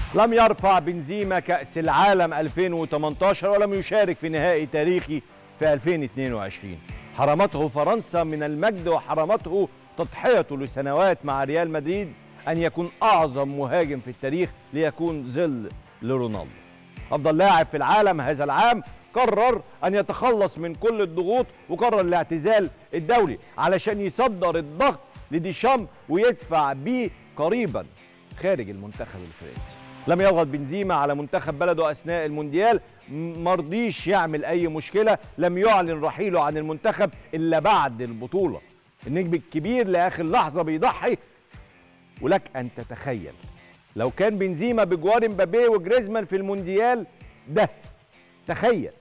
لم يرفع بنزيما كأس العالم 2018 ولم يشارك في نهائي تاريخي في 2022 حرمته فرنسا من المجد وحرمته تضحيته لسنوات مع ريال مدريد أن يكون أعظم مهاجم في التاريخ ليكون ظل لرونالدو أفضل لاعب في العالم هذا العام قرر أن يتخلص من كل الضغوط وقرر الاعتزال الدولي علشان يصدر الضغط لديشام ويدفع بيه قريبا خارج المنتخب الفرنسي لم يضغط بنزيما على منتخب بلده اثناء المونديال مرضيش يعمل اي مشكله لم يعلن رحيله عن المنتخب الا بعد البطوله النجم الكبير لاخر لحظه بيضحي ولك ان تتخيل لو كان بنزيما بجوار مبابي وجريزمان في المونديال ده تخيل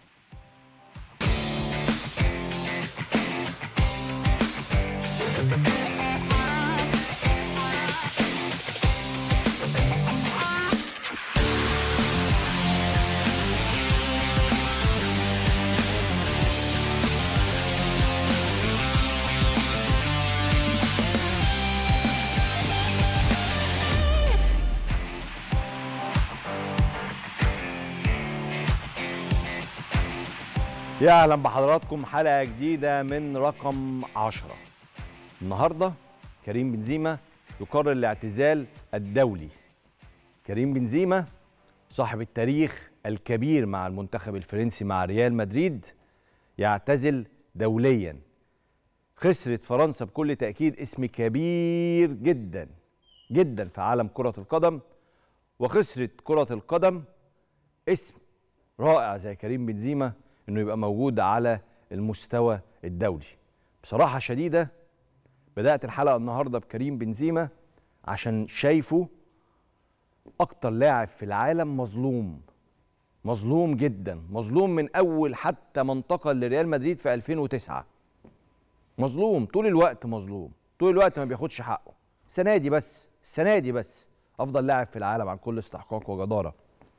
يا اهلا بحضراتكم حلقه جديده من رقم 10 النهارده كريم بنزيما يقرر الاعتزال الدولي كريم بنزيما صاحب التاريخ الكبير مع المنتخب الفرنسي مع ريال مدريد يعتزل دوليا خسرت فرنسا بكل تاكيد اسم كبير جدا جدا في عالم كره القدم وخسرت كره القدم اسم رائع زي كريم بنزيما انه يبقى موجود على المستوى الدولي بصراحه شديده بدات الحلقه النهارده بكريم بنزيما عشان شايفه اكتر لاعب في العالم مظلوم مظلوم جدا مظلوم من اول حتى ما انتقل لريال مدريد في 2009 مظلوم طول الوقت مظلوم طول الوقت ما بياخدش حقه السنه دي بس السنه دي بس افضل لاعب في العالم عن كل استحقاق وجداره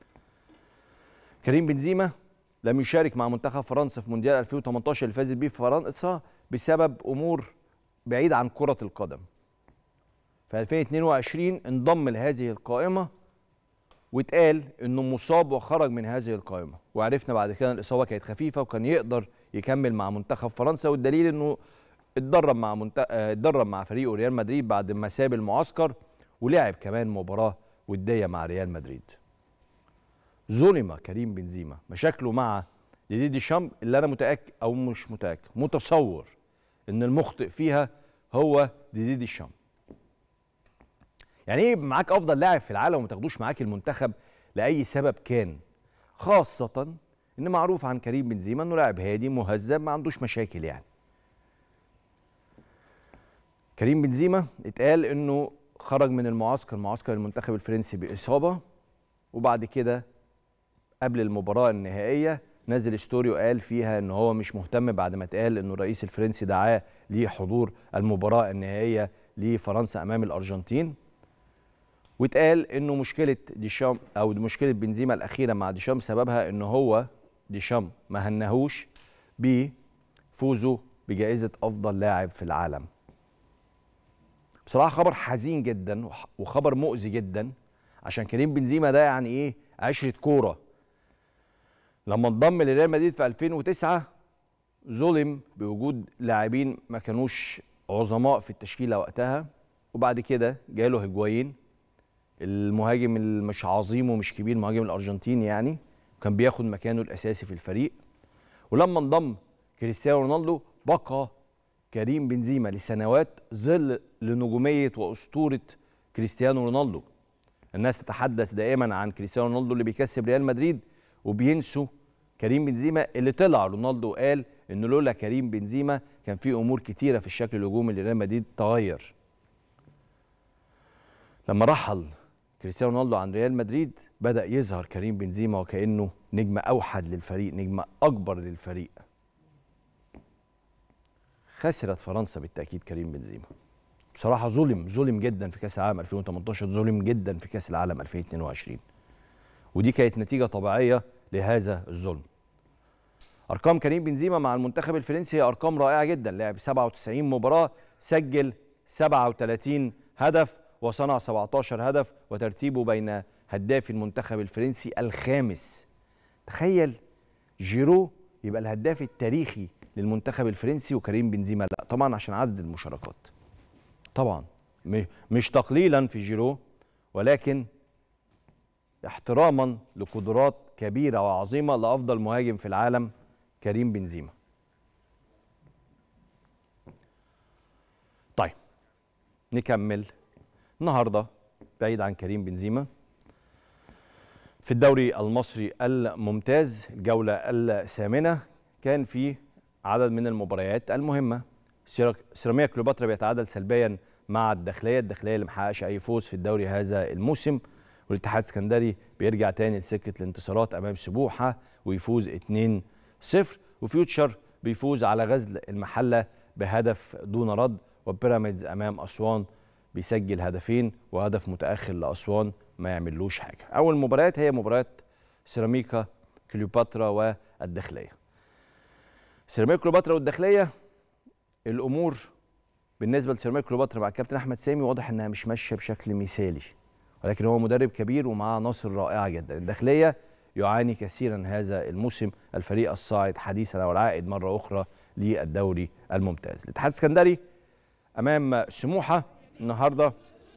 كريم بنزيما لم يشارك مع منتخب فرنسا في مونديال 2018 اللي فازت بيه فرنسا بسبب امور بعيده عن كره القدم. في 2022 انضم لهذه القائمه واتقال انه مصاب وخرج من هذه القائمه وعرفنا بعد كده الاصابه كانت خفيفه وكان يقدر يكمل مع منتخب فرنسا والدليل انه اتدرب مع منت... اتدرب مع فريقه ريال مدريد بعد ما ساب المعسكر ولعب كمان مباراه وديه مع ريال مدريد. ظلم كريم بنزيما مشاكله مع ديدي ديشامب اللي انا متاكد او مش متاكد متصور ان المخطئ فيها هو ديدي ديشامب يعني ايه معاك افضل لاعب في العالم وما تاخدوش معاك المنتخب لاي سبب كان خاصه ان معروف عن كريم بنزيما انه لاعب هادي مهذب ما عندوش مشاكل يعني كريم بنزيما اتقال انه خرج من المعسكر معسكر المنتخب الفرنسي باصابه وبعد كده قبل المباراة النهائية نزل ستوري وقال فيها ان هو مش مهتم بعد ما اتقال انه الرئيس الفرنسي دعاه لحضور المباراة النهائية لفرنسا امام الارجنتين واتقال انه مشكلة ديشام او مشكلة بنزيما الاخيرة مع ديشام سببها ان هو ديشام ما هنهوش بفوزه بجائزة افضل لاعب في العالم بصراحة خبر حزين جدا وخبر مؤذي جدا عشان كريم بنزيما ده يعني ايه عشرة كورة لما انضم لريال مدريد في 2009 ظلم بوجود لاعبين ما كانوش عظماء في التشكيله وقتها وبعد كده جاله هجوايين المهاجم اللي مش عظيم ومش كبير المهاجم الارجنتيني يعني وكان بياخد مكانه الاساسي في الفريق ولما انضم كريستيانو رونالدو بقى كريم بنزيما لسنوات ظل لنجوميه واسطوره كريستيانو رونالدو الناس تتحدث دائما عن كريستيانو رونالدو اللي بيكسب ريال مدريد وبينسوا كريم بنزيما اللي طلع رونالدو وقال ان لولا كريم بنزيما كان في امور كتيره في الشكل الهجومي لريال مدريد تغير لما رحل كريستيانو رونالدو عن ريال مدريد بدا يظهر كريم بنزيما وكانه نجم اوحد للفريق نجم اكبر للفريق خسرت فرنسا بالتاكيد كريم بنزيما بصراحه ظلم ظلم جدا في كاس العالم 2018 ظلم جدا في كاس العالم 2022 ودي كانت نتيجه طبيعيه لهذا الظلم ارقام كريم بنزيما مع المنتخب الفرنسي هي ارقام رائعه جدا لعب 97 مباراه سجل 37 هدف وصنع 17 هدف وترتيبه بين هداف المنتخب الفرنسي الخامس تخيل جيرو يبقى الهداف التاريخي للمنتخب الفرنسي وكريم بنزيما لا طبعا عشان عدد المشاركات طبعا مش تقليلا في جيرو ولكن احتراما لقدرات كبيره وعظيمه لافضل مهاجم في العالم كريم بنزيما طيب نكمل النهارده بعيد عن كريم بنزيما في الدوري المصري الممتاز الجولة الثامنة كان في عدد من المباريات المهمة سيراميكا كليوباترا بيتعادل سلبيا مع الداخلية الداخلية اللي محققش أي فوز في الدوري هذا الموسم والاتحاد السكندري بيرجع تاني لسكة الانتصارات أمام سبوحة ويفوز 2-0 وفيوتشر بيفوز على غزل المحلة بهدف دون رد وبيراميدز أمام أسوان بيسجل هدفين وهدف متأخر لأسوان ما يعملوش حاجه اول مباريات هي مباريات سيراميكا كليوباترا والداخليه سيراميكا كليوباترا والداخليه الامور بالنسبه لسيراميكا كليوباترا مع الكابتن احمد سامي واضح انها مش ماشيه بشكل مثالي ولكن هو مدرب كبير ومعاه عناصر رائعه جدا الداخليه يعاني كثيرا هذا الموسم الفريق الصاعد حديثا او العائد مره اخرى للدوري الممتاز الاتحاد السكندري امام سموحه النهارده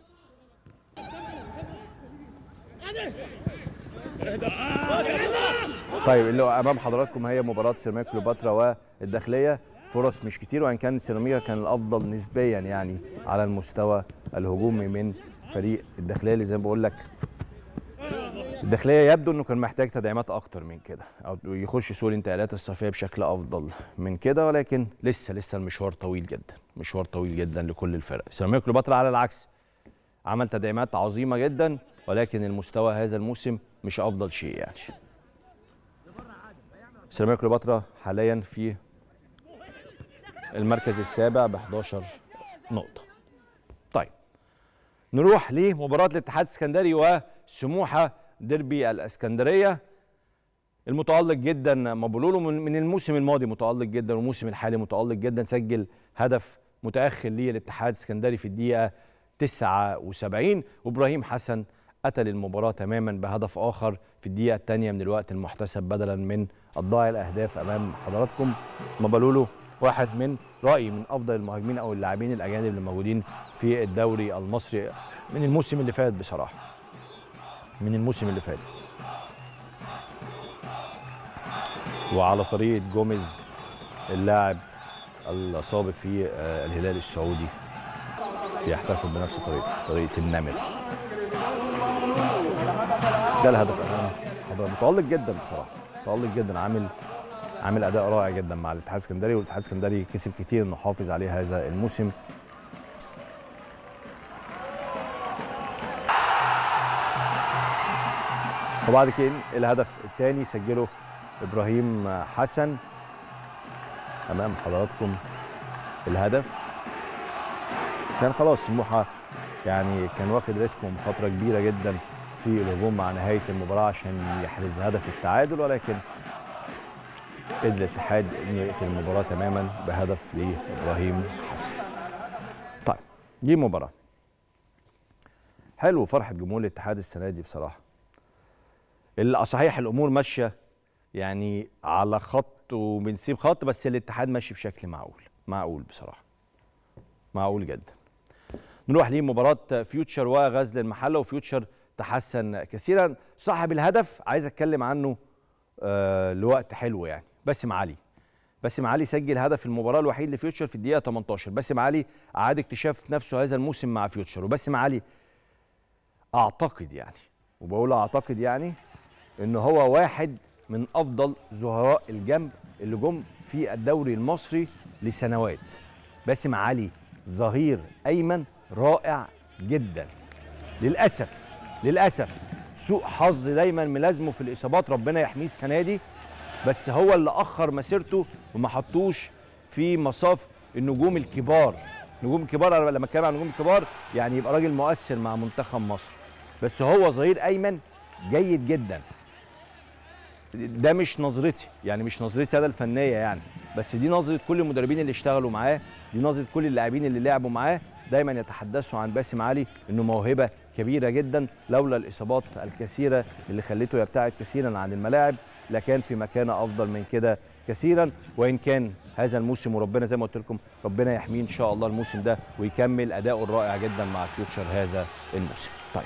طيب اللي امام حضراتكم هي مباراه سيراميكا كليوباترا والداخليه فرص مش كتير وان كان سيراميكا كان الافضل نسبيا يعني على المستوى الهجومي من فريق الداخليه اللي زي ما بقول لك الداخليه يبدو انه كان محتاج تدعيمات اكتر من كده او يخش سوق الانتقالات الصيفيه بشكل افضل من كده ولكن لسه لسه المشوار طويل جدا مشوار طويل جدا لكل الفرق سيراميكا كليوباترا على العكس عمل تدعيمات عظيمه جدا ولكن المستوى هذا الموسم مش افضل شيء يعني سيراميكا كليوباترا حاليا في المركز السابع ب 11 نقطه طيب نروح لمباراه الاتحاد السكندري وسموحه ديربي الاسكندريه المتالق جدا مبولولو من الموسم الماضي متالق جدا والموسم الحالي متالق جدا سجل هدف متاخر للاتحاد السكندري في الدقيقه 79 وابراهيم حسن قتل المباراة تماما بهدف آخر في الدقيقة الثانية من الوقت المحتسب بدلا من الضاع الأهداف أمام حضراتكم مبالولو واحد من رأيي من أفضل المهاجمين أو اللاعبين الأجانب اللي موجودين في الدوري المصري من الموسم اللي فات بصراحة من الموسم اللي فات وعلى طريقة جوميز اللاعب السابق في الهلال السعودي بيحتفل بنفس طريقته طريقة النمر ده الهدف امام حضرتك متالق جدا بصراحه متالق جدا عامل عامل اداء رائع جدا مع الاتحاد السكندري والاتحاد السكندري كسب كتير انه حافظ عليه هذا الموسم وبعد كده الهدف الثاني سجله ابراهيم حسن امام حضراتكم الهدف كان خلاص سموحه يعني كان واخد ريسك ومخاطره كبيره جدا في الهجوم مع نهايه المباراه عشان يحرز هدف التعادل ولكن قدر الاتحاد انه يقتل المباراه تماما بهدف لابراهيم حسن. طيب دي مباراه حلو فرحه جمهور الاتحاد السنه دي بصراحه. صحيح الامور ماشيه يعني على خط وبنسيب خط بس الاتحاد ماشي بشكل معقول معقول بصراحه. معقول جدا. نروح لمباراه فيوتشر وغزل المحله وفيوتشر تحسن كثيرا صاحب الهدف عايز اتكلم عنه آه لوقت حلو يعني باسم علي باسم علي سجل هدف المباراه الوحيد لفيوتشر في الدقيقه 18 باسم علي اعاد اكتشاف نفسه هذا الموسم مع فيوتشر وباسم علي اعتقد يعني وبقول اعتقد يعني ان هو واحد من افضل ظهراء الجنب اللي جم في الدوري المصري لسنوات باسم علي ظهير ايمن رائع جدا للاسف للاسف سوء حظ دايما ملازمه في الاصابات ربنا يحميه السنه دي بس هو اللي اخر مسيرته وما حطوش في مصاف النجوم الكبار نجوم كبار لما اتكلم عن نجوم كبار يعني يبقى راجل مؤثر مع منتخب مصر بس هو ظهير ايمن جيد جدا ده مش نظرتي يعني مش نظرتي انا الفنيه يعني بس دي نظره كل المدربين اللي اشتغلوا معاه دي نظره كل اللاعبين اللي لعبوا معاه دايما يتحدثوا عن باسم علي انه موهبه كبيره جدا لولا الاصابات الكثيره اللي خلته يبتعد كثيرا عن الملاعب لكان في مكانه افضل من كده كثيرا وان كان هذا الموسم وربنا زي ما قلت لكم ربنا يحميه ان شاء الله الموسم ده ويكمل اداؤه الرائع جدا مع فيوتشر هذا الموسم. طيب.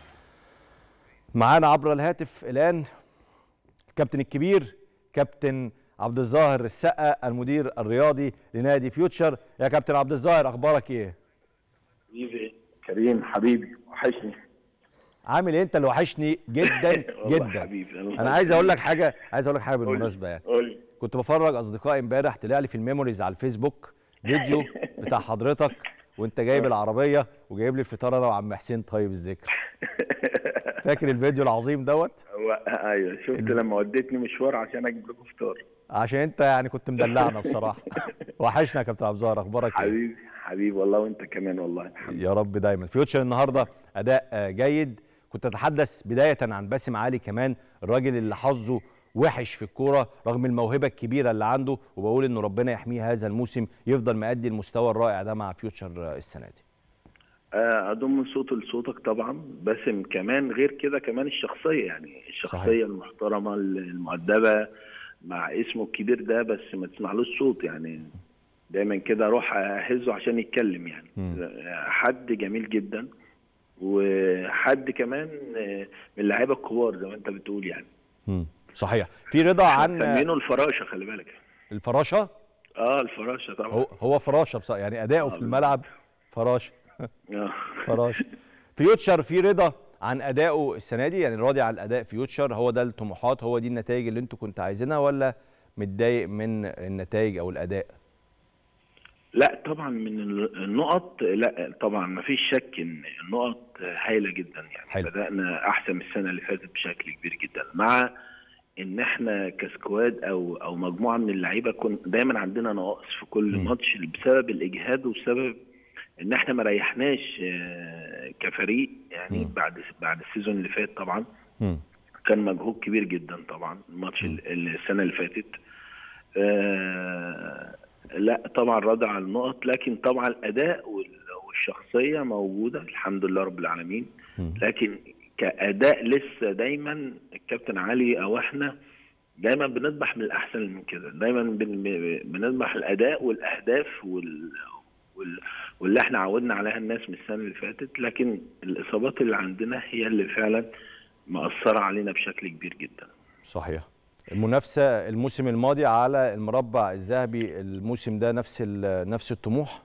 معانا عبر الهاتف الان الكابتن الكبير كابتن عبد الظاهر السقا المدير الرياضي لنادي فيوتشر يا كابتن عبد الظاهر اخبارك ايه؟ حبيبي كريم حبيبي وحشني عامل ايه انت اللي وحشني جدا والله جدا حبيبي انا عايز اقول لك حاجه عايز اقول لك حاجه بالمناسبه يعني قول كنت بفرج اصدقائي امبارح طلع لي في الميموريز على الفيسبوك فيديو بتاع حضرتك وانت جايب العربيه وجايب لي الفطار انا وعم حسين طيب الذكر فاكر الفيديو العظيم دوت هو ايوه شفت لما وديتني مشوار عشان اجيب لكم فطار عشان انت يعني كنت مدلعنا بصراحه وحشنا يا كابتن عبد الظاهر اخبارك ايه حبيبي حبيبي والله وانت كمان والله الحمد يا رب دايما فيوتشر النهارده اداء آه، جيد كنت اتحدث بدايه عن باسم علي كمان الراجل اللي حظه وحش في الكوره رغم الموهبه الكبيره اللي عنده وبقول انه ربنا يحميه هذا الموسم يفضل مأدي المستوى الرائع ده مع فيوتشر آه، السنه دي آه، اضم صوت لصوتك طبعا باسم كمان غير كده كمان الشخصيه يعني الشخصيه صحيح. المحترمه المؤدبه مع اسمه الكبير ده بس ما تسمعلوش صوت يعني دايما كده اروح اهزه عشان يتكلم يعني مم. حد جميل جدا وحد كمان آه، من اللعيبه الكبار زي ما انت بتقول يعني مم. صحيح في رضا عن آه، مسمينه الفراشه خلي بالك الفراشه اه الفراشه طبعا هو هو فراشه بصراحه يعني اداؤه في الملعب فراشه آه. فراشه فيوتشر في رضا عن ادائه السنه دي يعني راضي عن اداء فيوتشر هو ده الطموحات هو دي النتائج اللي انتوا كنتوا عايزينها ولا متضايق من النتائج او الاداء لا طبعا من النقط لا طبعا ما فيش شك ان النقط هايله جدا يعني حلو. بدانا احسن من السنه اللي فاتت بشكل كبير جدا مع ان احنا كسكواد او او مجموعه من اللعيبه كن دايما عندنا نواقص في كل مم. ماتش بسبب الاجهاد وبسبب ان احنا ما ريحناش آه، كفريق يعني مم. بعد بعد السيزون اللي فات طبعا مم. كان مجهود كبير جدا طبعا الماتش مم. ال- السنه اللي فاتت آه لا طبعا راضي على النقط لكن طبعا الاداء وال- والشخصيه موجوده الحمد لله رب العالمين مم. لكن كاداء لسه دايما الكابتن علي او احنا دايما بنذبح من الاحسن من كده دايما بن- بنذبح الاداء والاهداف وال وال- واللي احنا عودنا عليها الناس من السنه اللي فاتت لكن الاصابات اللي عندنا هي اللي فعلا مأثرة علينا بشكل كبير جدا صحيح المنافسه الموسم الماضي على المربع الذهبي الموسم ده نفس ال- نفس الطموح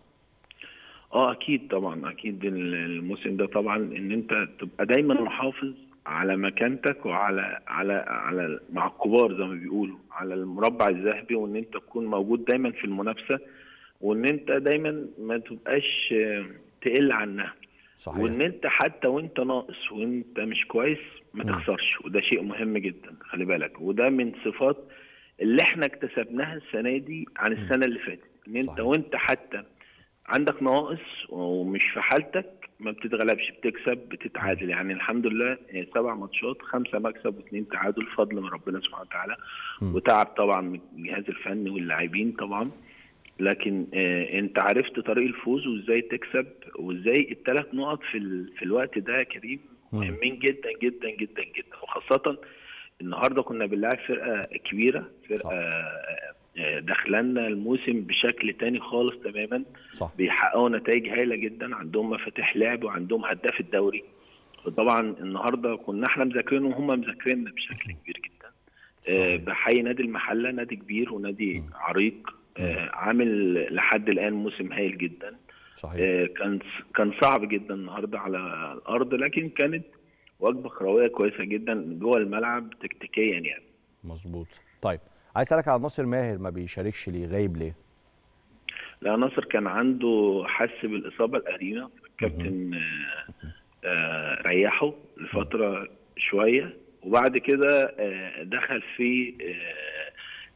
اه اكيد طبعا اكيد ال- الموسم ده طبعا ان انت تبقى دايما محافظ على مكانتك وعلى على على مع الكبار زي ما بيقولوا على المربع الذهبي وان انت تكون موجود دايما في المنافسه وان انت دايما ما تبقاش آه، تقل عنها صحيح وان انت حتى وانت ناقص وانت مش كويس ما مم. تخسرش وده شيء مهم جدا خلي بالك وده من صفات اللي احنا اكتسبناها السنه دي عن السنه اللي فاتت ان انت صحيح. وانت حتى عندك نواقص ومش في حالتك ما بتتغلبش بتكسب بتتعادل يعني الحمد لله آه، سبع ماتشات خمسه مكسب واثنين تعادل فضل من ربنا سبحانه وتعالى مم. وتعب طبعا من الجهاز الفني واللاعبين طبعا لكن آه انت عرفت طريق الفوز وازاي تكسب وازاي الثلاث نقط في ال... في الوقت ده يا كريم مم. مهمين جدا جدا جدا جدا وخاصه النهارده كنا بنلعب فرقه كبيره فرقه آه، آه، داخلنا الموسم بشكل تاني خالص تماما صح بيحققوا نتائج هايله جدا عندهم مفاتيح لعب وعندهم هداف الدوري وطبعا النهارده كنا احنا مذاكرين وهم مذاكريننا بشكل كبير جدا آه، صحيح. بحيي نادي المحله نادي كبير ونادي مم. عريق آه، عامل لحد الان موسم هايل جدا صحيح آه، كان كان صعب جدا النهارده على الارض لكن كانت وجبه كرويه كويسه جدا جوه الملعب تكتيكيا يعني مظبوط طيب عايز اسالك على ناصر ماهر ما بيشاركش ليه غايب ليه لا ناصر كان عنده حس بالاصابه القديمه الكابتن آه، آه، ريحه لفتره شويه وبعد كده آه، دخل في آه،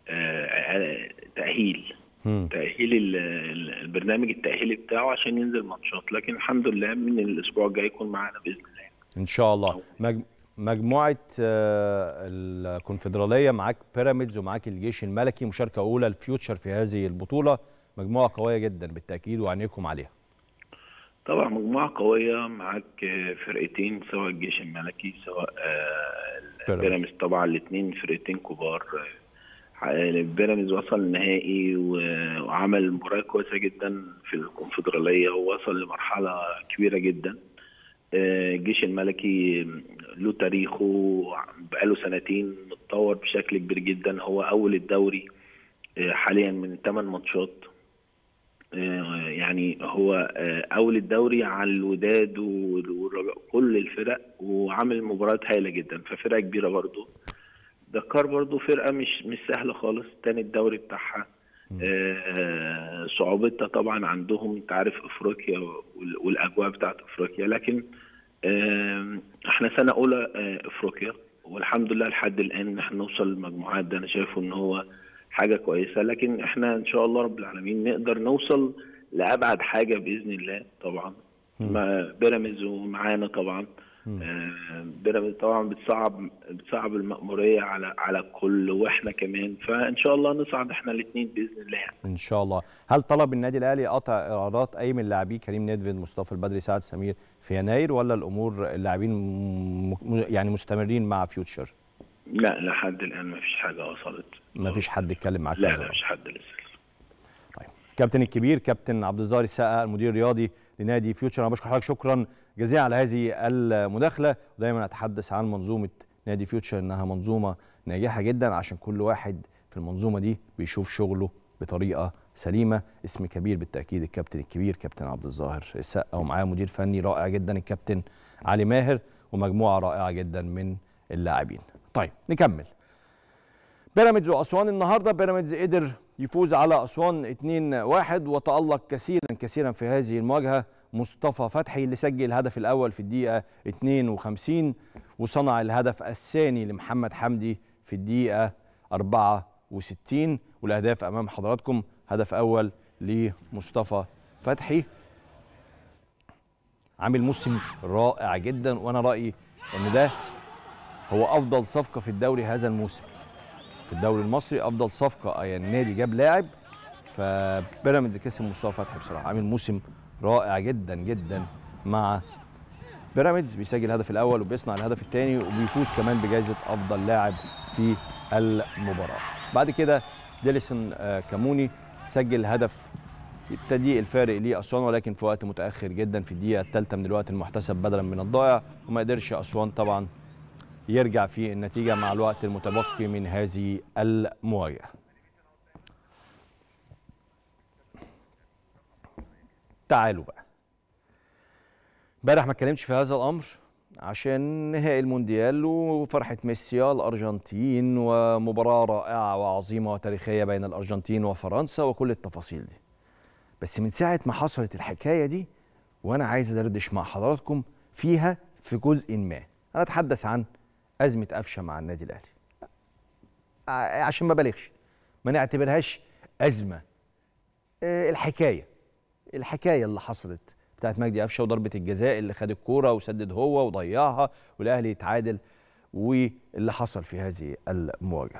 آه، تاهيل مم. تاهيل ال- ال- البرنامج التاهيلي بتاعه عشان ينزل ماتشات لكن الحمد لله من الاسبوع الجاي يكون معانا باذن الله ان شاء الله مج... مجموعه آه، الكونفدراليه معاك بيراميدز ومعاك الجيش الملكي مشاركه اولى الفيوتشر في هذه البطوله مجموعه قويه جدا بالتاكيد وعينيكم عليها طبعا مجموعة قوية معاك فرقتين سواء الجيش الملكي سواء آه، بيراميدز. بيراميدز طبعا الاثنين فرقتين كبار آه، بيراميدز وصل النهائي و- وعمل مباراة كويسة جدا في الكونفدرالية ووصل لمرحلة كبيرة جدا آه، الجيش الملكي له تاريخه بقاله سنتين متطور بشكل كبير جدا هو أول الدوري آه، حاليا من 8 ماتشات آه، يعني هو آه، اول الدوري على الوداد وكل الفرق وعامل مباريات هايله جدا ففرقه كبيره برضو دكار برضو فرقه مش مش سهله خالص تاني الدوري بتاعها آه، صعوبتها طبعا عندهم انت عارف افريقيا وال- والاجواء بتاعت افريقيا لكن آه، احنا سنه اولى آه، افريقيا والحمد لله لحد الان احنا نوصل للمجموعات ده انا شايفه ان هو حاجه كويسه لكن احنا ان شاء الله رب العالمين نقدر نوصل لابعد حاجه باذن الله طبعا مع بيراميدز ومعانا طبعا آه، بيراميدز طبعا بتصعب بتصعب المأمورية على على الكل واحنا كمان فان شاء الله نصعد احنا الاثنين باذن الله يعني. ان شاء الله هل طلب النادي الاهلي قطع ايرادات اي من لاعبيه كريم نيدفيد مصطفى البدري سعد سمير في يناير ولا الامور اللاعبين م- م- يعني مستمرين مع فيوتشر لا لحد الان ما فيش حاجه وصلت ما فيش حد اتكلم معاك في لا هذا لا الأمر. مش حد لسه طيب كابتن الكبير كابتن عبد الظاهر السقا المدير الرياضي لنادي فيوتشر انا بشكر حضرتك شكرا جزيلا على هذه المداخله ودايما اتحدث عن منظومه نادي فيوتشر انها منظومه ناجحه جدا عشان كل واحد في المنظومه دي بيشوف شغله بطريقه سليمه اسم كبير بالتاكيد الكابتن الكبير كابتن عبد الظاهر السقا ومعاه مدير فني رائع جدا الكابتن علي ماهر ومجموعه رائعه جدا من اللاعبين طيب نكمل بيراميدز واسوان النهارده بيراميدز قدر يفوز على اسوان 2-1 وتالق كثيرا كثيرا في هذه المواجهه مصطفى فتحي اللي سجل الهدف الاول في الدقيقه 52 وصنع الهدف الثاني لمحمد حمدي في الدقيقه 64 والاهداف امام حضراتكم هدف اول لمصطفى فتحي عامل موسم رائع جدا وانا رايي ان ده هو افضل صفقه في الدوري هذا الموسم في الدوري المصري افضل صفقه يعني النادي جاب لاعب فبيراميدز كسب مصطفى فتحي بصراحه عامل موسم رائع جدا جدا مع بيراميدز بيسجل الهدف الاول وبيصنع الهدف الثاني وبيفوز كمان بجائزه افضل لاعب في المباراه بعد كده ديليسون آه، كاموني سجل هدف التضييق الفارق لاسوان ولكن في وقت متاخر جدا في الدقيقه الثالثه من الوقت المحتسب بدلا من الضائع وما قدرش اسوان طبعا يرجع في النتيجة مع الوقت المتبقي من هذه المواجهة تعالوا بقى امبارح ما اتكلمتش في هذا الامر عشان نهائي المونديال وفرحه ميسي الارجنتين ومباراه رائعه وعظيمه وتاريخيه بين الارجنتين وفرنسا وكل التفاصيل دي بس من ساعه ما حصلت الحكايه دي وانا عايز ادردش مع حضراتكم فيها في جزء ما انا اتحدث عن ازمه قفشه مع النادي الاهلي ع- عشان ما بالغش ما نعتبرهاش ازمه آه، الحكايه الحكايه اللي حصلت بتاعت مجدي قفشه وضربه الجزاء اللي خد الكوره وسدد هو وضيعها والاهلي يتعادل واللي حصل في هذه المواجهه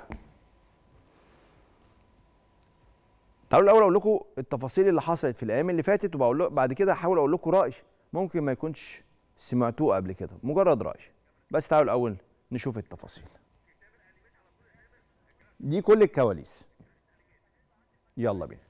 تعالوا الاول اقول لكم التفاصيل اللي حصلت في الايام اللي فاتت وبقول لكم بعد كده هحاول اقول لكم راي ممكن ما يكونش سمعتوه قبل كده مجرد راي بس تعالوا الاول نشوف التفاصيل دي كل الكواليس يلا بينا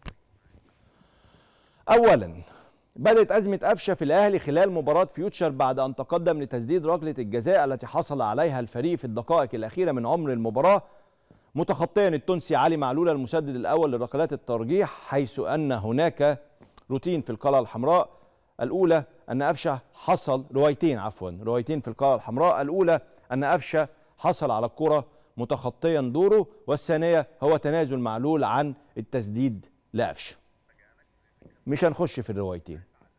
اولا بدات ازمه قفشه في الاهلي خلال مباراه فيوتشر بعد ان تقدم لتسديد ركله الجزاء التي حصل عليها الفريق في الدقائق الاخيره من عمر المباراه متخطيا التونسي علي معلول المسدد الاول لركلات الترجيح حيث ان هناك روتين في القلعه الحمراء الاولى ان قفشه حصل روايتين عفوا روايتين في القلعه الحمراء الاولى ان قفشه حصل على الكره متخطيا دوره والثانيه هو تنازل معلول عن التسديد لقفشه مش هنخش في الروايتين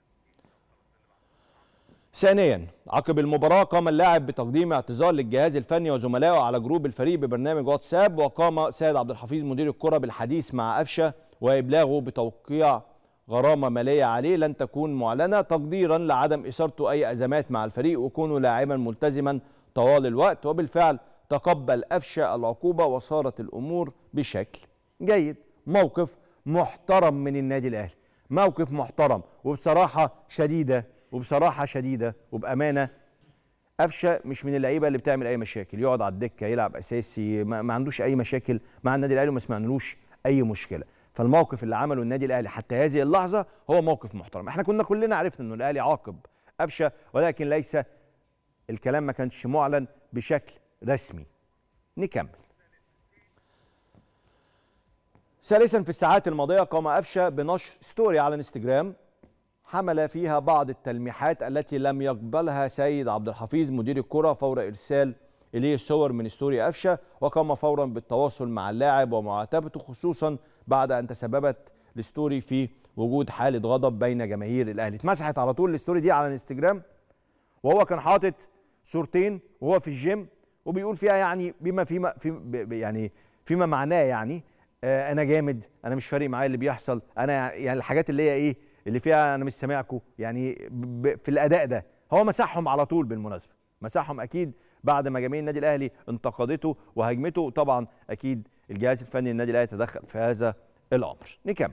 ثانيا عقب المباراة قام اللاعب بتقديم اعتذار للجهاز الفني وزملائه على جروب الفريق ببرنامج واتساب وقام سيد عبد الحفيظ مدير الكرة بالحديث مع قفشة وإبلاغه بتوقيع غرامة مالية عليه لن تكون معلنة تقديرا لعدم إثارته أي أزمات مع الفريق وكونه لاعبا ملتزما طوال الوقت وبالفعل تقبل قفشة العقوبة وصارت الأمور بشكل جيد موقف محترم من النادي الأهلي موقف محترم وبصراحه شديده وبصراحه شديده وبامانه قفشه مش من اللعيبه اللي بتعمل اي مشاكل يقعد على الدكه يلعب اساسي ما, ما عندوش اي مشاكل مع النادي الاهلي وما سمعنالوش اي مشكله فالموقف اللي عمله النادي الاهلي حتى هذه اللحظه هو موقف محترم احنا كنا كلنا عرفنا انه الاهلي عاقب قفشه ولكن ليس الكلام ما كانش معلن بشكل رسمي نكمل ثالثا في الساعات الماضيه قام قفشه بنشر ستوري على انستجرام حمل فيها بعض التلميحات التي لم يقبلها سيد عبد الحفيظ مدير الكره فور ارسال اليه صور من ستوري قفشه وقام فورا بالتواصل مع اللاعب ومعاتبته خصوصا بعد ان تسببت الستوري في وجود حاله غضب بين جماهير الاهلي اتمسحت على طول الستوري دي على الانستجرام وهو كان حاطط صورتين وهو في الجيم وبيقول فيها يعني بما فيما في يعني فيما معناه يعني آه انا جامد انا مش فارق معايا اللي بيحصل انا يعني الحاجات اللي هي ايه اللي فيها انا مش سامعكم يعني في الاداء ده هو مسحهم على طول بالمناسبه مسحهم اكيد بعد ما جماهير النادي الاهلي انتقدته وهاجمته طبعا اكيد الجهاز الفني للنادي الاهلي تدخل في هذا الامر نكمل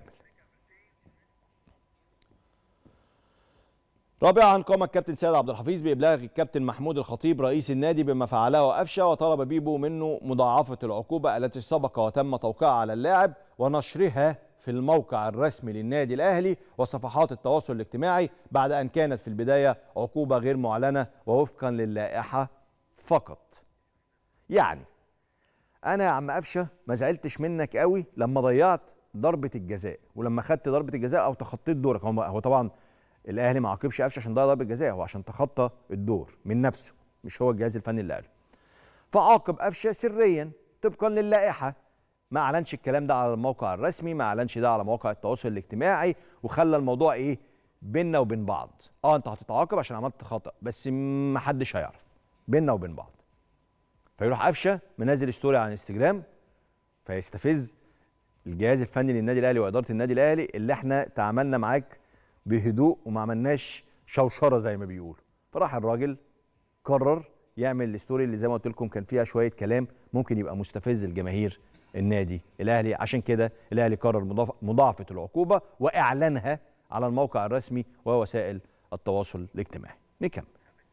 رابعا قام الكابتن سيد عبد الحفيظ بابلاغ الكابتن محمود الخطيب رئيس النادي بما فعله قفشه وطلب بيبو منه مضاعفه العقوبه التي سبق وتم توقيعها على اللاعب ونشرها في الموقع الرسمي للنادي الاهلي وصفحات التواصل الاجتماعي بعد ان كانت في البدايه عقوبه غير معلنه ووفقا للائحه فقط. يعني انا يا عم قفشه ما زعلتش منك قوي لما ضيعت ضربه الجزاء ولما خدت ضربه الجزاء او تخطيت دورك هو طبعا الاهلي ما عاقبش قفشه عشان ضيع ضربه جزاء هو عشان تخطى الدور من نفسه مش هو الجهاز الفني اللي قاله. فعاقب قفشه سريا طبقا للائحه ما اعلنش الكلام ده على الموقع الرسمي ما اعلنش ده على مواقع التواصل الاجتماعي وخلى الموضوع ايه بيننا وبين بعض اه انت هتتعاقب عشان عملت خطا بس ما حدش هيعرف بيننا وبين بعض فيروح قفشه منزل ستوري على انستجرام فيستفز الجهاز الفني للنادي الاهلي واداره النادي الاهلي اللي احنا تعاملنا معاك بهدوء وما عملناش شوشره زي ما بيقولوا فراح الراجل قرر يعمل الستوري اللي زي ما قلت لكم كان فيها شويه كلام ممكن يبقى مستفز الجماهير النادي الاهلي عشان كده الاهلي قرر مضاعفه العقوبه واعلانها على الموقع الرسمي ووسائل التواصل الاجتماعي نكمل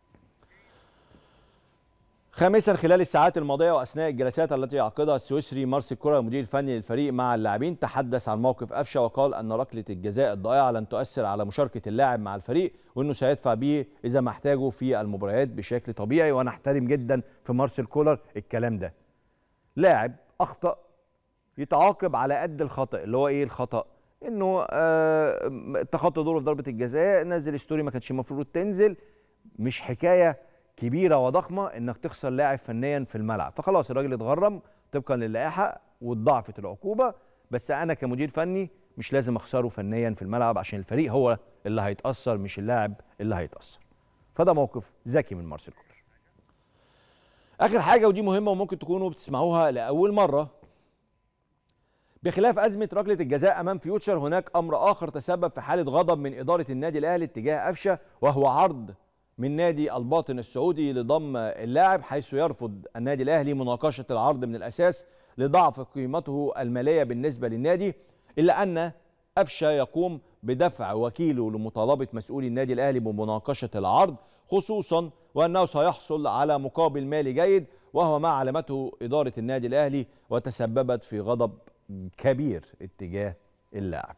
خامسا خلال الساعات الماضيه واثناء الجلسات التي عقدها السويسري مارسيل كولر المدير الفني للفريق مع اللاعبين تحدث عن موقف قفشه وقال ان ركله الجزاء الضائعه لن تؤثر على مشاركه اللاعب مع الفريق وانه سيدفع به اذا ما احتاجه في المباريات بشكل طبيعي وانا احترم جدا في مارسيل كولر الكلام ده لاعب اخطا يتعاقب على قد الخطا اللي هو ايه الخطا انه آه تخطى دوره في ضربه الجزاء نزل ستوري ما كانش المفروض تنزل مش حكايه كبيره وضخمه انك تخسر لاعب فنيا في الملعب فخلاص الراجل اتغرم طبقا للائحه واتضاعفت العقوبه بس انا كمدير فني مش لازم اخسره فنيا في الملعب عشان الفريق هو اللي هيتاثر مش اللاعب اللي هيتاثر فده موقف ذكي من مارسيل كولر اخر حاجه ودي مهمه وممكن تكونوا بتسمعوها لاول مره بخلاف أزمة ركلة الجزاء أمام فيوتشر هناك أمر آخر تسبب في حالة غضب من إدارة النادي الأهلي اتجاه قفشة وهو عرض من نادي الباطن السعودي لضم اللاعب حيث يرفض النادي الأهلي مناقشة العرض من الأساس لضعف قيمته المالية بالنسبة للنادي إلا أن قفشة يقوم بدفع وكيله لمطالبة مسؤولي النادي الأهلي بمناقشة العرض خصوصا وأنه سيحصل على مقابل مالي جيد وهو ما علمته إدارة النادي الأهلي وتسببت في غضب كبير اتجاه اللاعب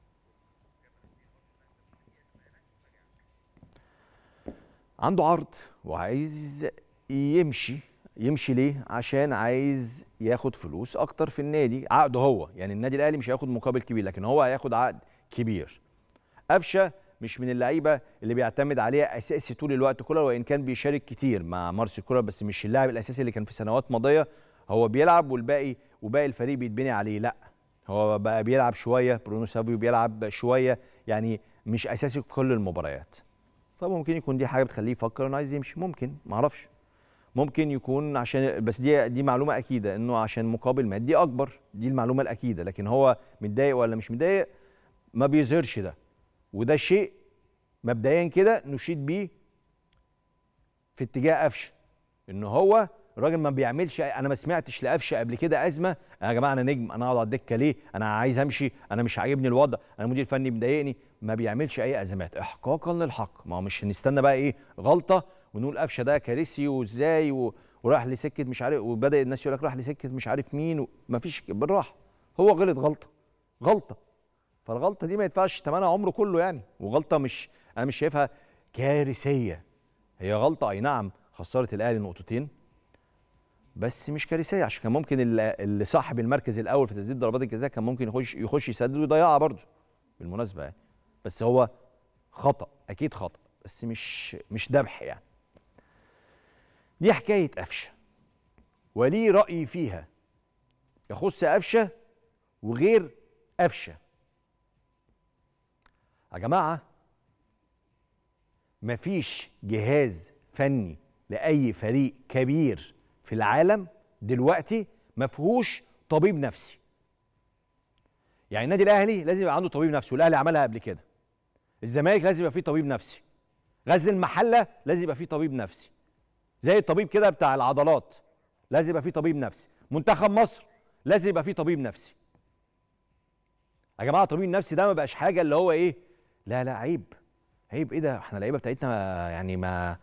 عنده عرض وعايز يمشي يمشي ليه عشان عايز ياخد فلوس اكتر في النادي عقده هو يعني النادي الاهلي مش هياخد مقابل كبير لكن هو هياخد عقد كبير قفشه مش من اللعيبه اللي بيعتمد عليها اساسي طول الوقت كولر وان كان بيشارك كتير مع مارسيل كولر بس مش اللاعب الاساسي اللي كان في سنوات ماضيه هو بيلعب والباقي وباقي الفريق بيتبني عليه لا هو بقى بيلعب شويه برونو سافيو بيلعب شويه يعني مش اساسي في كل المباريات فممكن يكون دي حاجه بتخليه يفكر انه عايز يمشي ممكن ما اعرفش ممكن يكون عشان بس دي دي معلومه اكيده انه عشان مقابل مادي اكبر دي المعلومه الاكيده لكن هو متضايق ولا مش متضايق ما بيظهرش ده وده شيء مبدئيا كده نشيد بيه في اتجاه قفشه ان هو الراجل ما بيعملش انا ما سمعتش لقفشه قبل كده ازمه يا جماعه انا نجم انا اقعد على الدكه ليه انا عايز امشي انا مش عاجبني الوضع انا مدير فني مضايقني ما بيعملش اي ازمات احقاقا للحق ما هو مش هنستنى بقى ايه غلطه ونقول قفشه ده كارثي وازاي و... وراح لسكه مش عارف وبدا الناس يقول لك راح لسكه مش عارف مين و... ما فيش بالراحه هو غلط غلطه غلطه فالغلطه دي ما يدفعش ثمنها عمره كله يعني وغلطه مش انا مش شايفها كارثيه هي غلطه اي نعم خسرت الاهلي نقطتين بس مش كارثيه عشان كان ممكن اللي اللي صاحب المركز الاول في تسديد ضربات الجزاء كان ممكن يخش يخش يسدد ويضيعها برضه بالمناسبه يعني بس هو خطا اكيد خطا بس مش مش ذبح يعني دي حكايه قفشه وليه راي فيها يخص قفشه وغير قفشه يا جماعه مفيش جهاز فني لاي فريق كبير في العالم دلوقتي ما فيهوش طبيب نفسي يعني النادي الاهلي لازم يبقى عنده طبيب نفسي والاهلي عملها قبل كده الزمالك لازم يبقى فيه طبيب نفسي غزل المحله لازم يبقى فيه طبيب نفسي زي الطبيب كده بتاع العضلات لازم يبقى فيه طبيب نفسي منتخب مصر لازم يبقى فيه طبيب نفسي يا جماعه الطبيب النفسي ده ما بقاش حاجه اللي هو ايه لا لا عيب عيب ايه ده احنا اللعيبه بتاعتنا يعني ما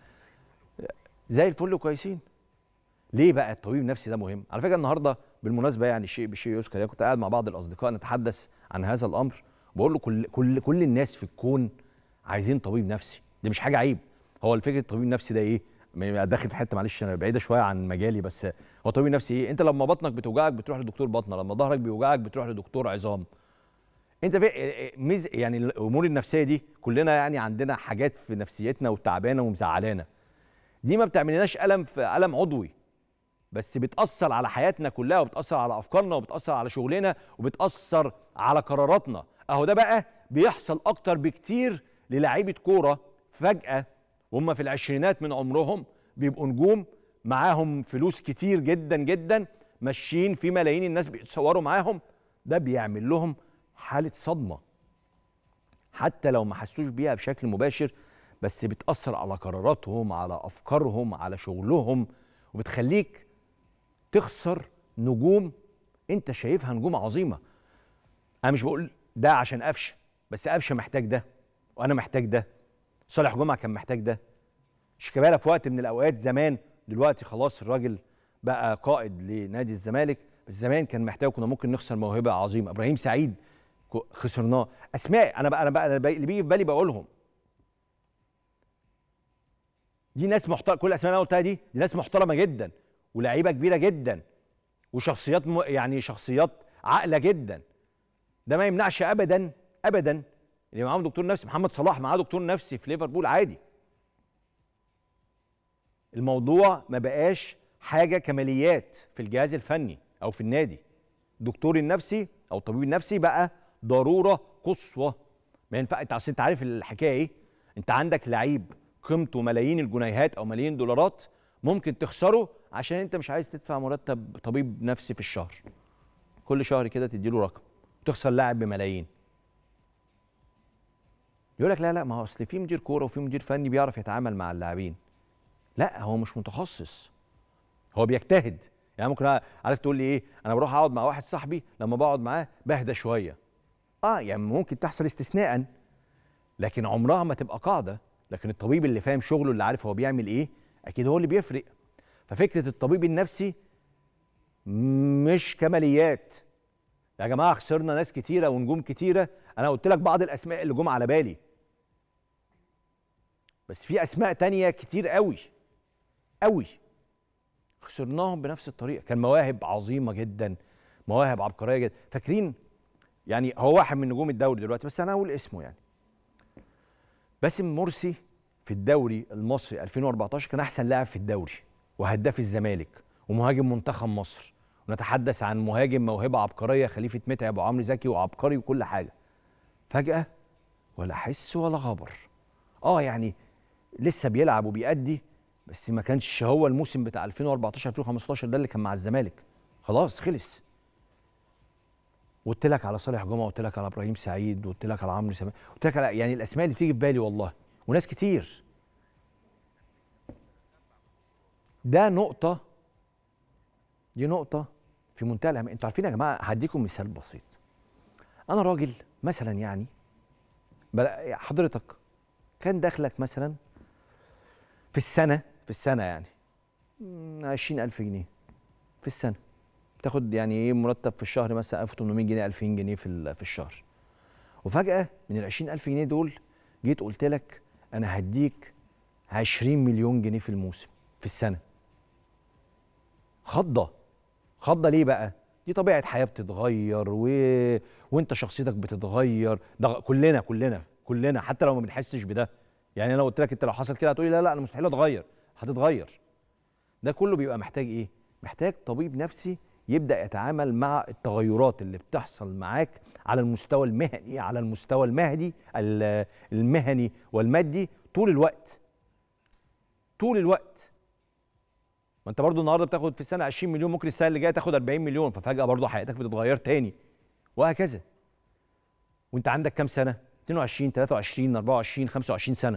زي الفل كويسين ليه بقى الطبيب النفسي ده مهم على فكره النهارده بالمناسبه يعني الشيء بالشيء يذكر يعني كنت قاعد مع بعض الاصدقاء نتحدث عن هذا الامر بقول له كل كل كل الناس في الكون عايزين طبيب نفسي دي مش حاجه عيب هو الفكره الطبيب النفسي ده ايه م- داخل في حته معلش انا بعيده شويه عن مجالي بس هو الطبيب النفسي ايه انت لما بطنك بتوجعك بتروح لدكتور بطنه لما ظهرك بيوجعك بتروح لدكتور عظام انت في ميز يعني الامور النفسيه دي كلنا يعني عندنا حاجات في نفسيتنا وتعبانه ومزعلانا دي ما بتعملناش الم في الم عضوي بس بتاثر على حياتنا كلها وبتاثر على افكارنا وبتاثر على شغلنا وبتاثر على قراراتنا اهو ده بقى بيحصل اكتر بكتير للاعيبه كوره فجاه وهم في العشرينات من عمرهم بيبقوا نجوم معاهم فلوس كتير جدا جدا ماشيين في ملايين الناس بيتصوروا معاهم ده بيعمل لهم حاله صدمه حتى لو ما حسوش بيها بشكل مباشر بس بتاثر على قراراتهم على افكارهم على شغلهم وبتخليك تخسر نجوم انت شايفها نجوم عظيمه انا مش بقول ده عشان قفشه بس قفشه محتاج ده وانا محتاج ده صالح جمعه كان محتاج ده شيكابالا في وقت من الاوقات زمان دلوقتي خلاص الراجل بقى قائد لنادي الزمالك بس زمان كان محتاج كنا ممكن نخسر موهبه عظيمه ابراهيم سعيد كو- خسرناه اسماء انا بقى انا بقى أنا بقى- اللي بيجي في بالي بقولهم دي ناس محترمه كل الاسماء اللي انا قلتها دي دي ناس محترمه جدا ولاعيبه كبيره جدا وشخصيات م... يعني شخصيات عاقله جدا ده ما يمنعش ابدا ابدا اللي معاهم دكتور نفسي محمد صلاح معاه دكتور نفسي في ليفربول عادي الموضوع ما بقاش حاجه كماليات في الجهاز الفني او في النادي الدكتور النفسي او الطبيب النفسي بقى ضروره قصوى ما ينفع انت اصل انت عارف الحكايه ايه انت عندك لعيب قيمته ملايين الجنيهات او ملايين دولارات ممكن تخسره عشان انت مش عايز تدفع مرتب طبيب نفسي في الشهر كل شهر كده تديله رقم تخسر لاعب بملايين يقول لك لا لا ما هو اصل في مدير كوره وفي مدير فني بيعرف يتعامل مع اللاعبين لا هو مش متخصص هو بيجتهد يعني ممكن عارف تقول لي ايه انا بروح اقعد مع واحد صاحبي لما بقعد معاه بهدى شويه اه يعني ممكن تحصل استثناء لكن عمرها ما تبقى قاعده لكن الطبيب اللي فاهم شغله اللي عارف هو بيعمل ايه اكيد هو اللي بيفرق ففكره الطبيب النفسي مش كماليات يا جماعه خسرنا ناس كتيره ونجوم كتيره انا قلت لك بعض الاسماء اللي جم على بالي بس في اسماء تانية كتير قوي قوي خسرناهم بنفس الطريقه كان مواهب عظيمه جدا مواهب عبقريه جدا فاكرين يعني هو واحد من نجوم الدوري دلوقتي بس انا اقول اسمه يعني باسم مرسي في الدوري المصري 2014 كان احسن لاعب في الدوري وهداف الزمالك ومهاجم منتخب مصر ونتحدث عن مهاجم موهبه عبقريه خليفه متعب وعمرو زكي وعبقري وكل حاجه فجاه ولا حس ولا خبر اه يعني لسه بيلعب وبيأدي بس ما كانش هو الموسم بتاع 2014 2015 ده اللي كان مع الزمالك خلاص خلص قلت لك على صالح جمعه قلت لك على ابراهيم سعيد قلت لك على عمرو سليمان قلت لك على يعني الاسماء اللي بتيجي في بالي والله وناس كتير ده نقطه دي نقطه في منتهى الاهميه انتوا عارفين يا جماعه هديكم مثال بسيط انا راجل مثلا يعني بلا- حضرتك كان دخلك مثلا في السنه في السنه يعني عشرين ألف جنيه في السنه تاخد يعني ايه مرتب في الشهر مثلا 1800 جنيه 2000 جنيه في ال- في الشهر وفجاه من ال 20000 جنيه دول جيت قلت لك انا هديك 20 مليون جنيه في الموسم في السنه خضه خضه ليه بقى دي طبيعه حياه بتتغير و... وانت شخصيتك بتتغير ده كلنا كلنا كلنا حتى لو ما بنحسش بده يعني انا لو قلت لك انت لو حصل كده هتقولي لا لا انا مستحيل اتغير هتتغير ده كله بيبقى محتاج ايه محتاج طبيب نفسي يبدا يتعامل مع التغيرات اللي بتحصل معاك على المستوى المهني على المستوى المهدي ال- المهني والمادي طول الوقت طول الوقت ما انت برضو النهارده بتاخد في السنه 20 مليون ممكن السنه اللي جايه تاخد 40 مليون ففجاه برضو حياتك بتتغير تاني وهكذا وانت عندك كام سنه 22 23 24 25 سنه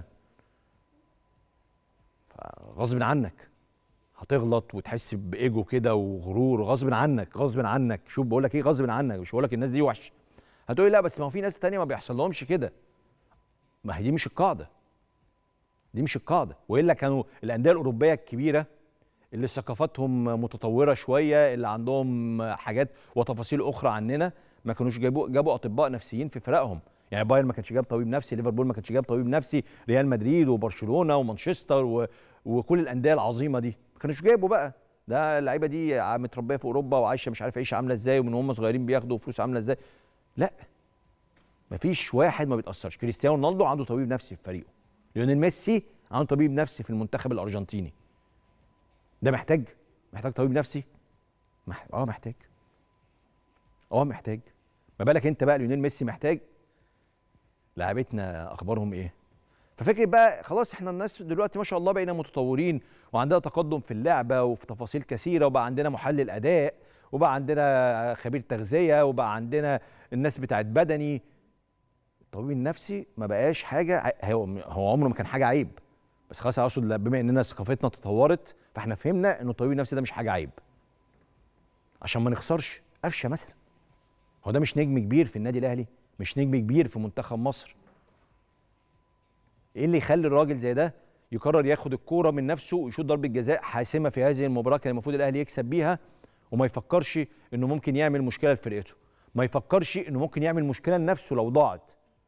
غصب عنك هتغلط وتحس بايجو كده وغرور غصب عنك غصب عنك شوف بقول لك ايه غصب عنك مش بقول لك الناس دي وحشه هتقولي لا بس ما هو في ناس تانية ما بيحصل لهمش كده ما هي دي مش القاعده دي مش القاعده والا كانوا الانديه الاوروبيه الكبيره اللي ثقافتهم متطوره شويه اللي عندهم حاجات وتفاصيل اخرى عننا ما كانوش جابوا جابوا اطباء نفسيين في فرقهم يعني بايرن ما كانش جاب طبيب نفسي ليفربول ما كانش جاب طبيب نفسي ريال مدريد وبرشلونه ومانشستر و... وكل الانديه العظيمه دي ما كانوش جابوا بقى ده اللعيبه دي ع- متربيه في اوروبا وعايشه مش عارف عيشه عامله ازاي ومن هم صغيرين بياخدوا فلوس عامله ازاي لا مفيش واحد ما بيتاثرش كريستيانو رونالدو عنده طبيب نفسي في فريقه ليونيل ميسي عنده طبيب نفسي في المنتخب الارجنتيني ده محتاج محتاج طبيب نفسي مح... اه محتاج اه محتاج ما بالك انت بقى ليونيل ميسي محتاج لعيبتنا اخبارهم ايه ففكره بقى خلاص احنا الناس دلوقتي ما شاء الله بقينا متطورين وعندنا تقدم في اللعبه وفي تفاصيل كثيره وبقى عندنا محلل اداء وبقى عندنا خبير تغذيه وبقى عندنا الناس بتاعت بدني الطبيب النفسي ما بقاش حاجه ع- هو هو عمره ما كان حاجه عيب بس خلاص اقصد لا، بما اننا ثقافتنا تطورت فاحنا فهمنا ان الطبيب النفسي ده مش حاجه عيب عشان ما نخسرش قفشه مثلا هو ده مش نجم كبير في النادي الاهلي مش نجم كبير في منتخب مصر ايه اللي يخلي الراجل زي ده يقرر ياخد الكوره من نفسه ويشوط ضربه جزاء حاسمه في هذه المباراه كان المفروض الاهلي يكسب بيها وما يفكرش انه ممكن يعمل مشكله لفرقته ما يفكرش انه ممكن يعمل مشكله لنفسه لو ضاعت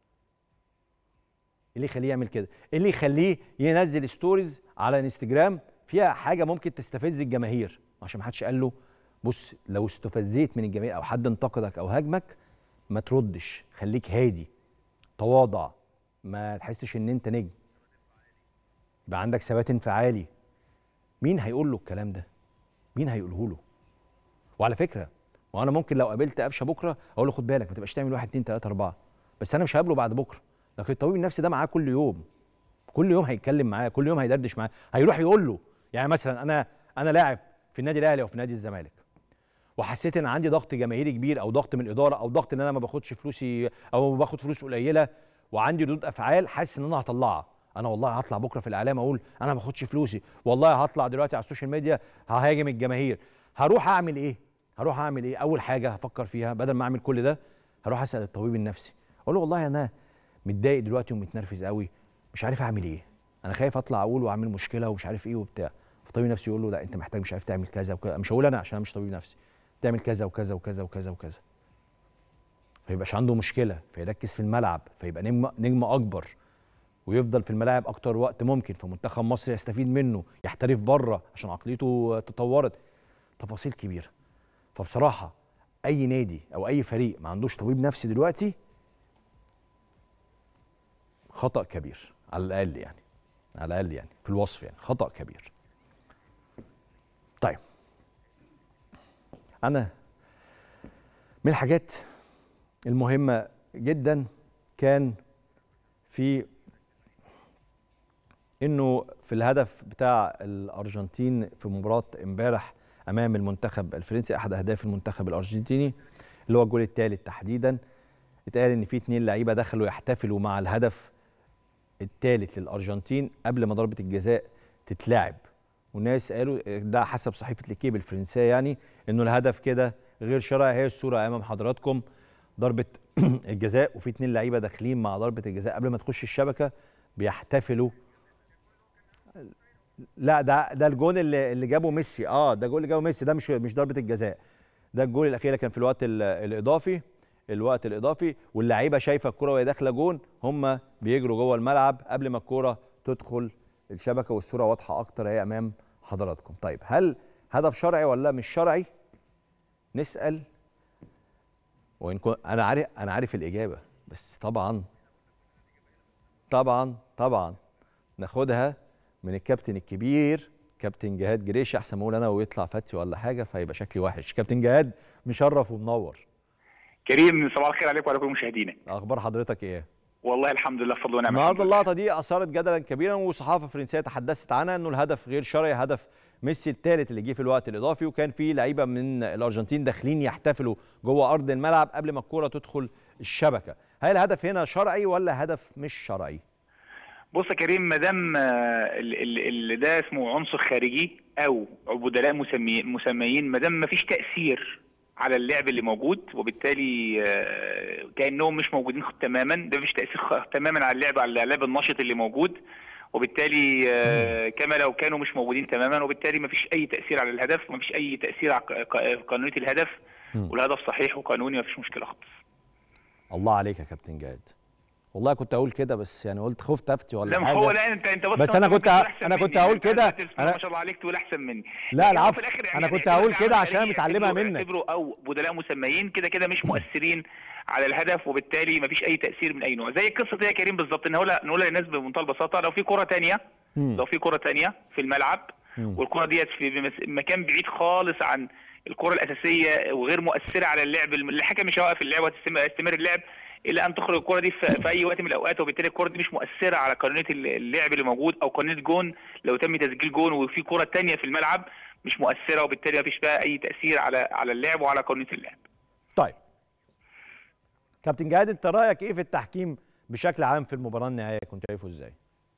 ايه اللي يخليه يعمل كده ايه اللي يخليه ينزل ستوريز على انستجرام فيها حاجه ممكن تستفز الجماهير عشان ما حدش قال له بص لو استفزيت من الجماهير او حد انتقدك او هاجمك ما تردش خليك هادي تواضع ما تحسش ان انت نجم يبقى عندك ثبات انفعالي مين هيقول له الكلام ده مين هيقوله له وعلى فكره وانا ممكن لو قابلت قفشه بكره اقول له خد بالك ما تبقاش تعمل واحد اتنين تلاته اربعه بس انا مش هقابله بعد بكره لكن الطبيب النفسي ده معاه كل يوم كل يوم هيتكلم معاه كل يوم هيدردش معاه هيروح يقول له يعني مثلا انا انا لاعب في النادي الاهلي او في نادي الزمالك وحسيت ان عندي ضغط جماهيري كبير او ضغط من الاداره او ضغط ان انا ما باخدش فلوسي او باخد فلوس قليله وعندي ردود افعال حاسس ان انا هطلعها انا والله هطلع بكره في الاعلام اقول انا ما باخدش فلوسي والله هطلع دلوقتي على السوشيال ميديا ههاجم الجماهير هروح اعمل ايه هروح اعمل ايه اول حاجه هفكر فيها بدل ما اعمل كل ده هروح اسال الطبيب النفسي اقول له والله انا متضايق دلوقتي ومتنرفز قوي مش عارف اعمل ايه انا خايف اطلع اقول واعمل مشكله ومش عارف ايه وبتاع فالطبيب النفسي يقول له لا انت محتاج مش عارف تعمل كذا وكذا مش هقول انا عشان انا مش طبيب نفسي تعمل كذا وكذا وكذا وكذا وكذا فيبقاش عنده مشكله فيركز في الملعب فيبقى نجم نجم اكبر ويفضل في الملاعب اكتر وقت ممكن في منتخب مصر يستفيد منه يحترف بره عشان عقليته تطورت تفاصيل كبيره فبصراحه اي نادي او اي فريق ما عندوش طبيب نفسي دلوقتي خطا كبير على الاقل يعني على الاقل يعني في الوصف يعني خطا كبير طيب انا من الحاجات المهمه جدا كان في انه في الهدف بتاع الارجنتين في مباراه امبارح امام المنتخب الفرنسي احد اهداف المنتخب الارجنتيني اللي هو الجول الثالث تحديدا اتقال ان في اتنين لعيبه دخلوا يحتفلوا مع الهدف الثالث للارجنتين قبل ما ضربه الجزاء تتلعب وناس قالوا ده حسب صحيفه ليكيب الفرنسيه يعني انه الهدف كده غير شرعي هي الصوره امام حضراتكم ضربه الجزاء وفي اتنين لعيبه داخلين مع ضربه الجزاء قبل ما تخش الشبكه بيحتفلوا لا ده ده الجون اللي اللي جابه ميسي اه ده الجون اللي جابه ميسي ده مش مش ضربه الجزاء ده الجول الاخير اللي كان في الوقت ال- الاضافي الوقت الاضافي واللعيبه شايفه الكره وهي داخله جون هم بيجروا جوه الملعب قبل ما الكره تدخل الشبكه والصوره واضحه اكتر هي امام حضراتكم طيب هل هدف شرعي ولا مش شرعي نسال وان كنت انا عارف انا عارف الاجابه بس طبعا طبعا طبعا ناخدها من الكابتن الكبير كابتن جهاد جريش احسن ما اقول انا ويطلع فتي ولا حاجه فيبقى شكلي وحش كابتن جهاد مشرف ومنور كريم صباح الخير عليك وعلى كل مشاهدينا اخبار حضرتك ايه والله الحمد لله فضل ونعم النهارده الحمد لله. اللقطه دي اثارت جدلا كبيرا وصحافه فرنسيه تحدثت عنها انه الهدف غير شرعي هدف ميسي الثالث اللي جه في الوقت الاضافي وكان في لعيبه من الارجنتين داخلين يحتفلوا جوه ارض الملعب قبل ما الكره تدخل الشبكه هل الهدف هنا شرعي ولا هدف مش شرعي بص يا كريم ما دام آه، ال- ال- اللي ده اسمه عنصر خارجي او بدلاء مسمي- مسميين ما دام ما فيش تاثير على اللعب اللي موجود وبالتالي آه، كانهم مش موجودين تماما ده مفيش تاثير خ- تماما على اللعب على اللعب النشط اللي موجود وبالتالي آه، كما لو كانوا مش موجودين تماما وبالتالي مفيش اي تاثير على الهدف مفيش اي تاثير على ق- ق- قانونيه الهدف مم. والهدف صحيح وقانوني مفيش مشكله خالص الله عليك يا كابتن جهاد والله كنت اقول كده بس يعني قلت خفت افتي ولا لا ما حاجه هو لا انت انت بص بس أنت أنا ممكن كنت تقول ه- أحسن أنا مني. كنت هقول أنت كده. بسم أنا- الله ما شاء الله عليك تقول احسن مني لا لكن هو العفو في الآخر انا يعني كنت إحنا هقول كده عمل عشان خارجي متعلمها اعتبره- منك اعتبره او بدلاء مسميين كده كده مش مؤثرين على الهدف وبالتالي مفيش اي تاثير من اي نوع زي القصه دي يا كريم بالظبط ان نقولها نقولها للناس بمنتهى البساطه لو في كره تانية مم. لو في كره تانية في الملعب مم. والكره ديت في بمس- مكان بعيد خالص عن الكره الاساسيه وغير مؤثره على اللعب الحكم مش هيوقف اللعب ويستمر اللعب الا ان تخرج الكره دي في في اي وقت من الاوقات وبالتالي الكره دي مش مؤثره على قانونيه اللعب اللي موجود او قانونيه جون لو تم تسجيل جون وفي كره تانية في الملعب مش مؤثره وبالتالي مفيش بقى اي تاثير على على اللعب وعلى قانونيه اللعب طيب كابتن جهاد انت رايك ايه في التحكيم بشكل عام في المباراه النهائيه كنت شايفه ازاي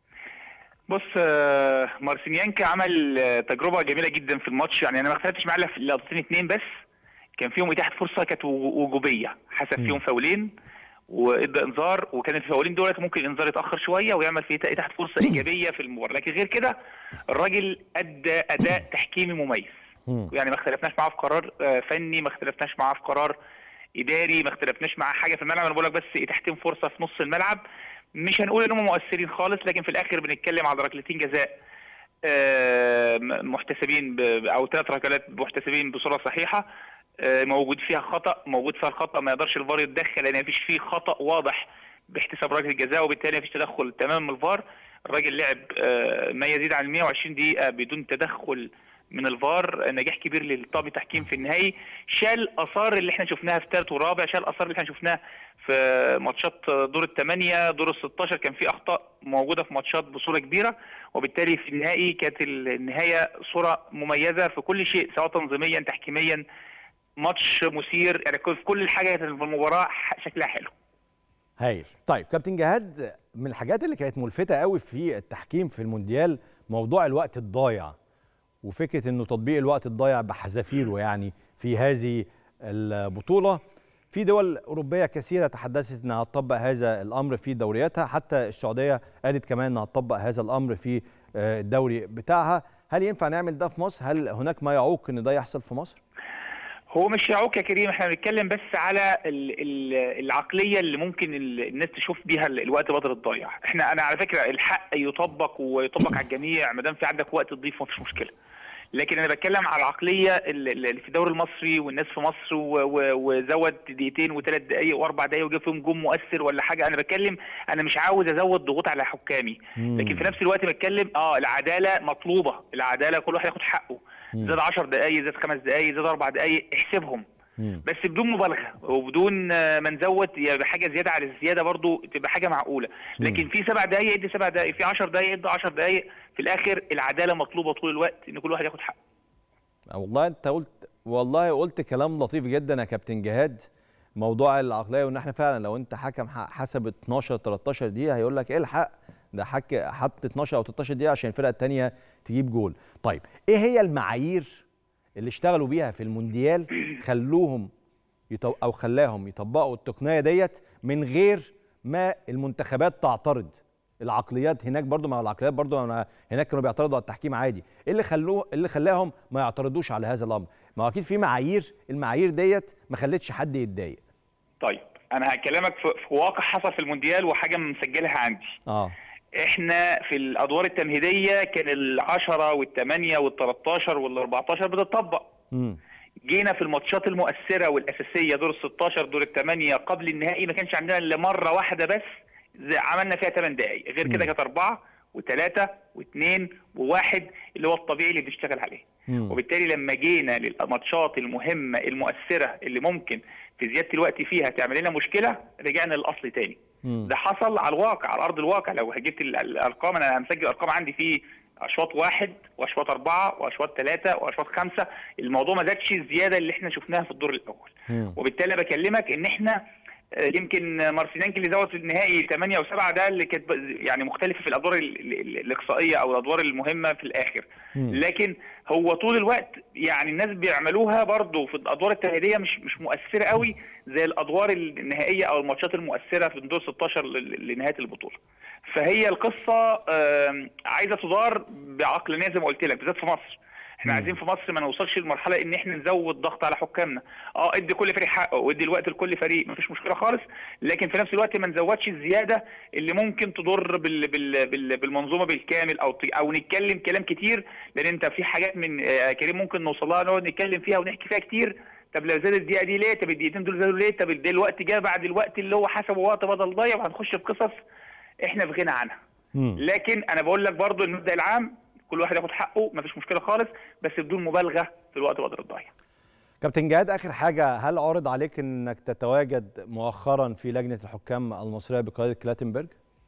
بص آه، مارسينيانكا عمل آه، تجربه جميله جدا في الماتش يعني انا ما اختلفتش معاه إلا في لقطتين اتنين بس كان فيهم اتاحه فرصه كانت وجو- وجوبيه حسب مم. فيهم فاولين وادى انذار وكان الفاولين دولت ممكن الانذار يتاخر شويه ويعمل في اتاحه فرصه ايجابيه في المباراه لكن غير كده الراجل ادى اداء تحكيمي مميز مم. يعني ما اختلفناش معاه في قرار آه، فني ما اختلفناش معاه في قرار اداري ما اختلفناش معاه حاجه في الملعب انا بقول لك بس تحكيم فرصه في نص الملعب مش هنقول انهم مؤثرين خالص لكن في الاخر بنتكلم على ركلتين جزاء آه، م- محتسبين ب- ب- او ثلاث ركلات محتسبين بصوره صحيحه آه، موجود فيها خطا موجود فيها الخطا ما يقدرش الفار يتدخل لان مفيش فيه خطا واضح باحتساب ركله الجزاء وبالتالي مفيش تدخل تمام من الفار الراجل لعب آه، ما يزيد عن 120 دقيقه بدون تدخل من الفار نجاح كبير للطاقم التحكيم في النهائي شال اثار اللي احنا شفناها في ثالث ورابع شال اثار اللي احنا شفناها في ماتشات دور الثمانيه دور ال 16 كان في اخطاء موجوده في ماتشات بصوره كبيره وبالتالي في النهائي كانت النهايه صوره مميزه في كل شيء سواء تنظيميا تحكيميا ماتش مثير يعني في كل حاجه كانت في المباراه شكلها حلو هايل طيب كابتن جهاد من الحاجات اللي كانت ملفتة قوي في التحكيم في المونديال موضوع الوقت الضايع وفكرة انه تطبيق الوقت الضايع بحذافيره يعني في هذه البطولة في دول أوروبية كثيرة تحدثت أنها تطبق هذا الأمر في دورياتها حتى السعودية قالت كمان أنها تطبق هذا الأمر في آه، الدوري بتاعها هل ينفع نعمل ده في مصر؟ هل هناك ما يعوق أن ده يحصل في مصر؟ هو مش يعوق يا كريم احنا بنتكلم بس على ال ال العقليه اللي ممكن ال- الناس تشوف بيها ال- الوقت بدل الضايع احنا انا على فكره الحق يطبق ويطبق على الجميع ما دام في عندك وقت تضيف مفيش مشكله لكن انا بتكلم على العقليه ال- ال- اللي في الدوري المصري والناس في مصر و- و- وزود دقيقتين وثلاث دقائق واربع دقائق وجاب فيهم جون مؤثر ولا حاجه انا بتكلم انا مش عاوز ازود ضغوط على حكامي لكن في نفس الوقت بتكلم اه العداله مطلوبه العداله كل واحد ياخد حقه مم. زاد 10 دقائق زاد خمس دقائق زاد اربع دقائق احسبهم مم. بس بدون مبالغه وبدون آه، ما نزود يبقى حاجه زياده على الزياده برضو تبقى حاجه معقوله لكن في سبع دقائق ادي سبع دقائق في 10 دقائق ادي 10 دقائق في الاخر العداله مطلوبه طول الوقت ان كل واحد ياخد حقه والله انت قلت والله قلت كلام لطيف جدا يا كابتن جهاد موضوع العقليه وان احنا فعلا لو انت حكم ح- حسب 12 13 دقيقه هيقول لك الحق ده حك حط 12 او 13 دقيقه عشان الفرقه الثانيه تجيب جول طيب ايه هي المعايير اللي اشتغلوا بيها في المونديال خلوهم يطب... او خلاهم يطبقوا التقنيه ديت من غير ما المنتخبات تعترض العقليات هناك برضو مع العقليات برضو أنا هناك كانوا بيعترضوا على التحكيم عادي ايه اللي خلوه اللي خلاهم ما يعترضوش على هذا الامر ما هو اكيد في معايير المعايير ديت ما خلتش حد يتضايق طيب انا هكلمك في, في واقع حصل في المونديال وحاجه مسجلها عندي اه احنا في الادوار التمهيديه كان ال10 وال8 وال13 وال14 بتطبق امم جينا في الماتشات المؤثره والاساسيه دور ال16 دور الثمانيه قبل النهائي ما كانش عندنا الا مره واحده بس زي- عملنا فيها 8 دقائق غير كده مم. كانت اربعه وثلاثه واثنين وواحد اللي هو الطبيعي اللي بنشتغل عليه مم. وبالتالي لما جينا للماتشات المهمه المؤثره اللي ممكن في زياده الوقت فيها تعمل لنا مشكله رجعنا للاصل تاني مم. ده حصل على الواقع على ارض الواقع لو جبت ال- الارقام انا مسجل ارقام عندي في اشواط واحد واشواط اربعه واشواط ثلاثه واشواط خمسه الموضوع ما زادش الزياده اللي احنا شفناها في الدور الاول مم. وبالتالي أنا بكلمك ان احنا آه، يمكن مارسينيانك اللي زود في النهائي 8 و7 ده اللي كانت ب- يعني مختلفه في الادوار ال- ال- الاقصائيه او الادوار المهمه في الاخر مم. لكن هو طول الوقت يعني الناس بيعملوه برضه في الادوار التمهيديه مش مش مؤثره قوي زي الادوار النهائيه او الماتشات المؤثره في دور 16 ل- لنهايه البطوله. فهي القصه آم، عايزه تدار بعقلانيه زي ما قلت لك بالذات في مصر. احنا مم. عايزين في مصر ما نوصلش لمرحله ان احنا نزود ضغط على حكامنا اه ادي كل فريق حقه وادي الوقت لكل فريق مفيش مشكله خالص لكن في نفس الوقت ما نزودش الزياده اللي ممكن تضر بال بال بال بالمنظومه بالكامل او ت- او نتكلم كلام كتير لان انت في حاجات من آه، كريم ممكن نوصل لها نقعد نتكلم فيها ونحكي فيها كتير طب لو زادت الدقيقه دي ليه طب الدقيقتين دول زادوا ليه طب ده الوقت جه بعد الوقت اللي هو حسبه وقت بدل ضايع وهنخش في قصص احنا في غنى عنها مم. لكن انا بقول لك برضو المبدا العام كل واحد ياخد حقه مفيش مشكله خالص بس بدون مبالغه في الوقت بدل الضايع كابتن جهاد اخر حاجه هل عرض عليك انك تتواجد مؤخرا في لجنه الحكام المصريه بقياده كلاتنبرج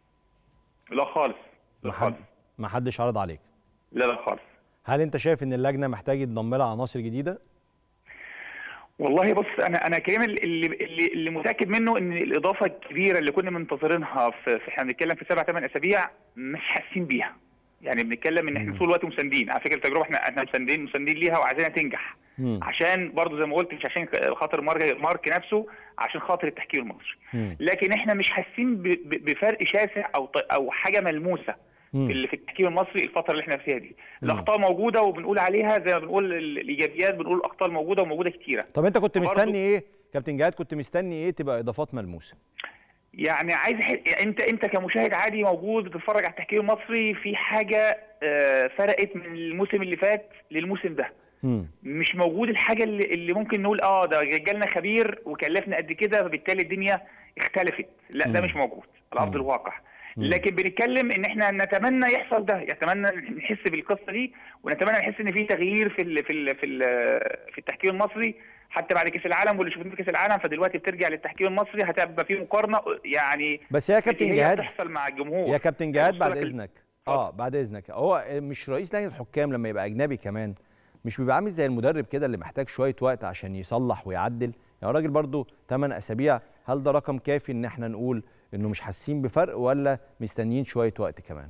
لا خالص لا ما حد خالص ما حدش عرض عليك لا لا خالص هل انت شايف ان اللجنه محتاج يتضم لها عناصر جديده والله بص انا انا كريم اللي اللي, اللي متاكد منه ان الاضافه الكبيره اللي كنا منتظرينها في, في احنا بنتكلم في سبع ثمان اسابيع مش حاسين بيها يعني بنتكلم ان احنا مم. طول الوقت مساندين على فكره التجربه احنا احنا مساندين مساندين ليها وعايزينها تنجح مم. عشان برضو زي ما قلت مش عشان خاطر مارك مارك نفسه عشان خاطر التحكيم المصري مم. لكن احنا مش حاسين ب- ب- بفرق شاسع او ط- او حاجه ملموسه مم. في ال- في التحكيم المصري الفتره اللي احنا فيها دي مم. الاخطاء موجوده وبنقول عليها زي ما بنقول ال- الايجابيات بنقول الاخطاء الموجوده وموجوده كتيره طب انت كنت برضو- مستني ايه كابتن جهاد كنت مستني ايه تبقى اضافات ملموسه يعني عايز ح- انت انت كمشاهد عادي موجود بتتفرج على التحكيم المصري في حاجه آه، فرقت من الموسم اللي فات للموسم ده مم. مش موجود الحاجه اللي, اللي ممكن نقول اه ده جالنا خبير وكلفنا قد كده فبالتالي الدنيا اختلفت لا ده مم. مش موجود على ارض مم. الواقع مم. لكن بنتكلم ان احنا نتمنى يحصل ده نتمنى نحس بالقصه دي ونتمنى نحس ان في تغيير في ال في ال في ال في التحكيم المصري حتى بعد كاس العالم واللي شفناه في كاس العالم فدلوقتي بترجع للتحكيم المصري هتبقى في مقارنه يعني بس يا كابتن هي جهاد بتحصل مع الجمهور يا كابتن جهاد بص بعد لك ال- اذنك اه بعد اذنك هو مش رئيس لجنه الحكام لما يبقى اجنبي كمان مش بيبقى عامل زي المدرب كده اللي محتاج شويه وقت عشان يصلح ويعدل يعني الراجل برضو 8 اسابيع هل ده رقم كافي ان احنا نقول انه مش حاسين بفرق ولا مستنيين شويه وقت كمان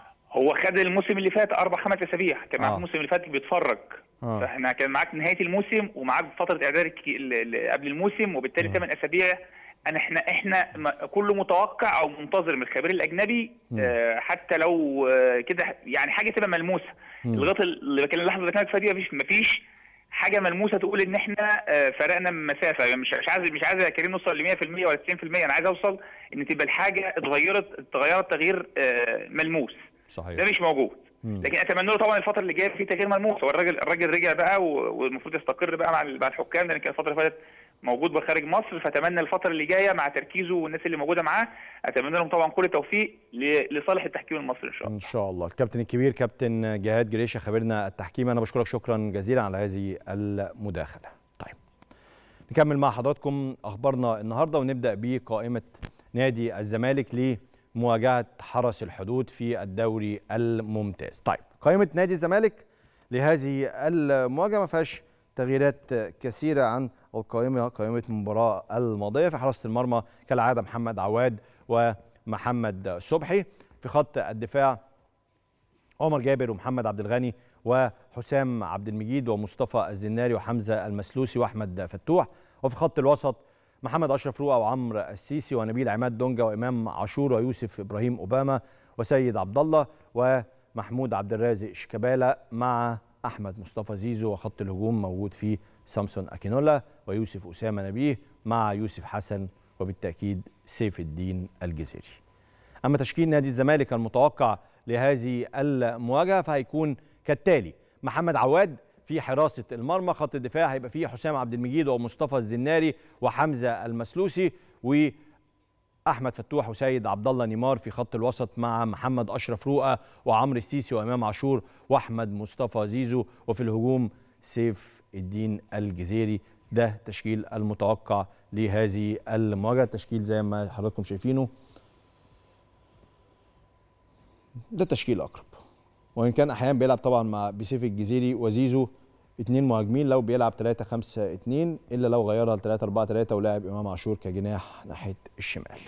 هو خد الموسم اللي فات اربع خمس اسابيع كان معاك آه. الموسم اللي فات بيتفرج اه فاحنا كان معاك نهايه الموسم ومعاك فتره اعداد الك- ال- ال- قبل الموسم وبالتالي مم. ثمان اسابيع انا احنا احنا ما- كله متوقع او منتظر من الخبير الاجنبي مم. آه حتى لو آه كده يعني حاجه تبقى ملموسه مم. لغايه اللي كان اللحظه اللي كانت فيها دي مفيش مفيش حاجه ملموسه تقول ان احنا آه، فرقنا من مسافه يعني مش مش عايز مش عايز يا كريم نوصل ل 100% ولا 90% انا عايز اوصل ان تبقى الحاجه اتغيرت اتغيرت تغيير آه، ملموس ده صحيح مش موجود مم. لكن اتمنى له طبعا الفتره اللي جايه في تغيير ملموس هو الراجل الراجل رجع بقى و- والمفروض يستقر بقى مع ال- مع الحكام لان كان الفتره اللي فاتت موجود بخارج مصر فاتمنى الفتره اللي جايه مع تركيزه والناس اللي موجوده معاه اتمنى لهم طبعا كل التوفيق ل- لصالح التحكيم المصري ان شاء الله ان شاء الله الكابتن الكبير كابتن جهاد جريشه خبيرنا التحكيم انا بشكرك شكرا جزيلا على هذه المداخله طيب نكمل مع حضراتكم اخبارنا النهارده ونبدا بقائمه نادي الزمالك لمواجهه حرس الحدود في الدوري الممتاز طيب قائمه نادي الزمالك لهذه المواجهه ما فيهاش تغييرات كثيره عن القائمه قائمه المباراه الماضيه في حراسه المرمى كالعاده محمد عواد ومحمد صبحي في في خط الدفاع عمر جابر ومحمد عبد الغني وحسام عبد المجيد ومصطفى الزناري وحمزه المسلوسي واحمد فتوح وفي خط الوسط محمد اشرف رؤى وعمرو السيسي ونبيل عماد دونجا وامام عاشور ويوسف ابراهيم اوباما وسيد عبد الله ومحمود عبد الرازق شيكابالا مع احمد مصطفى زيزو وخط الهجوم موجود فيه سامسون اكينولا ويوسف اسامه نبيه مع يوسف حسن وبالتاكيد سيف الدين الجزيري. اما تشكيل نادي الزمالك المتوقع لهذه المواجهه فهيكون كالتالي محمد عواد في حراسه المرمى خط الدفاع هيبقى فيه حسام عبد المجيد ومصطفى الزناري وحمزه المسلوسي واحمد فتوح وسيد عبد الله نيمار في خط الوسط مع محمد اشرف رؤى وعمرو السيسي وامام عاشور واحمد مصطفى زيزو وفي الهجوم سيف الدين الجزيري ده تشكيل المتوقع لهذه المواجهه التشكيل زي ما حضراتكم شايفينه ده تشكيل اقرب وان كان احيانا بيلعب طبعا مع بسيف الجزيري وزيزو اثنين مهاجمين لو بيلعب 3 5 2 الا لو غيرها ل 3 4 3 ولاعب امام عاشور كجناح ناحيه الشمال.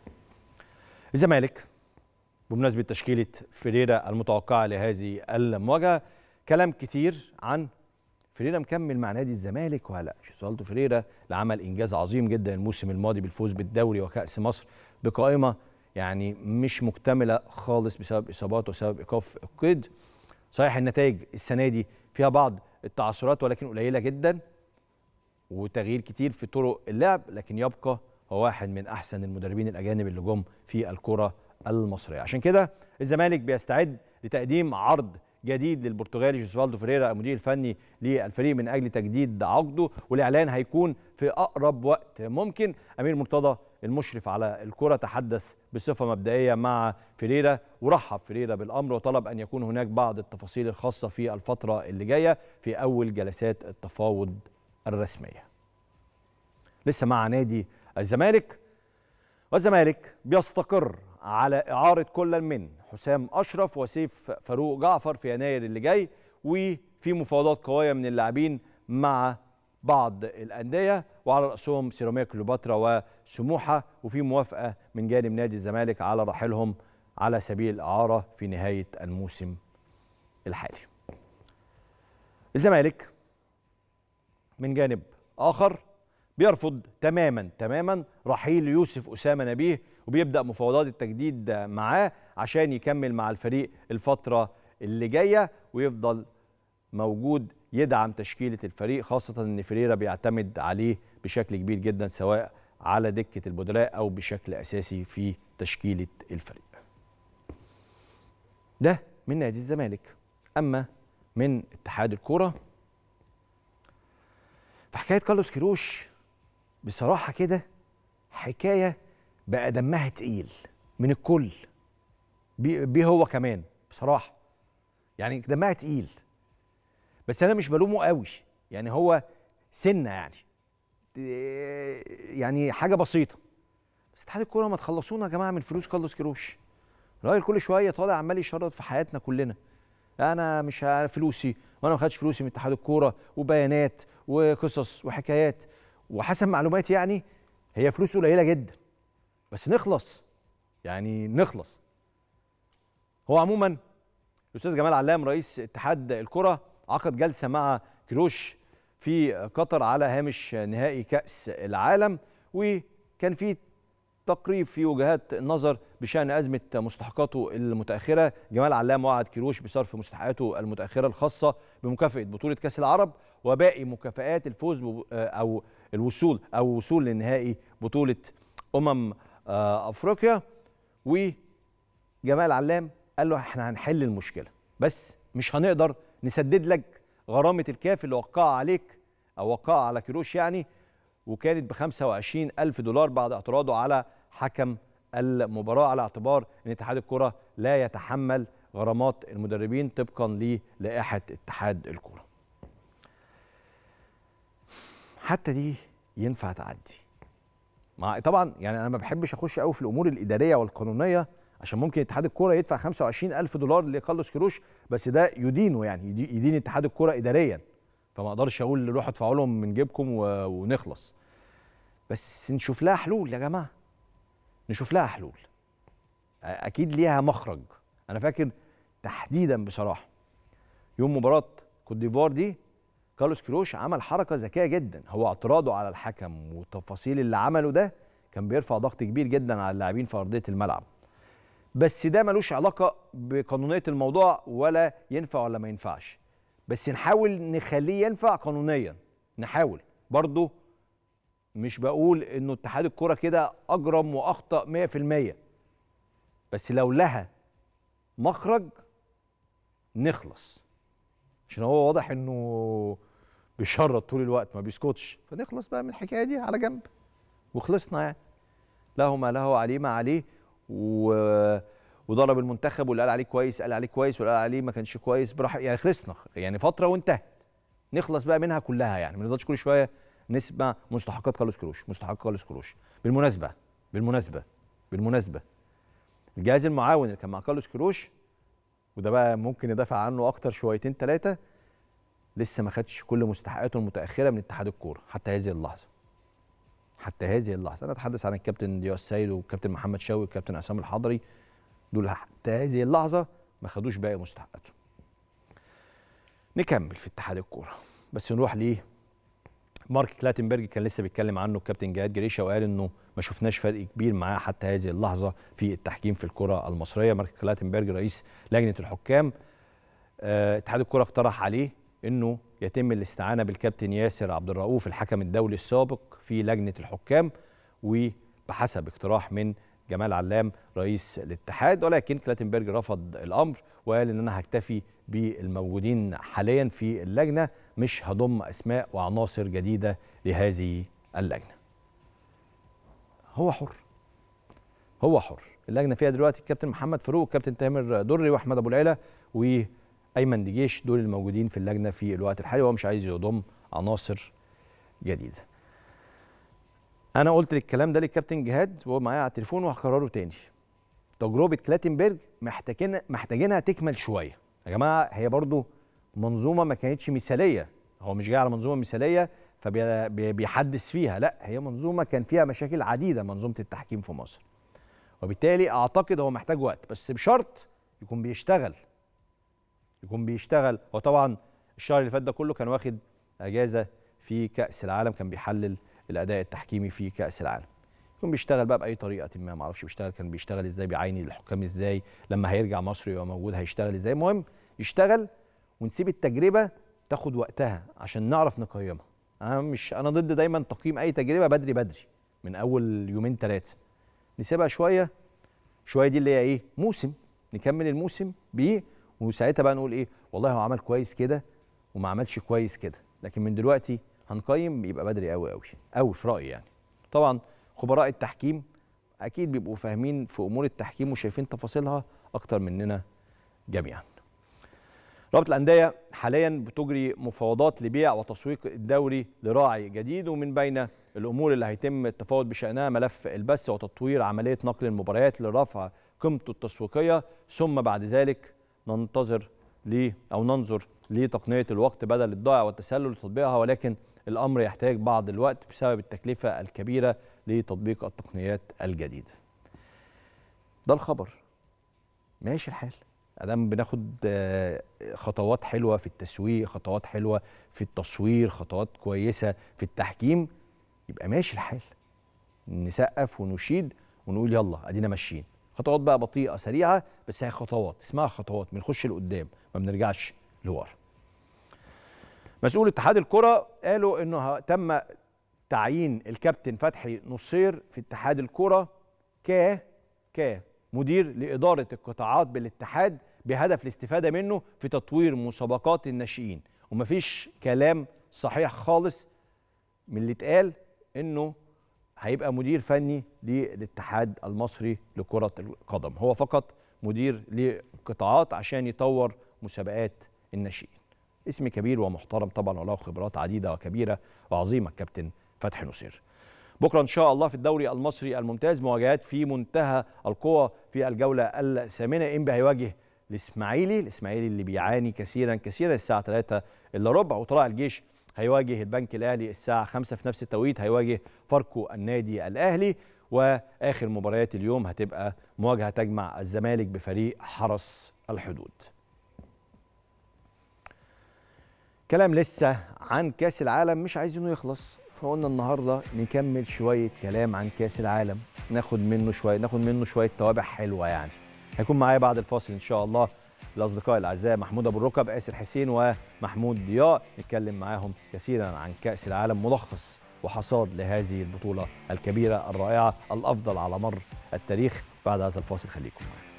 الزمالك بمناسبه تشكيله فريرا المتوقعه لهذه المواجهه كلام كتير عن فريرا مكمل مع نادي الزمالك ولا جوزالدو فريرا اللي عمل انجاز عظيم جدا الموسم الماضي بالفوز بالدوري وكاس مصر بقائمه يعني مش مكتمله خالص بسبب اصابات وسبب ايقاف القيد صحيح النتائج السنه دي فيها بعض التعثرات ولكن قليله جدا وتغيير كتير في طرق اللعب لكن يبقى هو واحد من احسن المدربين الاجانب اللي جم في الكره المصريه عشان كده الزمالك بيستعد لتقديم عرض جديد للبرتغالي جوزفالدو فريرا المدير الفني للفريق من اجل تجديد عقده والاعلان هيكون في اقرب وقت ممكن امير مرتضى المشرف على الكره تحدث بصفه مبدئيه مع فريرا ورحب فريرا بالامر وطلب ان يكون هناك بعض التفاصيل الخاصه في الفتره اللي جايه في اول جلسات التفاوض الرسميه. لسه مع نادي الزمالك والزمالك بيستقر على اعاره كل من حسام اشرف وسيف فاروق جعفر في يناير اللي جاي وفي مفاوضات قويه من اللاعبين مع بعض الانديه وعلى راسهم سيراميكا كليوباترا وسموحه وفي موافقه من جانب نادي الزمالك على رحيلهم على سبيل الاعاره في نهايه الموسم الحالي. الزمالك من جانب اخر بيرفض تماما تماما رحيل يوسف اسامه نبيه وبيبدا مفاوضات التجديد معاه عشان يكمل مع الفريق الفتره اللي جايه ويفضل موجود يدعم تشكيله الفريق خاصه ان فريرا بيعتمد عليه بشكل كبير جدا سواء على دكه البدلاء او بشكل اساسي في تشكيله الفريق. ده من نادي الزمالك اما من اتحاد الكوره فحكايه كارلوس كيروش بصراحه كده حكايه بقى دمها تقيل من الكل بيه بي هو كمان بصراحه يعني دمها تقيل بس انا مش بلومه قوي يعني هو سنه يعني يعني حاجه بسيطه بس اتحاد الكوره ما تخلصونا يا جماعه من فلوس كارلوس كيروش الراجل كل شويه طالع عمال يشرط في حياتنا كلنا انا مش عارف فلوسي وانا ما خدتش فلوسي من اتحاد الكوره وبيانات وقصص وحكايات وحسب معلوماتي يعني هي فلوس قليله جدا بس نخلص يعني نخلص هو عموما الاستاذ جمال علام رئيس اتحاد الكره عقد جلسه مع كروش في قطر على هامش نهائي كاس العالم وكان في تقريب في وجهات النظر بشان ازمه مستحقاته المتاخره جمال علام وعد كيروش بصرف مستحقاته المتاخره الخاصه بمكافاه بطوله كاس العرب وباقي مكافآت الفوز او الوصول او وصول لنهائي بطوله امم افريقيا وجمال علام قال له احنا هنحل المشكله بس مش هنقدر نسدد لك غرامه الكاف اللي وقعها عليك او وقعها على كيروش يعني وكانت ب 25 ألف دولار بعد اعتراضه على حكم المباراة على اعتبار أن اتحاد الكرة لا يتحمل غرامات المدربين طبقا للائحة اتحاد الكرة حتى دي ينفع تعدي مع طبعا يعني انا ما بحبش اخش قوي في الامور الاداريه والقانونيه عشان ممكن اتحاد الكوره يدفع 25 الف دولار لكارلوس كيروش بس ده يدينه يعني يدين اتحاد الكوره اداريا فما اقدرش اقول روحوا ادفعوا لهم من جيبكم ونخلص بس نشوف لها حلول يا جماعه نشوف لها حلول اكيد ليها مخرج انا فاكر تحديدا بصراحه يوم مباراه كوت ديفوار دي كارلوس كروش عمل حركه ذكيه جدا هو اعتراضه على الحكم والتفاصيل اللي عمله ده كان بيرفع ضغط كبير جدا على اللاعبين في ارضيه الملعب بس ده ملوش علاقه بقانونيه الموضوع ولا ينفع ولا ما ينفعش بس نحاول نخليه ينفع قانونيا نحاول برضه مش بقول انه اتحاد الكره كده اجرم واخطا 100% بس لو لها مخرج نخلص عشان هو واضح انه بيشرط طول الوقت ما بيسكتش فنخلص بقى من الحكايه دي على جنب وخلصنا يعني له ما له عليه ما عليه و... وضرب المنتخب واللي قال عليه كويس قال عليه كويس واللي قال عليه ما كانش كويس براحه يعني خلصنا يعني فتره وانتهت نخلص بقى منها كلها يعني ما نفضلش كل شويه نسمع مستحقات كارلوس كروش مستحقات كارلوس كروش بالمناسبه بالمناسبه بالمناسبه الجهاز المعاون اللي كان مع كارلوس كروش وده بقى ممكن ندافع عنه اكتر شويتين ثلاثه لسه ما خدش كل مستحقاته المتاخره من اتحاد الكوره حتى هذه اللحظه حتى هذه اللحظه انا اتحدث عن الكابتن ضياء السيد والكابتن محمد شوقي والكابتن عصام الحضري دول حتى هذه اللحظه ما خدوش باقي مستحقاتهم نكمل في اتحاد الكوره بس نروح ليه مارك كلاتنبرج كان لسه بيتكلم عنه الكابتن جهاد جريشه وقال انه ما شفناش فرق كبير معاه حتى هذه اللحظه في التحكيم في الكره المصريه مارك كلاتنبرج رئيس لجنه الحكام آه، اتحاد الكره اقترح عليه انه يتم الاستعانه بالكابتن ياسر عبد الرؤوف الحكم الدولي السابق في لجنه الحكام وبحسب اقتراح من جمال علام رئيس الاتحاد ولكن كلاتنبرج رفض الامر وقال ان انا هكتفي بالموجودين حاليا في اللجنه مش هضم اسماء وعناصر جديده لهذه اللجنه. هو حر. هو حر، اللجنه فيها دلوقتي الكابتن محمد فاروق والكابتن تامر دري واحمد ابو العيله وايمن دجيش دول الموجودين في اللجنه في الوقت الحالي وهو مش عايز يضم عناصر جديده. انا قلت الكلام ده للكابتن جهاد وهو معايا على التليفون وهكرره تاني. تجربه كلاتنبرج محتاجين محتاجينها تكمل شويه. يا جماعه هي برضو منظومه ما كانتش مثاليه هو مش جاي على منظومه مثاليه فبيحدث فيها لا هي منظومه كان فيها مشاكل عديده منظومه التحكيم في مصر وبالتالي اعتقد هو محتاج وقت بس بشرط يكون بيشتغل يكون بيشتغل هو طبعا الشهر اللي فات ده كله كان واخد اجازه في كاس العالم كان بيحلل الاداء التحكيمي في كاس العالم يكون بيشتغل بقى باي طريقه ما ما اعرفش بيشتغل كان بيشتغل ازاي بيعاين الحكام ازاي لما هيرجع مصر يبقى موجود هيشتغل ازاي المهم يشتغل ونسيب التجربه تاخد وقتها عشان نعرف نقيمها انا مش انا ضد دايما تقييم اي تجربه بدري بدري من اول يومين ثلاثه نسيبها شويه شويه دي اللي هي ايه موسم نكمل الموسم بيه وساعتها بقى نقول ايه والله هو عمل كويس كده وما عملش كويس كده لكن من دلوقتي هنقيم يبقى بدري قوي قوي قوي في رايي يعني طبعا خبراء التحكيم اكيد بيبقوا فاهمين في امور التحكيم وشايفين تفاصيلها اكتر مننا جميعا رابطه الانديه حاليا بتجري مفاوضات لبيع وتسويق الدوري لراعي جديد ومن بين الامور اللي هيتم التفاوض بشانها ملف البث وتطوير عمليه نقل المباريات لرفع قيمته التسويقيه ثم بعد ذلك ننتظر ل او ننظر لتقنيه الوقت بدل الضائع والتسلل لتطبيقها ولكن الامر يحتاج بعض الوقت بسبب التكلفه الكبيره لتطبيق التقنيات الجديده. ده الخبر. ماشي الحال. ادام بناخد آه، خطوات حلوه في التسويق خطوات حلوه في التصوير خطوات كويسه في التحكيم يبقى ماشي الحال نسقف ونشيد ونقول يلا ادينا ماشيين خطوات بقى بطيئه سريعه بس هي خطوات اسمها خطوات بنخش لقدام ما بنرجعش لورا مسؤول اتحاد الكره قالوا انه ه- تم تعيين الكابتن فتحي نصير في اتحاد الكره ك ك مدير لإدارة القطاعات بالاتحاد بهدف الاستفادة منه في تطوير مسابقات الناشئين ومفيش كلام صحيح خالص من اللي اتقال انه هيبقى مدير فني للاتحاد المصري لكرة القدم هو فقط مدير لقطاعات عشان يطور مسابقات الناشئين اسم كبير ومحترم طبعا وله خبرات عديدة وكبيرة وعظيمة الكابتن فتحي نصير بكره ان شاء الله في الدوري المصري الممتاز مواجهات في منتهى القوه في الجوله الثامنه انبي هيواجه الاسماعيلي الاسماعيلي اللي بيعاني كثيرا كثيرا الساعه 3 الا ربع وطلائع الجيش هيواجه البنك الاهلي الساعه 5 في نفس التوقيت هيواجه فاركو النادي الاهلي واخر مباريات اليوم هتبقى مواجهه تجمع الزمالك بفريق حرس الحدود كلام لسه عن كاس العالم مش عايزينه يخلص فقلنا النهارده نكمل شويه كلام عن كاس العالم ناخد منه شويه ناخد منه شويه توابع حلوه يعني هيكون معايا بعد الفاصل ان شاء الله الاصدقاء الاعزاء محمود ابو الركب اسر حسين ومحمود ضياء نتكلم معاهم كثيرا عن كاس العالم ملخص وحصاد لهذه البطوله الكبيره الرائعه الافضل على مر التاريخ بعد هذا الفاصل خليكم معايا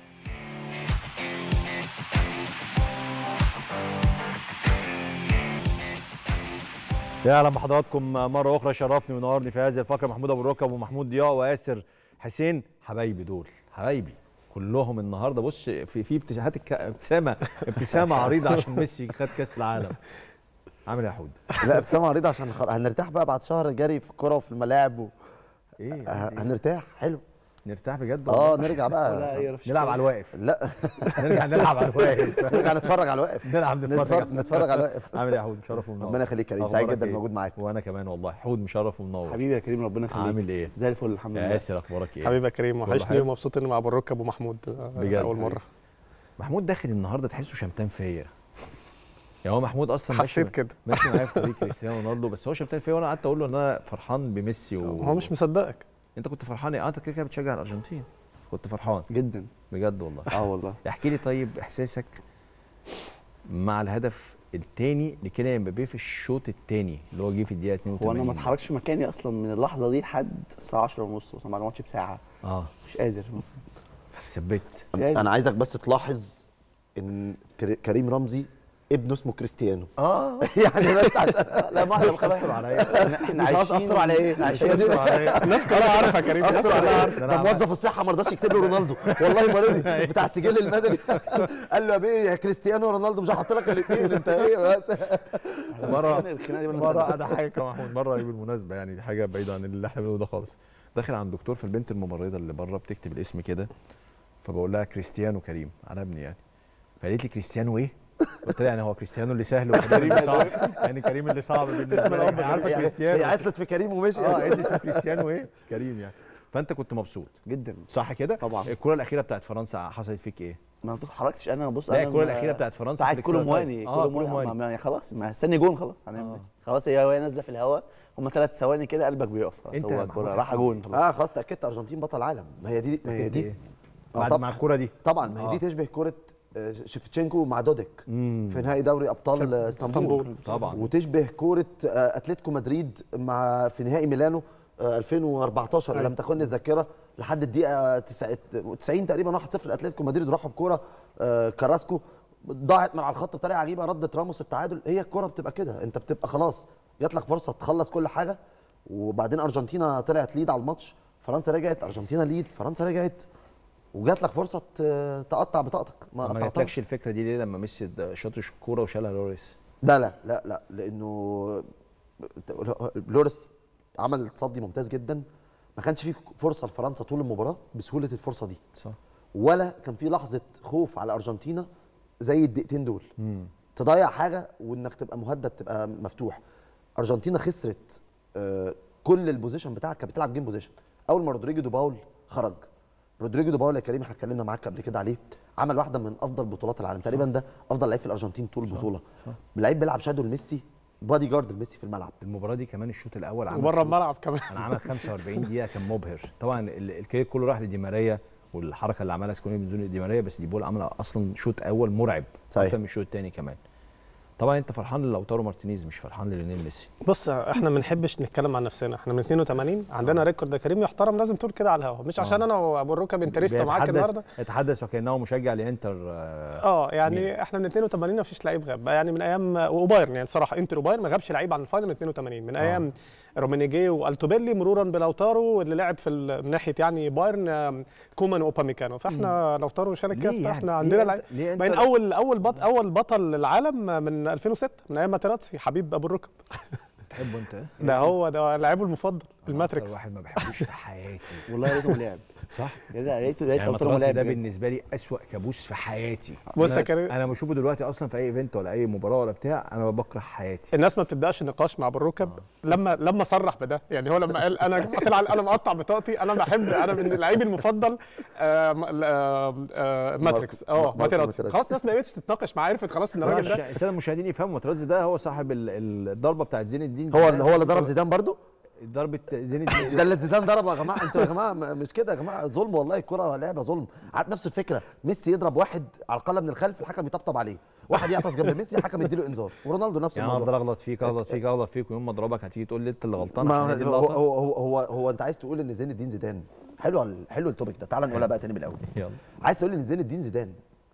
يا اهلا بحضراتكم مره اخرى شرفني ونورني في هذه الفقره محمود ابو الركب ومحمود ضياء واسر حسين حبايبي دول حبايبي كلهم النهارده بص في في ابتسامات ابتسامه ابتسامه عريضه عشان ميسي خد كاس العالم عامل ايه يا حود؟ لا ابتسامه عريضه عشان خل... هنرتاح بقى بعد شهر جري في الكوره وفي الملاعب و... ايه ه- هنرتاح حلو نرتاح بجد اه والله؟ نرجع بقى نلعب على الواقف لا نرجع نلعب على الواقف نرجع نتفرج على الواقف نلعب نتفرج, نتفرج نتفرج على الواقف عامل ايه يا حود مشرف ومنور ربنا يخليك يا كريم سعيد أخبارك جدا إيه؟ موجود معاك وانا كمان والله حود مشرف ومنور حبيبي يا كريم ربنا يخليك عامل ايه؟ زي الفل الحمد يا لله ياسر اخبارك ايه؟ حبيبي يا كريم كله وحشني حلو؟ ومبسوط اني مع ابو الركب ومحمود آه، بجد اول حبيبي. مره محمود داخل النهارده تحسه شمتان فيا يعني هو محمود اصلا حسيت ماشي كده ماشي معايا في طريق كريستيانو رونالدو بس هو شمتان فيا وانا قعدت اقول له ان انا فرحان بميسي و... هو مش مصدقك انت كنت فرحان ايه؟ آه، انت كده كده بتشجع الارجنتين كنت فرحان جدا بجد والله اه والله احكي لي طيب احساسك مع الهدف الثاني لكيليان امبابي في الشوط الثاني اللي هو جه في الدقيقه 82 هو انا ما اتحركش مكاني اصلا من اللحظه دي لحد الساعه 10 ونص مثلا بعد الماتش بساعه اه مش قادر ثبت مش قادر انا عايزك بس تلاحظ ان كري- كريم رمزي ابنه اسمه كريستيانو اه يعني بس عشان لا ما مش استر عليا احنا مش عاوز استر على ايه؟ عايشين استر عليا الناس كلها عارفه يا كريم الناس استر على كلها ايه؟ عارفه أنا ده موظف الصحه ما رضاش يكتب له رونالدو والله ما رضي بتاع السجل المدني قال له يا بيه يا كريستيانو ورونالدو مش هحط لك الاثنين انت ايه بس مره الخناقه دي بقى مره انا حاجه كمان محمود مره بالمناسبه يعني دي حاجه بعيده عن اللي احنا بنقوله ده خالص داخل عند الدكتور في البنت الممرضه اللي بره بتكتب الاسم كده فبقول لها كريستيانو كريم على ابني يعني فقالت لي كريستيانو ايه؟ قلت لها يعني هو كريستيانو اللي سهل وكريم اللي صعب يعني كريم اللي صعب بالنسبه لي هي عارفه هي كريستيانو عطلت في كريم ومشي اه قالت لي اسمه كريستيانو ايه؟ كريم يعني فانت كنت مبسوط جدا صح كده؟ طبعا. الكره الاخيره بتاعت فرنسا حصلت فيك ايه؟ ما اتحركتش انا بص لا انا الكره ما- الاخيره بتاعت فرنسا بتاعت في الإكسترا كولومواني تايم. اه كولومواني كولومواني ما- ما- خلاص ما استني جون خلاص هنعمل آه. ايه خلاص هي وهي نازله في الهواء هم ثلاث ثواني كده قلبك بيقف خلاص أنت يا هو محمود الكوره راح حسين. جون خلاص اه خلاص تاكدت ارجنتين بطل عالم ما هي دي ما هي دي إيه؟ آه بعد طبعاً. مع الكره دي طبعا ما هي آه. دي تشبه كره آه، شيفتشينكو مع دوديك مم. في نهائي دوري ابطال آه، اسطنبول اسطنبول. طبعا وتشبه كوره آه، اتلتيكو مدريد مع في نهائي ميلانو آه، 2014 أيوة. لم تخن الذاكره لحد الدقيقه 90 تقريبا 1-0 لاتلتيكو مدريد راحوا بكوره آه، كراسكو ضاعت من على الخط بطريقه عجيبه ردت راموس التعادل هي الكوره بتبقى كده انت بتبقى خلاص جات لك فرصه تخلص كل حاجه وبعدين ارجنتينا طلعت ليد على الماتش فرنسا رجعت ارجنتينا ليد فرنسا رجعت وجات لك فرصه ت- تقطع بطاقتك ما قطعتهاش. جاتلكش الفكره دي ليه لما ميسي د- شاطش الكوره وشالها لوريس لا لا لا لا لانه لوريس عمل تصدي ممتاز جدا ما كانش في فرصه لفرنسا طول المباراه بسهوله الفرصه دي صح ولا كان في لحظه خوف على ارجنتينا زي الدقيقتين دول تضيع حاجه وانك تبقى مهدد تبقى مفتوح ارجنتينا خسرت آه، كل البوزيشن بتاعك كانت بتلعب جيم بوزيشن اول ما رودريجو دو باول خرج رودريجو دو باول يا كريم احنا اتكلمنا معاك قبل كده عليه عمل واحده من افضل بطولات العالم تقريبا ده افضل لعيب في الارجنتين طول البطوله لعيب بيلعب شادو لميسي بادي جارد لميسي في الملعب المباراه دي كمان الشوط الاول عمل وبره شوط. الملعب كمان انا عمل 45 دقيقه كان مبهر طبعا ال- الكريت كله راح لدي ماريا والحركه اللي عملها سكوني بنزول دي ماريا بس دي بول عملها اصلا شوط اول مرعب صحيح. اكتر من الشوط الثاني كمان طبعا انت فرحان للاوتارو مارتينيز مش فرحان لليونيل ميسي بص احنا ما بنحبش نتكلم عن نفسنا احنا من 82 عندنا ريكورد يا كريم يحترم لازم تقول كده على الهوا مش عشان آه. انا وابو الركب انتريستا معاك بيتحدث- النهارده يتحدث وكانه مشجع لانتر آه، اه يعني ميلان. احنا من 82 ما فيش لعيب غاب يعني من ايام وبايرن يعني صراحه انتر وبايرن ما غابش لعيب عن الفاينل من 82 من ايام رومينيجي والتوبيلي مرورا بلاوتارو اللي لعب في ال- من ناحيه يعني بايرن آم، كومان واوباميكانو فاحنا لوتارو شال الكاس ليه يعني؟ فاحنا ليه عندنا أنت- لعيب ليه بين انت اول اول بط اول بطل العالم من 2006 من ايام ماتيراتسي حبيب ابو الركب بتحبه انت ده هو ده لاعبه المفضل أنا أكتر الماتريكس واحد ما بحبوش في حياتي والله يا ريته ما لعب صح يا لقيته لقيت يعني لوتارو ماتراتزي ملاعب ده بجد. بالنسبه لي اسوأ كابوس في حياتي بص يا أنا- كريم. انا بشوفه دلوقتي اصلا في اي ايفنت ولا اي مباراه ولا بتاع انا بكره حياتي الناس ما بتبداش النقاش مع بالركب لما لما صرح بده يعني هو لما قال انا طلع قال انا مقطع بطاقتي انا بحب انا من لعيبي المفضل آه م- آه آه ماتريكس اه ماركو ماتيراتزي ماتيراتزي. خلاص الناس ما بقتش تتناقش معاه عرفت خلاص ان الراجل ده الساده المشاهدين يفهموا ماتراتزي ده هو صاحب ال- ال- الضربه بتاعت زين الدين هو زيدان. هو اللي ضرب زيدان برضو ضربه زين الدين ده اللي زيدان ضربه يا جماعه انتوا يا جماعه م- مش كده يا جماعه ظلم والله الكره لعبه ظلم عارف نفس الفكره ميسي يضرب واحد على القلم من الخلف الحكم يطبطب عليه واحد يعطس جنب ميسي الحكم يديله انذار ورونالدو نفس يعني انا افضل الموضوع اغلط فيك اغلط فيك اغلط فيك ويوم ما اضربك هتيجي تقول لي انت اللي غلطان ما عشان هي دي هو اللقطة؟ هو هو, هو, هو انت عايز تقول ان زين الدين زيدان حلو ال- حلو التوبيك ده تعال نقولها بقى تاني من الاول يلا عايز تقول ان زين الدين زيدان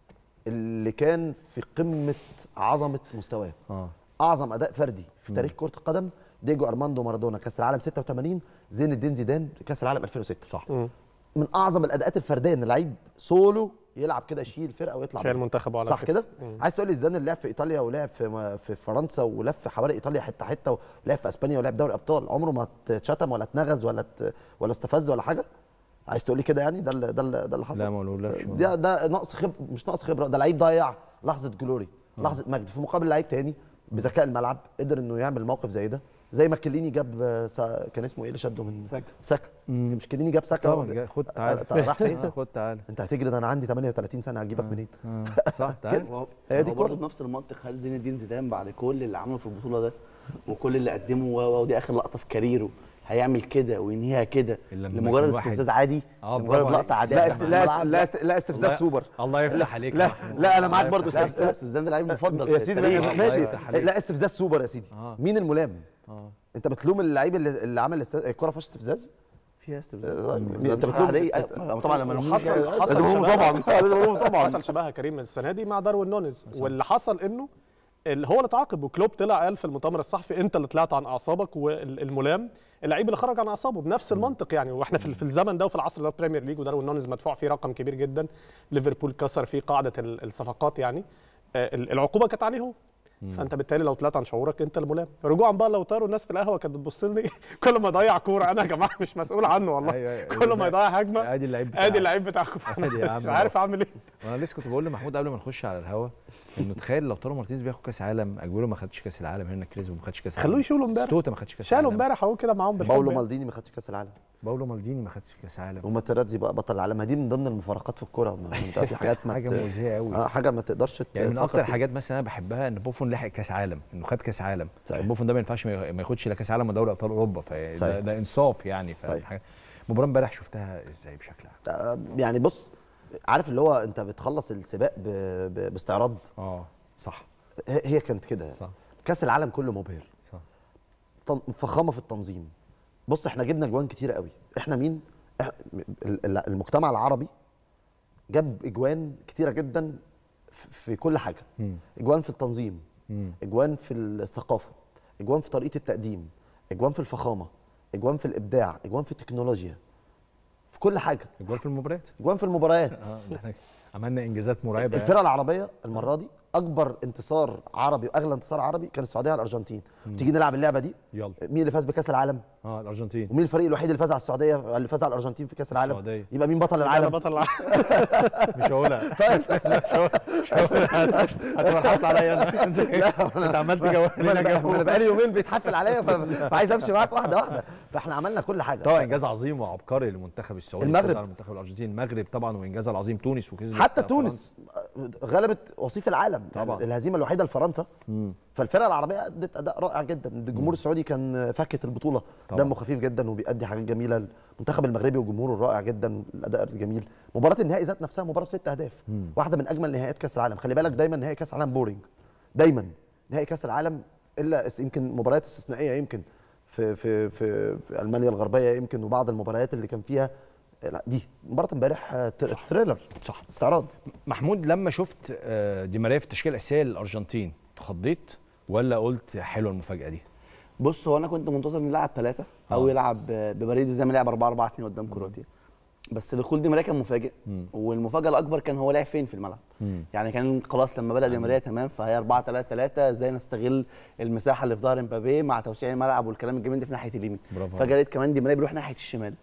اللي كان في قمه عظمه مستواه اه اعظم اداء فردي في تاريخ كره القدم ديجو ارماندو مارادونا كاس العالم 86 زين الدين زيدان كاس العالم 2006 صح من اعظم الاداءات الفرديه ان لعيب سولو يلعب كده يشيل فرقه ويطلع شايل بيها. منتخبه على صح كتفه. كده مم. عايز تقول لي زيدان اللي لعب في ايطاليا ولعب في في فرنسا ولف حوالي ايطاليا حته حته ولعب في اسبانيا ولعب دوري ابطال عمره ما اتشتم ولا اتنغز ولا ات- ولا استفز ولا حاجه عايز تقول لي كده يعني ده اللي ده اللي ده اللي حصل لا ما اقولكش ده ده نقص خبره مش نقص خبره ده لعيب ضيع لحظه جلوري لحظه مجد في مقابل لعيب تاني بذكاء الملعب قدر انه يعمل موقف زي ده زي ما كليني جاب آه، سا... كان اسمه ايه اللي شده من ساكا. ساكا مش كليني جاب ساكا طبعا جاي- خد تعالى آه، راح فين آه، خد تعالى انت هتجري ده انا عندي 38 سنه هجيبك منين آه، صح تعالى هو هي دي هو برضه الكرة. بنفس المنطق هل زين الدين زيدان بعد كل اللي عمله في البطوله ده وكل اللي قدمه و- و- ودي اخر لقطه في كاريره هيعمل كده وينهيها كده إلا لما لمجرد يكون واحد- استفزاز عادي آه، لمجرد برافو لقطه عليك. عاديه لا في است... الملعب. لا است... لا, است... لا استفزاز الله- سوبر الله يفتح عليك لا لا انا معاك برضه لا استفزاز لا زيدان ده لعيب مفضل يا في سيدي التاريخ. لا- ماشي يفتح عليك. لا استفزاز سوبر يا سيدي آه. مين الملام اه انت بتلوم اللعيب اللي, اللي عمل است... الكره فيهاش استفزاز فيها استفزاز آه، انت انت بتقول بتقول- عاديه أيوة، طبعا لما حصل حصل لازم هم شبهها- طبعا لازم هم طبعا حصل شبهها كريم السنه دي مع داروين نونيز واللي حصل انه اللي هو اللي تعاقب وكلوب طلع قال في المؤتمر الصحفي انت اللي طلعت عن اعصابك والملام اللعيب اللي خرج عن اعصابه بنفس المنطق يعني واحنا في في الزمن ده وفي العصر ده البريمير ليج وداروين نونيز مدفوع فيه رقم كبير جدا ليفربول كسر فيه قاعده ال- الصفقات يعني آه، ال- العقوبه كانت عليه هو فانت بالتالي لو طلعت عن شعورك انت الملام رجوعا بقى لو طاروا الناس في القهوه كانت بتبص لي كل ما يضيع كوره انا يا جماعه مش مسؤول عنه والله أيوة، أيوة. كل ما يضيع هجمه ادي اللعيب بتاعك. ادي اللعيب بتاعكم عادي يا انا عم. مش عارف اعمل ايه وانا لسه كنت بقول لمحمود قبل ما نخش على الهوا انه تخيل لو طارو مارتينيز بياخد كاس عالم اجويرو ما خدش كاس العالم هنا كريزو ما خدش كاس العالم خلوه يشيلوا امبارح ستوتا ما خدش كاس شالوا العالم امبارح اهو كده معاهم بالحب باولو يعني. مالديني ما خدش كاس العالم باولو مالديني ما خدش كاس عالم وماتيراتزي بقى بطل العالم ما دي من ضمن المفارقات في الكوره ما انت في حاجات ما حاجه ت- مؤذيه قوي آه، حاجه ما تقدرش ت- يعني من تفكر اكتر فيها. الحاجات مثلا انا بحبها ان بوفون لحق كاس عالم انه خد كاس عالم صحيح. بوفون ده ما ينفعش ما ياخ- ما ياخدش لا كاس عالم ولا دوري ابطال اوروبا فده صحيح. ده انصاف يعني صحيح. فحاجة- المباراه امبارح شفتها ازاي بشكل عام آه، يعني بص عارف اللي هو انت بتخلص السباق ب... ب... باستعراض اه صح هي هي كانت كده صح كاس العالم كله مبهر صح طن- فخامه في التنظيم بص احنا جبنا جوان كتيره قوي احنا مين إح... ال- ال- المجتمع العربي جاب اجوان كتيره جدا في- في كل حاجه مم. اجوان في التنظيم مم. اجوان في الثقافه اجوان في طريقه التقديم اجوان في الفخامه اجوان في الابداع اجوان في التكنولوجيا في كل حاجه الجول في المباريات اجوان في المباريات اه ده احنا عملنا انجازات مرعبه الفرقه العربيه المره دي اكبر انتصار عربي واغلى انتصار عربي كان السعوديه على الارجنتين تيجي نلعب اللعبه دي يلا مين اللي فاز بكاس العالم اه الارجنتين ومين الفريق الوحيد اللي فاز على السعوديه اللي فاز على الارجنتين في كاس العالم السعودية. يبقى مين بطل انا العالم بطل العالم مش هقولها طيب هتبقى الحفله عليا انا انت انت عمال تجوه ما انا بقى- ما أنا بقالي يومين بيتحفل عليا ف- فعايز امشي معاك واحده واحده فاحنا عملنا كل حاجه طبعا انجاز عظيم وعبقري للمنتخب السعودي المغرب. فوز على المنتخب الارجنتيني المغرب طبعا وانجازها العظيم تونس وكسبت حتى فرنسا. تونس غلبت وصيف العالم طبعا. يعني الهزيمه الوحيده لفرنسا فالفرقه العربيه ادت اداء رائع جدا الجمهور السعودي كان فاكهه البطوله طبعا. دمه خفيف جدا وبيأدي حاجات جميله المنتخب المغربي وجمهوره رائع جدا الاداء الجميل مباراه النهائي ذات نفسها مباراه بست اهداف واحده من اجمل نهائيات كاس العالم خلي بالك دايما نهائي كاس العالم بورينج دايما نهائي كاس العالم الا اس- يمكن مباريات استثنائيه يمكن في في في, في المانيا الغربيه يمكن وبعض المباريات اللي كان فيها لا دي مباراه امبارح آه، ت- ثريلر صح استعراض محمود لما شفت آه، دي ماريا في التشكيله الاساسيه للارجنتين اتخضيت ولا قلت حلوه المفاجاه دي بص هو انا كنت منتظر انه يلعب ثلاثه او آه. يلعب ببريد زي ما لعب 4 4 2 قدام كرواتيا بس دخول دي ماريا كان مفاجئ والمفاجاه الاكبر كان هو لعب فين في الملعب يعني كان خلاص لما بدا دي ماريا تمام فهي 4 3 3 ازاي نستغل المساحه اللي في ظهر امبابي مع توسيع الملعب والكلام الجميل ده في ناحيه اليمين برافو فجاه لقيت كمان دي ماريا بيروح ناحيه الشمال صح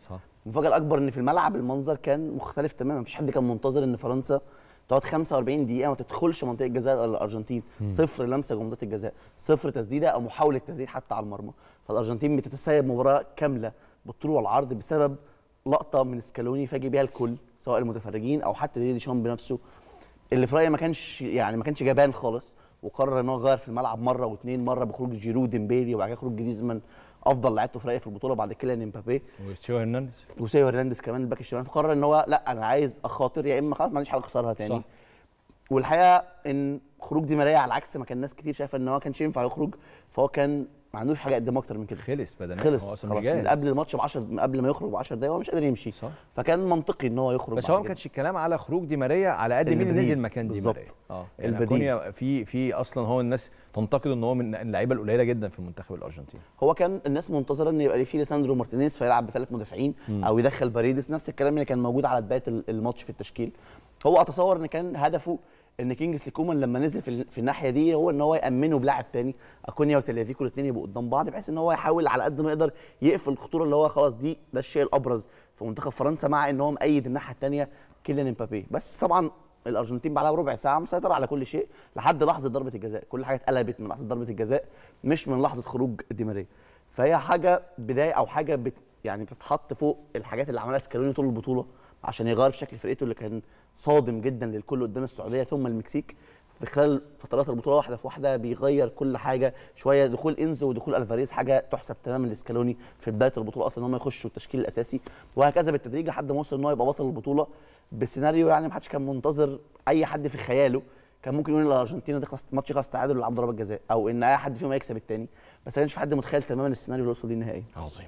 المفاجاه الاكبر ان في الملعب المنظر كان مختلف تماما مفيش حد كان منتظر ان فرنسا تقعد 45 دقيقه ما تدخلش منطقه جزاء الارجنتين صفر لمسه جوه منطقه الجزاء صفر تسديده او محاوله تسديد حتى على المرمى فالارجنتين بتتسيب مباراه كامله بالطول والعرض بسبب لقطه من سكالوني فاجئ بيها الكل سواء المتفرجين او حتى ديدي شام بنفسه اللي في رايي ما كانش يعني ما كانش جبان خالص وقرر ان هو يغير في الملعب مره واثنين مره بخروج جيرو ديمبيلي وبعد كده خروج جريزمان افضل لعيبته في رايي في البطوله بعد كيليان امبابي وتشو هرنانديز وسيو هرنانديز كمان الباك الشمال فقرر ان هو لا انا عايز اخاطر يا اما خلاص ما عنديش حاجه اخسرها تاني صح. والحقيقه ان خروج دي ماريا على العكس ما كان ناس كتير شايفه ان هو كانش ينفع يخرج فهو كان ما عندوش حاجه يقدمها اكتر من كده خلص بدنيا هو خلص أصلاً خلاص مش جاهز. من قبل الماتش ب 10 من قبل ما يخرج ب 10 دقايق هو مش قادر يمشي صح. فكان منطقي ان هو يخرج بس بعد هو ما كده. كانش الكلام على خروج دي ماريا على قد مين اللي البديل. نزل مكان دي بالظبط. ماريا اه يعني البديل. أكونيا في في اصلا هو الناس تنتقد ان هو من اللعيبه القليله جدا في المنتخب الارجنتيني هو كان الناس منتظره ان يبقى فيه ليساندرو مارتينيز فيلعب بثلاث مدافعين او يدخل باريدس نفس الكلام اللي كان موجود على بدايه ال- الماتش في التشكيل هو اتصور ان كان هدفه ان كينجز كومان لما نزل في, ال- في الناحيه دي هو ان هو يامنه بلاعب تاني اكونيا وتلافيكو الاثنين يبقوا قدام بعض بحيث ان هو يحاول على قد ما يقدر يقفل الخطوره اللي هو خلاص دي ده الشيء الابرز في منتخب فرنسا مع ان هو مأيد الناحيه الثانيه كيليان امبابي بس طبعا الارجنتين بعدها بربع ساعه مسيطره على كل شيء لحد لحظه ضربه الجزاء كل حاجه اتقلبت من لحظه ضربه الجزاء مش من لحظه خروج دي ماريا فهي حاجه بدايه او حاجه بت يعني بتتحط فوق الحاجات اللي عملها سكالوني طول البطوله عشان يغير في شكل فرقته اللي كان صادم جدا للكل قدام السعوديه ثم المكسيك في خلال فترات البطوله واحده في واحده بيغير كل حاجه شويه دخول انزو ودخول الفاريز حاجه تحسب تماما لسكالوني في بدايه البطوله اصلا ان هم يخشوا التشكيل الاساسي وهكذا بالتدريج لحد ما وصل ان هو يبقى بطل البطوله بسيناريو يعني ما حدش كان منتظر اي حد في خياله كان ممكن يقول ان الارجنتين تخلص ماتش يخلص تعادل ويلعب ضربات جزاء او ان اي حد فيهم هيكسب الثاني بس ما كانش في حد متخيل تماما السيناريو اللي وصل ليه النهائي عظيم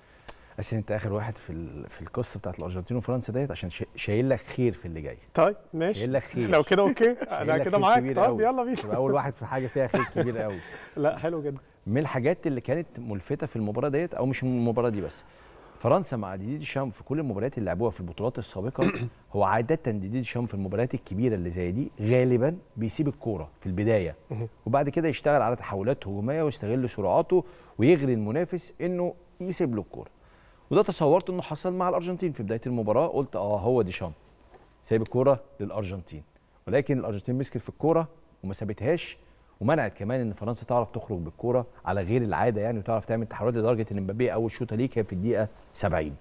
عشان انت اخر واحد في ال- في القصه بتاعت الارجنتين وفرنسا ديت عشان شا- شايل لك خير في اللي جاي طيب ماشي شايل لك خير لو كده اوكي شايل انا لك كده خير معاك كبير طب قوي. يلا بينا تبقى اول واحد في حاجه فيها خير كبير قوي لا حلو جدا من الحاجات اللي كانت ملفته في المباراه ديت او مش من المباراه دي بس فرنسا مع ديدي ديشام في كل المباريات اللي لعبوها في البطولات السابقه هو عاده ديدي ديشام في المباريات الكبيره اللي زي دي غالبا بيسيب الكوره في البدايه وبعد كده يشتغل على تحولات هجوميه ويستغل سرعاته ويغري المنافس انه يسيب له الكوره وده تصورت انه حصل مع الارجنتين في بدايه المباراه قلت اه هو ديشام سايب الكوره للارجنتين ولكن الارجنتين مسكت في الكوره وما سابتهاش ومنعت كمان ان فرنسا تعرف تخرج بالكوره على غير العاده يعني وتعرف تعمل تحولات لدرجه ان مبابي اول شوطه ليه كان في الدقيقه 70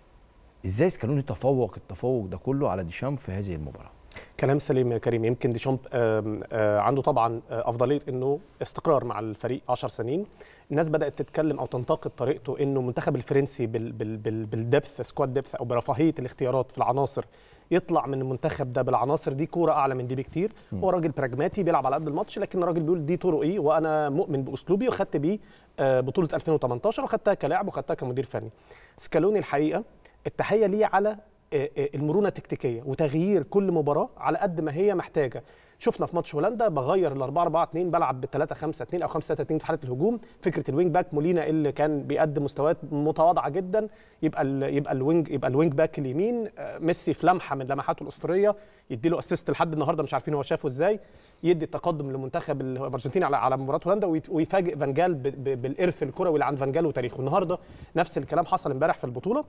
ازاي سكالوني تفوق التفوق ده كله على ديشام في هذه المباراه كلام سليم يا كريم يمكن ديشامب آم، آه، عنده طبعا آه، افضليه انه استقرار مع الفريق 10 سنين الناس بدات تتكلم او تنتقد طريقته انه المنتخب الفرنسي بال بال بال بالدبث سكواد دبث او برفاهيه الاختيارات في العناصر يطلع من المنتخب ده بالعناصر دي كوره اعلى من دي بكتير هو راجل براجماتي بيلعب على قد الماتش لكن الراجل بيقول دي طرق ايه وانا مؤمن باسلوبي وخدت بيه آه، بطوله 2018 وخدتها كلاعب وخدتها كمدير فني سكالوني الحقيقه التحيه ليه على آه، آه، المرونه التكتيكيه وتغيير كل مباراه على قد ما هي محتاجه شفنا في ماتش هولندا بغير ال 4 4 2 بلعب ب 3 5 2 او 5 3 2 في حاله الهجوم فكره الوينج باك مولينا اللي كان بيقدم مستويات متواضعه جدا يبقى ال يبقى الوينج يبقى الوينج باك اليمين آه، ميسي في لمحه من لمحاته الاسطوريه يدي له اسيست لحد النهارده مش عارفين هو شافه ازاي يدي التقدم للمنتخب الارجنتيني على على مباراه هولندا ويت- ويفاجئ فانجال ب- ب- بالارث الكروي اللي عند فانجال وتاريخه النهارده نفس الكلام حصل امبارح في البطوله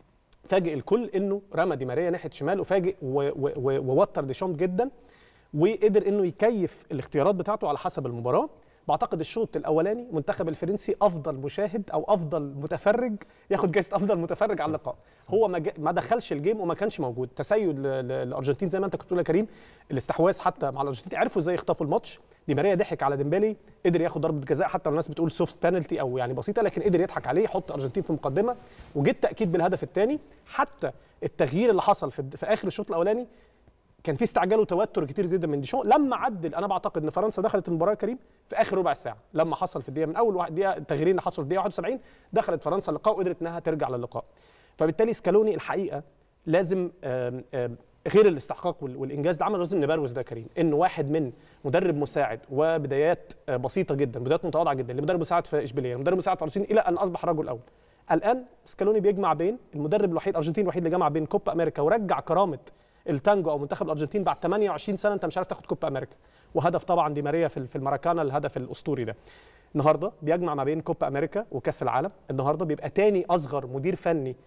فاجئ الكل انه رمى دي ماريا ناحيه شمال وفاجئ و- و- و- ووتر ديشامب جدا وقدر انه يكيف الاختيارات بتاعته على حسب المباراه بعتقد الشوط الاولاني منتخب الفرنسي افضل مشاهد او افضل متفرج ياخد جائزه افضل متفرج على اللقاء هو ما, جا- ما دخلش الجيم وما كانش موجود تسيد ل- ل- للارجنتين زي ما انت كنت بتقول يا كريم الاستحواذ حتى مع الارجنتين عرفوا ازاي يخطفوا الماتش دي ماريا ضحك على ديمبلي قدر ياخد ضربه جزاء حتى الناس بتقول سوفت بانالتي او يعني بسيطه لكن قدر يضحك عليه يحط الارجنتين في مقدمه وجه التاكيد بالهدف الثاني حتى التغيير اللي حصل في, في اخر الشوط الاولاني كان في استعجال وتوتر كتير جدا من ديشون لما عدل انا بعتقد ان فرنسا دخلت المباراه يا كريم في اخر ربع ساعه لما حصل في الدقيقه من اول واحد دقيقه التغييرين اللي حصلوا في الدقيقه 71 دخلت فرنسا اللقاء وقدرت انها ترجع للقاء فبالتالي سكالوني الحقيقه لازم آم، آم، غير الاستحقاق وال- والانجاز ده عمل لازم نبروز ده يا كريم انه واحد من مدرب مساعد وبدايات آه، بسيطه جدا بدايات متواضعه جدا لمدرب مساعد في اشبيليه مدرب مساعد في الارجنتين الى ان اصبح رجل اول الان سكالوني بيجمع بين المدرب الوحيد الارجنتيني الوحيد اللي جمع بين كوبا امريكا ورجع كرامه التانجو او منتخب الارجنتين بعد 28 سنه انت مش عارف تاخد كوبا امريكا وهدف طبعا دي ماريا في في الماراكانا الهدف الاسطوري ده النهارده بيجمع ما بين كوبا امريكا وكاس العالم النهارده بيبقى تاني اصغر مدير فني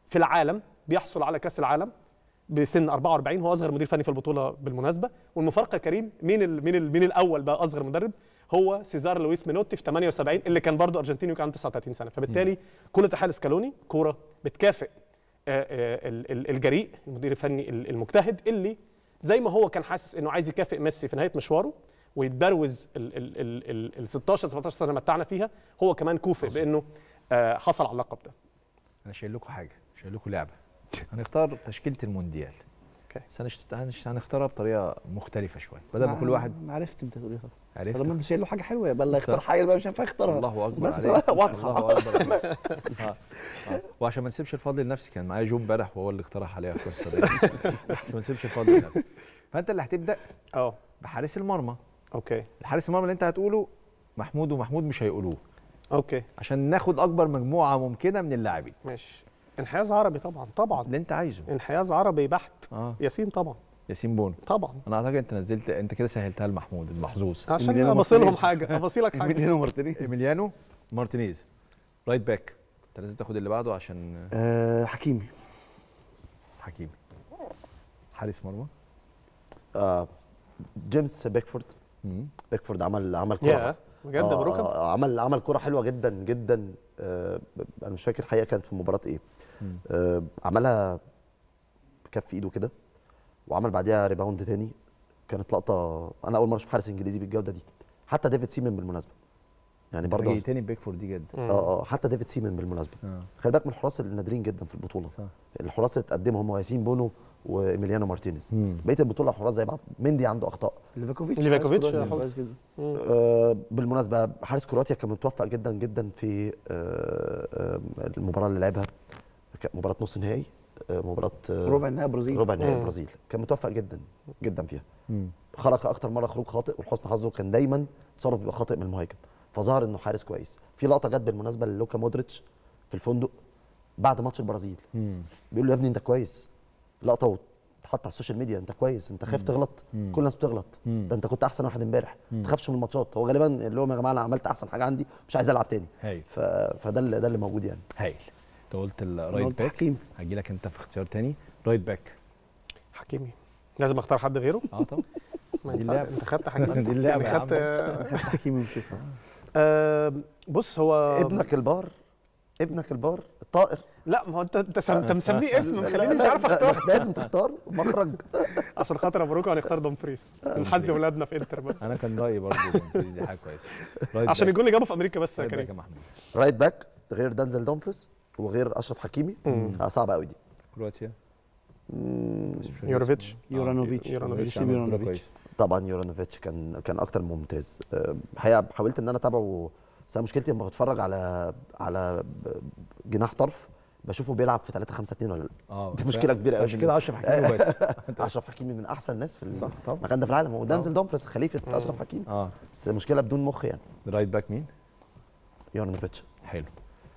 في العالم بيحصل على كاس العالم بسن 44 هو اصغر مدير فني في البطوله بالمناسبه والمفارقه كريم مين ال مين ال مين الاول بقى اصغر مدرب هو سيزار لويس مينوتي في 78 اللي كان برضه ارجنتيني وكان عنده 39 سنه فبالتالي كل تحال سكالوني كوره بتكافئ آه، آه، ال- ال- الجريء المدير الفني ال- المجتهد اللي زي ما هو كان حاسس انه عايز يكافئ ميسي في نهايه مشواره ويتبروز ال ال ال ال ال 16 17 سنه متعنا فيها هو كمان كوفئ بانه آه، حصل على اللقب ده انا شايل لكم حاجه شايل لكم لعبه هنختار تشكيله المونديال اوكي بس هنشت- هنش- هنختارها بطريقه مختلفه شويه بدل ما كل واحد أنا عرفت انت تقول ايه خلاص. عرفت طالما انت شايل له حاجه حلوه يبقى اللي يختار حاجه اللي بقى مش هينفع يختارها الله اكبر بس عليك. واضحه الله اكبر عليك. آه. آه. وعشان ما نسيبش الفضل لنفسي كان معايا جو امبارح وهو اللي اقترح عليها القصه دي عشان ما نسيبش الفضل لنفسي فانت اللي هتبدا اه بحارس المرمى اوكي الحارس المرمى اللي انت هتقوله محمود ومحمود مش هيقولوه اوكي عشان ناخد اكبر مجموعه ممكنه من اللاعبين ماشي انحياز عربي طبعا طبعا اللي انت عايزه انحياز عربي بحت اه ياسين طبعا ياسين بونو طبعا انا اعتقد انت نزلت انت كده سهلتها لمحمود المحظوظ عشان إيميليانو ابصي لهم مارتينيز. حاجه ابصي لك حاجه ايميليانو مارتينيز ايميليانو مارتينيز رايت باك انت لازم تاخد اللي بعده عشان آه حكيمي حكيمي حارس مرمى آه جيمس بيكفورد مم. بيكفورد عمل عمل يا كوره بجد آه، بركب آه، عمل عمل كوره حلوه جدا جدا آه انا مش فاكر الحقيقه كانت في مباراه ايه مم. آه عملها بكف ايده كده وعمل بعديها ريباوند تاني كانت لقطه انا اول مره اشوف حارس انجليزي بالجوده دي حتى ديفيد سيمن بالمناسبه يعني برضه برضه تاني بيكفورد دي جدا مم. اه اه حتى ديفيد سيمن بالمناسبه اه خلي بالك من الحراس النادرين جدا في البطوله صح الحراس اللي اتقدموا هم ياسين بونو وايميليانو مارتينيز مم. بقيه البطوله الحراس زي بعض مندي عنده اخطاء ليفاكوفيتش ليفاكوفيتش كويس حلو. كويس جدا مم. آه بالمناسبه حارس كرواتيا كان متوفق جدا جدا في آه آه المباراه اللي لعبها كانت مباراه نص نهائي آه مباراه آه ربع النهائي برازيل ربع نهائي مم. البرازيل كان متوفق جدا جدا فيها مم. خرج اكتر مره خروج خاطئ ولحسن حظه كان دايما تصرف بيبقى خاطئ من المهاجم فظهر انه حارس كويس في لقطه جت بالمناسبه للوكا مودريتش في الفندق بعد ماتش البرازيل مم. بيقول له يا ابني انت كويس لقطه وتحط على السوشيال ميديا انت كويس انت خايف تغلط مم. كل الناس بتغلط مم. ده انت كنت احسن واحد امبارح ما تخافش من الماتشات هو غالبا اللي هو يا جماعه انا عملت احسن حاجه عندي مش عايز العب تاني هايل ف... فده اللي ده اللي موجود يعني هايل انت قلت أنا الرايت قلت باك حكيمي هجي لك انت في اختيار تاني رايت باك حكيمي لازم اختار حد غيره اه طبعا ما دي ينفع- اللعبة. انت خدت حاجه دي اللعبة يعني يا خدت خدت حكيمي ومشيت آه بص هو ابنك البار ابنك البار الطائر لا ما هو انت انت سم- انت مسميه اسم لا، مخليني لا، مش عارف لا، اختار لازم تختار مخرج عشان خاطر ابو روكو هنختار دومفريز نحاسب ولادنا في انتر بقى انا كان رايي برضه دومفريز دي حاجه كويسه رايت عشان باك. الجول اللي جابه في امريكا بس يا رايت باك يا كريم محمود رايت باك غير دانزل دومفريس وغير اشرف حكيمي آه صعبه قوي دي كرواتيا يوروفيتش يورانوفيتش يورانوفيتش يوسيف يورانوفيتش طبعا يورانوفيتش كان كان اكتر من ممتاز آه، الحقيقه حاولت ان انا اتابعه بس أنا مشكلتي لما بتفرج على على ب- جناح طرف بشوفه بيلعب في 3 5 2 ولا لا اه دي مشكله كبيره قوي عشان كده اشرف حكيمي بس اشرف حكيمي من احسن الناس في صح طبعا المكان ده في العالم هو دانزل دومفريس خليفه اشرف حكيمي اه بس مشكله بدون مخ يعني رايت باك مين؟ يورانوفيتش حلو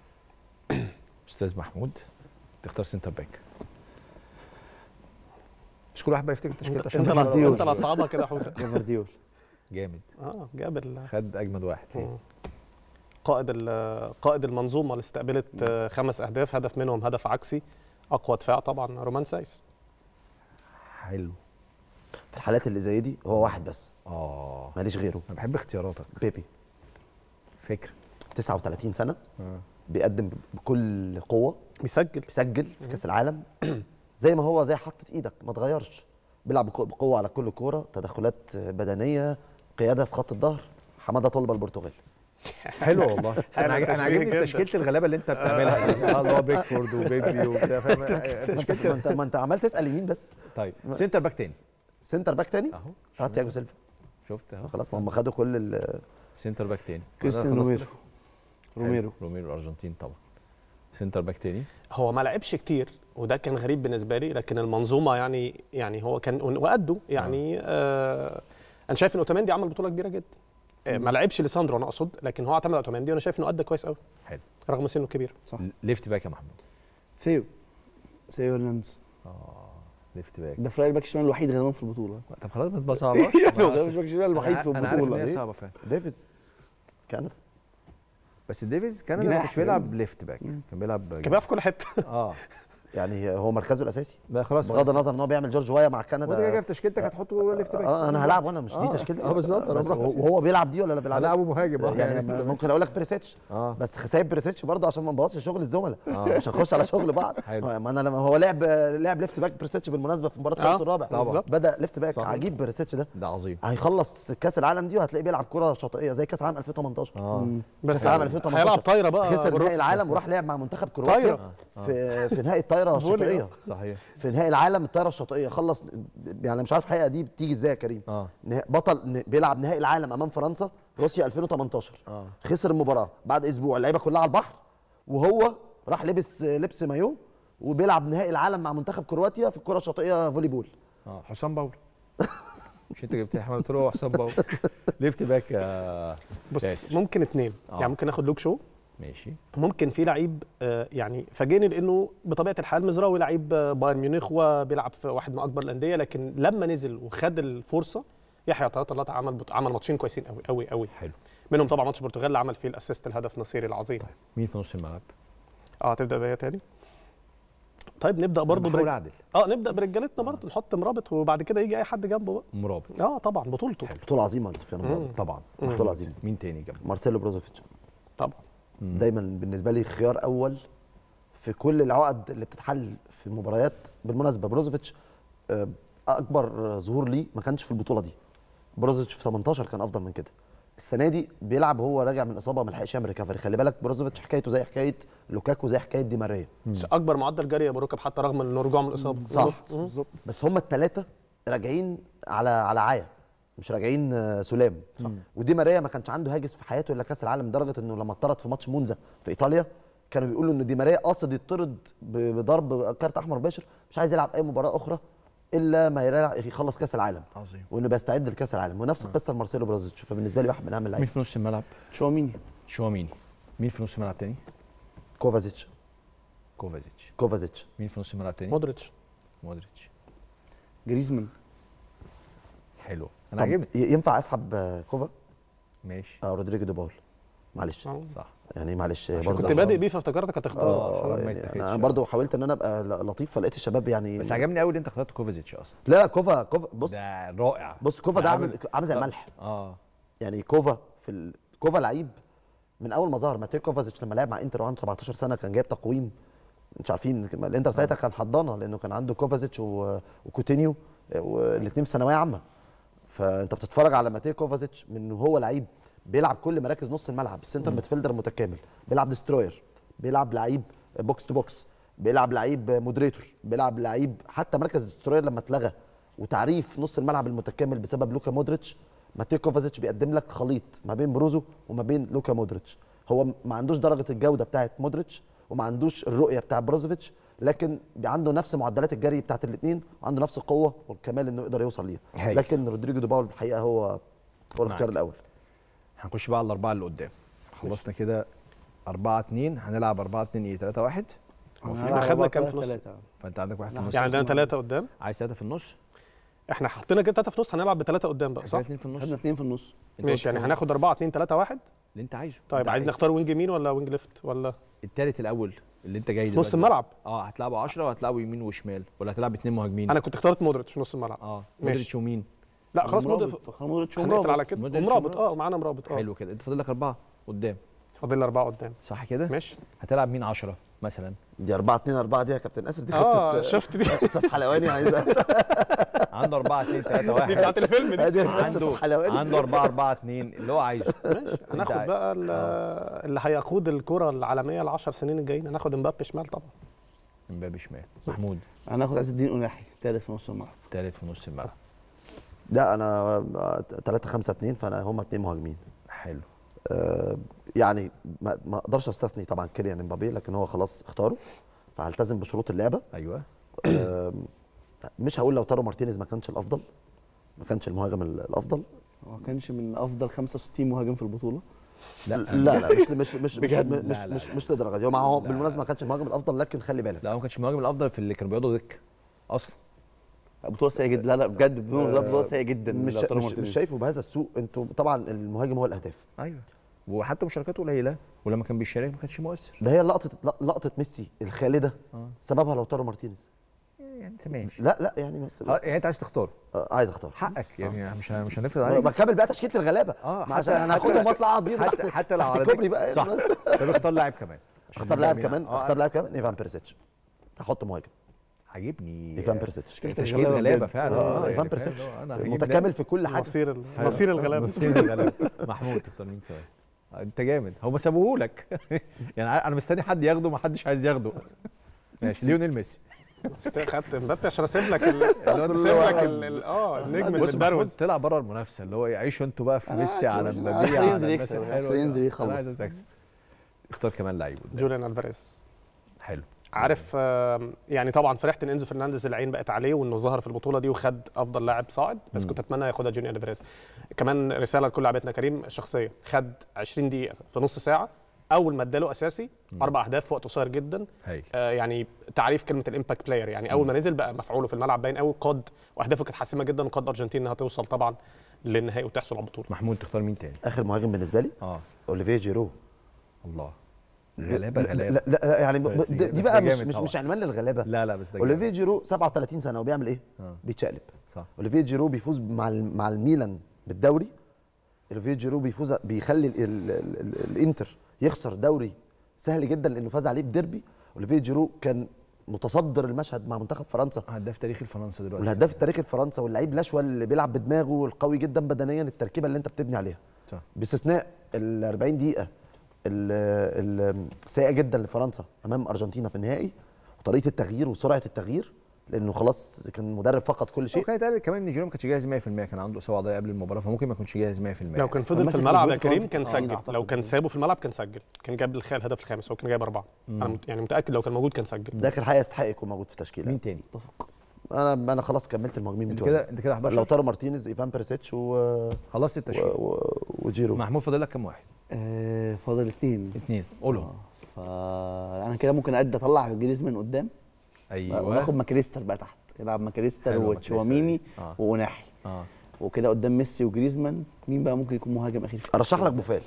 استاذ محمود تختار سنتر باك مش كل واحد بقى يفتكر تشكيلته عشان انت نخلص اللي على انت اللي هتصعبها كده يا حوده جافارديول جامد اه جاب ال- خد اجمد واحد فيه مم. قائد ال- قائد المنظومه اللي استقبلت آه، خمس اهداف هدف منهم هدف عكسي اقوى دفاع طبعا رومان سايس حلو في الحالات اللي زي دي هو واحد بس اه ماليش غيره انا بحب اختياراتك بيبي فكر 39 سنه آه. بيقدم بكل قوه بيسجل بيسجل في كاس العالم زي ما هو زي حطت ايدك ما اتغيرش بيلعب بقو- بقوه على كل كوره تدخلات بدنيه قياده في خط الظهر حماده طلبه البرتغال حلو والله حلو انا عاج- انا التشبيه عاجبني جدا. تشكيله الغلابه اللي انت بتعملها دي آه، اللي هو بيكفورد وبيبي وبتاع فاهم ما انت ما انت, ما انت عمال تسال يمين بس طيب سنتر باك تاني سنتر باك تاني اهو هات تياجو سيلفا شفت اهو خلاص ما هم خدوا كل ال- سنتر باك تاني كريستيان خلاص روميرو كده. روميرو حلو. روميرو الارجنتين طبعا سنتر باك تاني هو ما لعبش كتير وده كان غريب بالنسبه لي لكن المنظومه يعني يعني هو كان وقده يعني آه انا شايف ان اوتاميندي عمل بطوله كبيره جدا آه ما لعبش ليساندرو انا اقصد لكن هو اعتمد على اوتاميندي وانا شايف انه ادى كويس قوي حلو رغم سنه الكبير صح ليفت باك يا محمود ثيو ثيو هرنانديز اه ليفت باك ده فراير الباك الشمال الوحيد غالبا في البطوله طب خلاص ما تصعبهاش يعني هو غالبا الباك الشمال الوحيد في انا عارف ان البطوله هي دي. صعبه فعلا ديفيز كندا بس ديفيز كان ما جناح كانش بيلعب كمان. ليفت باك كان بيلعب كان بيلعب في كل حته اه يعني هو مركزه الاساسي ده خلاص بغض النظر ان هو بيعمل جورج وايا مع كندا وانت جاي في تشكيلتك هتحطه ليفت باك اه انا هلعب وانا مش دي آه، تشكيلتي اه بالظبط انا بس براحتي. وهو بيلعب دي ولا لا بيلعب هلعبه مهاجم اه يعني ممكن اقول لك بريسيتش اه بس سايب بريسيتش برضه عشان ما نبوظش شغل الزملاء مش هنخش على شغل بعض حلو. ما انا لما هو لعب لعب ليفت باك بريسيتش بالمناسبه في مباراه آه، الثالث الرابع طبعا. بالظبط. بدا ليفت باك صح. عجيب بريسيتش ده ده عظيم هيخلص كاس العالم دي وهتلاقيه بيلعب كره شاطئيه زي كاس العالم 2018 اه بس كاس العالم 2018 هيلعب طايره بقى خسر بالركن. نهائي العالم وراح لعب مع منتخب كرواتيا طايرة. في في نهائي الطايره فولي، الشاطئيه صحيح في نهائي العالم الطايره الشاطئيه خلص يعني مش عارف الحقيقه دي بتيجي ازاي يا كريم اه نه- بطل ن- بيلعب نهائي العالم امام فرنسا روسيا 2018 اه خسر المباراه بعد اسبوع اللعيبه كلها على البحر وهو راح لبس لبس مايو وبيلعب نهائي العالم مع منتخب كرواتيا في الكره الشاطئيه فولي بول اه حسام باول مش انت جبت احمد قلت له هو حسام باول ليفت باك آه بص ياسر. ممكن اتنين آه. يعني ممكن ناخد لوك شو ماشي ممكن في لعيب آه، يعني فاجئني لانه بطبيعه الحال مزراوي لعيب آه، بايرن ميونخ وبيلعب في واحد من اكبر الانديه لكن لما نزل وخد الفرصه يحيى طلعت الله عمل بط- عمل ماتشين كويسين قوي قوي قوي حلو منهم طبعا ماتش البرتغال اللي عمل فيه الاسيست الهدف نصيري العظيم مين في نص الملعب؟ اه تبدا بيا تاني طيب نبدا برضه بحاول برج... اعدل اه نبدا برجالتنا برضه نحط مرابط وبعد كده يجي اي حد جنبه بقى مرابط اه طبعا بطولته بطوله عظيمه سفيان مرابط طبعا بطوله عظيمه مين تاني جنبه؟ مارسيلو بروزوفيتش طبعا دايما بالنسبه لي خيار اول في كل العقد اللي بتتحل في المباريات بالمناسبه بروزوفيتش آه، اكبر ظهور ليه ما كانش في البطوله دي بروزوفيتش في 18 كان افضل من كده السنه دي بيلعب وهو راجع من اصابه ما لحقش يعمل ريكفري خلي بالك بروزوفيتش حكايته زي حكايه لوكاكو زي حكايه دي ماريا اكبر معدل جري يا ابو ركب حتى رغم انه رجوع من الاصابه صح مم. بس هم الثلاثه راجعين على على عايه مش راجعين آه، سلام ودي ماريا ما كانش عنده هاجس في حياته الا كاس العالم لدرجه انه لما اتطرد في ماتش مونزا في ايطاليا كانوا بيقولوا ان دي ماريا قاصد يطرد ب- بضرب كارت احمر باشر مش عايز يلعب اي مباراه اخرى الا ما يرا- يخلص كاس العالم عظيم وانه بيستعد لكاس العالم ونفس القصه لمارسيلو بروزيتش فبالنسبه لي واحد من اهم مين اللعيبه في نص الملعب؟ تشواميني شواميني مين في نص الملعب تاني؟ كوفازيتش كوفازيتش كوفازيتش مين في نص الملعب تاني؟ مودريتش مودريتش جريزمان حلو انا طب عاجبني ي- ينفع اسحب آه، كوفا ماشي آه رودريجو دي باول معلش آه. صح يعني معلش عشان برضه كنت بادئ بيه فافتكرتك هتختار اه حرام ما يعني يتاخدش. انا برضه حاولت ان انا ابقى ل- لطيف فلقيت الشباب يعني بس عجبني قوي ان انت اخترت كوفازيتش اصلا لا لا كوفا كوفا بص ده رائع بص كوفا ده عامل عامل زي لا. الملح اه يعني كوفا في ال... كوفا لعيب من اول ما ظهر ماتيو كوفازيتش لما لعب مع انتر وعنده 17 سنه كان جايب تقويم مش عارفين الانتر ساعتها كان حضانه لانه كان عنده كوفازيتش و... وكوتينيو والاثنين في ثانويه عامه فانت بتتفرج على ماتيو كوفازيتش من هو لعيب بيلعب كل مراكز نص الملعب السنتر ميدفيلدر متكامل بيلعب دستروير بيلعب لعيب بوكس تو بوكس بيلعب لعيب مودريتور بيلعب لعيب حتى مركز دستروير لما اتلغى وتعريف نص الملعب المتكامل بسبب لوكا مودريتش ماتيو كوفازيتش بيقدم لك خليط ما بين بروزو وما بين لوكا مودريتش هو ما عندوش درجه الجوده بتاعه مودريتش وما عندوش الرؤيه بتاع بروزوفيتش لكن عنده نفس معدلات الجري بتاعت الاثنين وعنده نفس القوه والكمال انه يقدر يوصل ليها هايل. لكن رودريجو دي باول الحقيقه هو هو الاختيار الاول هنخش بقى على الاربعه اللي قدام خلصنا كده 4 2 هنلعب 4 2 ايه 3 1 احنا خدنا كام في نص؟ ثلاثة فانت عندك واحد في النص يعني عندنا ثلاثه قدام عايز ثلاثه في النص احنا حطينا كده ثلاثه في نص هنلعب بثلاثه قدام بقى صح؟ اثنين في النص خدنا اثنين في النص أنت ماشي قلت يعني كام؟ هناخد 4 2 3 1 اللي انت عايزه طيب أنت عايز عايز. نختار وينج يمين ولا وينج ليفت ولا التالت الاول اللي انت جاي في نص دلوقتي. الملعب اه هتلعبوا 10 وهتلعبوا يمين وشمال ولا هتلعب اثنين مهاجمين انا كنت اخترت مودريتش في نص الملعب اه ماشي. مودريتش ومين لا خلاص مودريتش مرابط مودريتش هنقفل ومرابط على كده مودريتش ومرابط ومرابط. اه ومعانا مرابط اه حلو كده انت فاضل لك اربعه قدام فاضل لي اربعه قدام صح كده ماشي هتلعب مين 10 مثلا دي 4 2 4 دي يا كابتن اسر دي اه خطه شفت دي استاذ حلواني عايز عنده 4 2 3 دي 1 بتاعت الفيلم دي ادي استاذ عنده حلواني عنده 4 4 2 اللي هو عايزه ماشي هناخد عايز- بقى ال- اللي هيقود الكره العالميه ال 10 سنين الجايين هناخد امبابي شمال طبعا امبابي شمال محمود هناخد عز الدين قناحي ثالث في نص الملعب تالت في نص الملعب لا انا 3 5 2 فانا هم اثنين مهاجمين حلو آه، يعني ما ما اقدرش استثني طبعا كيليان امبابي لكن هو خلاص اختاره فهلتزم بشروط اللعبه ايوه آم، مش هقول لو تارو مارتينيز ما كانش الافضل ما كانش المهاجم ال- الافضل هو ما كانش من افضل 65 مهاجم في البطوله لا لا لا مش مش مش مش بجد؟ مش, لا، لا، مش, لا. مش للدرجه دي هو معه لا. بالمناسبه ما كانش المهاجم الافضل لكن خلي بالك لا هو ما كانش المهاجم الافضل في اللي كانوا بيقعدوا دك اصلا بطوله سيئه جدا لا لا بجد بدون آه، ده بطوله سيئه جدا مش لو تارو مش, مارتينيز. مش شايفه بهذا السوء انتوا طبعا المهاجم هو الاهداف ايوه وحتى مشاركاته قليله ولما كان بيشارك ما كانش مؤثر ده هي لقطه لقطه ميسي الخالده سببها لوتارو مارتينيز يعني انت ماشي لا لا يعني بس اه يعني انت عايز تختاره آه، عايز اختار حقك يعني مش مش هنفرض عليك بكمل بقى تشكيله الغلابه اه ما عشان انا هاخدهم واطلع اقعد بيهم حتى تحت حتى لو تحت على الكوبري دك- بقى صح بس. طب اختار لاعب كمان عشان اختار لاعب نبقى كمان مين- آه، اختار لاعب كمان ايفان بيرسيتش هحط مهاجم عجبني ايفان بيرسيتش تشكيل غلابه فعلا اه يعني ايفان فاهم بيرسيتش اللي هو أنا هجيب متكامل في كل حاجه مصير ال- حلو. مصير الغلابه مصير الغلابه محمود تختار مين كمان آه، انت جامد هم سابوهولك يعني انا مستني حد ياخده ما حدش عايز ياخده ماشي ليونيل ميسي خدت مبابي عشان اسيب لك ال- اسيب لك ال- ال- اه النجم بص محمود المتبروز طلع بره المنافسه اللي هو عيشوا انتوا بقى في أنا ميسي عارف، على أنا مبابي عارف على ينزل الناس يكسب، الحلوة عارف دي. ينزل أنا يخلص. عايز تكسب اختار كمان لعيب قدام. جوليان الفاريز حلو عارف آم، يعني طبعا فرحت ان انزو فرنانديز العين بقت عليه وانه ظهر في البطوله دي وخد افضل لاعب صاعد بس كنت اتمنى ياخدها جونيور الفاريز كمان رساله لكل لاعبتنا كريم شخصيه خد 20 دقيقه في نص ساعه اول ما اداله اساسي اربع اهداف في وقت قصير جدا هايل آه، يعني تعريف كلمه الامباكت بلاير يعني اول ما نزل بقى مفعوله في الملعب باين قوي قاد واهدافه كانت حاسمه جدا وقاد الارجنتين انها توصل طبعا للنهائي وتحصل على البطوله محمود تختار مين تاني اخر مهاجم بالنسبه لي اه اوليفيه جيرو الله غلابه لا غلابه لا, لا يعني ب- بس دي, بس دي ده بقى مش جامد مش, طبعا. مش عنوان للغلابه لا لا بس ده اوليفيه جامد. جيرو 37 سنه وبيعمل ايه؟ آه. بيتشقلب صح اوليفيه جيرو بيفوز مع ال- مع الميلان بالدوري اوليفيه جيرو بيفوز بيخلي ال ال ال ال الانتر يخسر دوري سهل جدا لانه فاز عليه بديربي اوليفيه جيرو كان متصدر المشهد مع منتخب فرنسا هداف تاريخي لفرنسا دلوقتي والهداف التاريخي لفرنسا واللعيب الاشول اللي بيلعب بدماغه القوي جدا بدنيا التركيبه اللي انت بتبني عليها صح. باستثناء ال 40 دقيقه ال- ال- السيئه جدا لفرنسا امام ارجنتينا في النهائي وطريقه التغيير وسرعه التغيير لانه خلاص كان مدرب فقد كل هو شيء كان يتقال كمان ان جيرو ما كانش جاهز 100% كان عنده اصابه عضليه قبل المباراه فممكن ما يكونش جاهز 100% لو كان فضل في ماسك الملعب يا الجول كمان كريم في كان 90 سجل أعتقد. لو كان سايبه في الملعب كان سجل كان جاب الخ- الهدف الخامس هو كان جايب اربعه انا مت- يعني متاكد لو كان موجود كان سجل ده اخر حاجه يستحق يكون موجود في تشكيله مين تاني؟ انا انا خلاص كملت المهاجمين انت بتوعي كده انت كده 11 لوتارو مارتينيز ايفان بيرسيتش و... و... خلصت التشكيل و... وجيرو محمود فاضل لك كام واحد؟ آه، فاضل اثنين اثنين قولهم فانا كده ممكن ادي اطلع جريزمان قدام ايوه وناخد ماكاليستر بقى تحت يلعب ماكاليستر حلو وتشواميني ماكاليستر. آه. وناحي اه وكده قدام ميسي وجريزمان مين بقى ممكن يكون مهاجم اخير في ارشح لك بوفال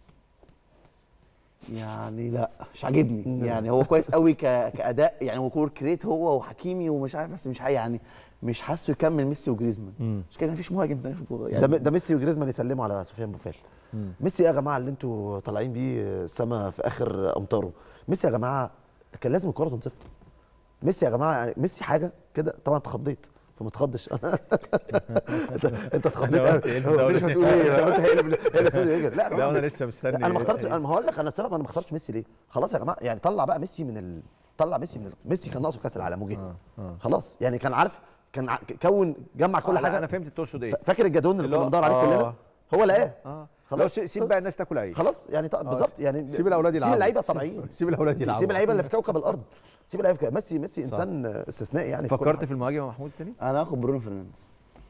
يعني لا مش عاجبني يعني هو كويس قوي ك... كاداء يعني هو كور كريت هو وحكيمي ومش عارف بس مش حي يعني مش حاسه يكمل ميسي وجريزمان مش كده مفيش مهاجم تاني في البطوله ده, يعني ده ميسي وجريزمان يسلموا على سفيان بوفال ميسي يا جماعه اللي انتوا طالعين بيه السما في اخر امطاره ميسي يا جماعه كان لازم الكره تنصف ميسي يا جماعه يعني ميسي حاجه كده طبعا اتخضيت فما تخضش انت انت اتخضيت أنا قوي قلت إيه هو الدوري؟ مش هتقول ايه أنا قلت هي اللي هي اللي استوديو يجري. لا يا لا جماعة، انا لسه مستني انا ما اخترتش انا ما هقول لك انا السبب انا ما اخترتش ميسي ليه خلاص يا جماعه يعني طلع بقى ميسي من ال... طلع ميسي من ال... ميسي كان ناقصه كاس العالم وجه خلاص يعني كان عارف كان ع- كون جمع كل كل حاجه حاجه انا فهمت تقصد ايه ف- فاكر الجدون اللي اللي كنا هو- بندور عليه آه. كلنا هو لقاه اه خلاص. خلاص سيب بقى الناس تاكل عيش خلاص يعني طب بالظبط يعني سيب الأولاد سيب يلعبوا. اللعيبه الطبيعيين سيب الاولاد يلعبوا سيب اللعيبه اللي في كوكب الارض سيب اللعيبه في- ميسي ميسي صح. انسان استثنائي يعني في كل فكرت حاجة. في المهاجم يا محمود تاني انا هاخد برونو فرنانديز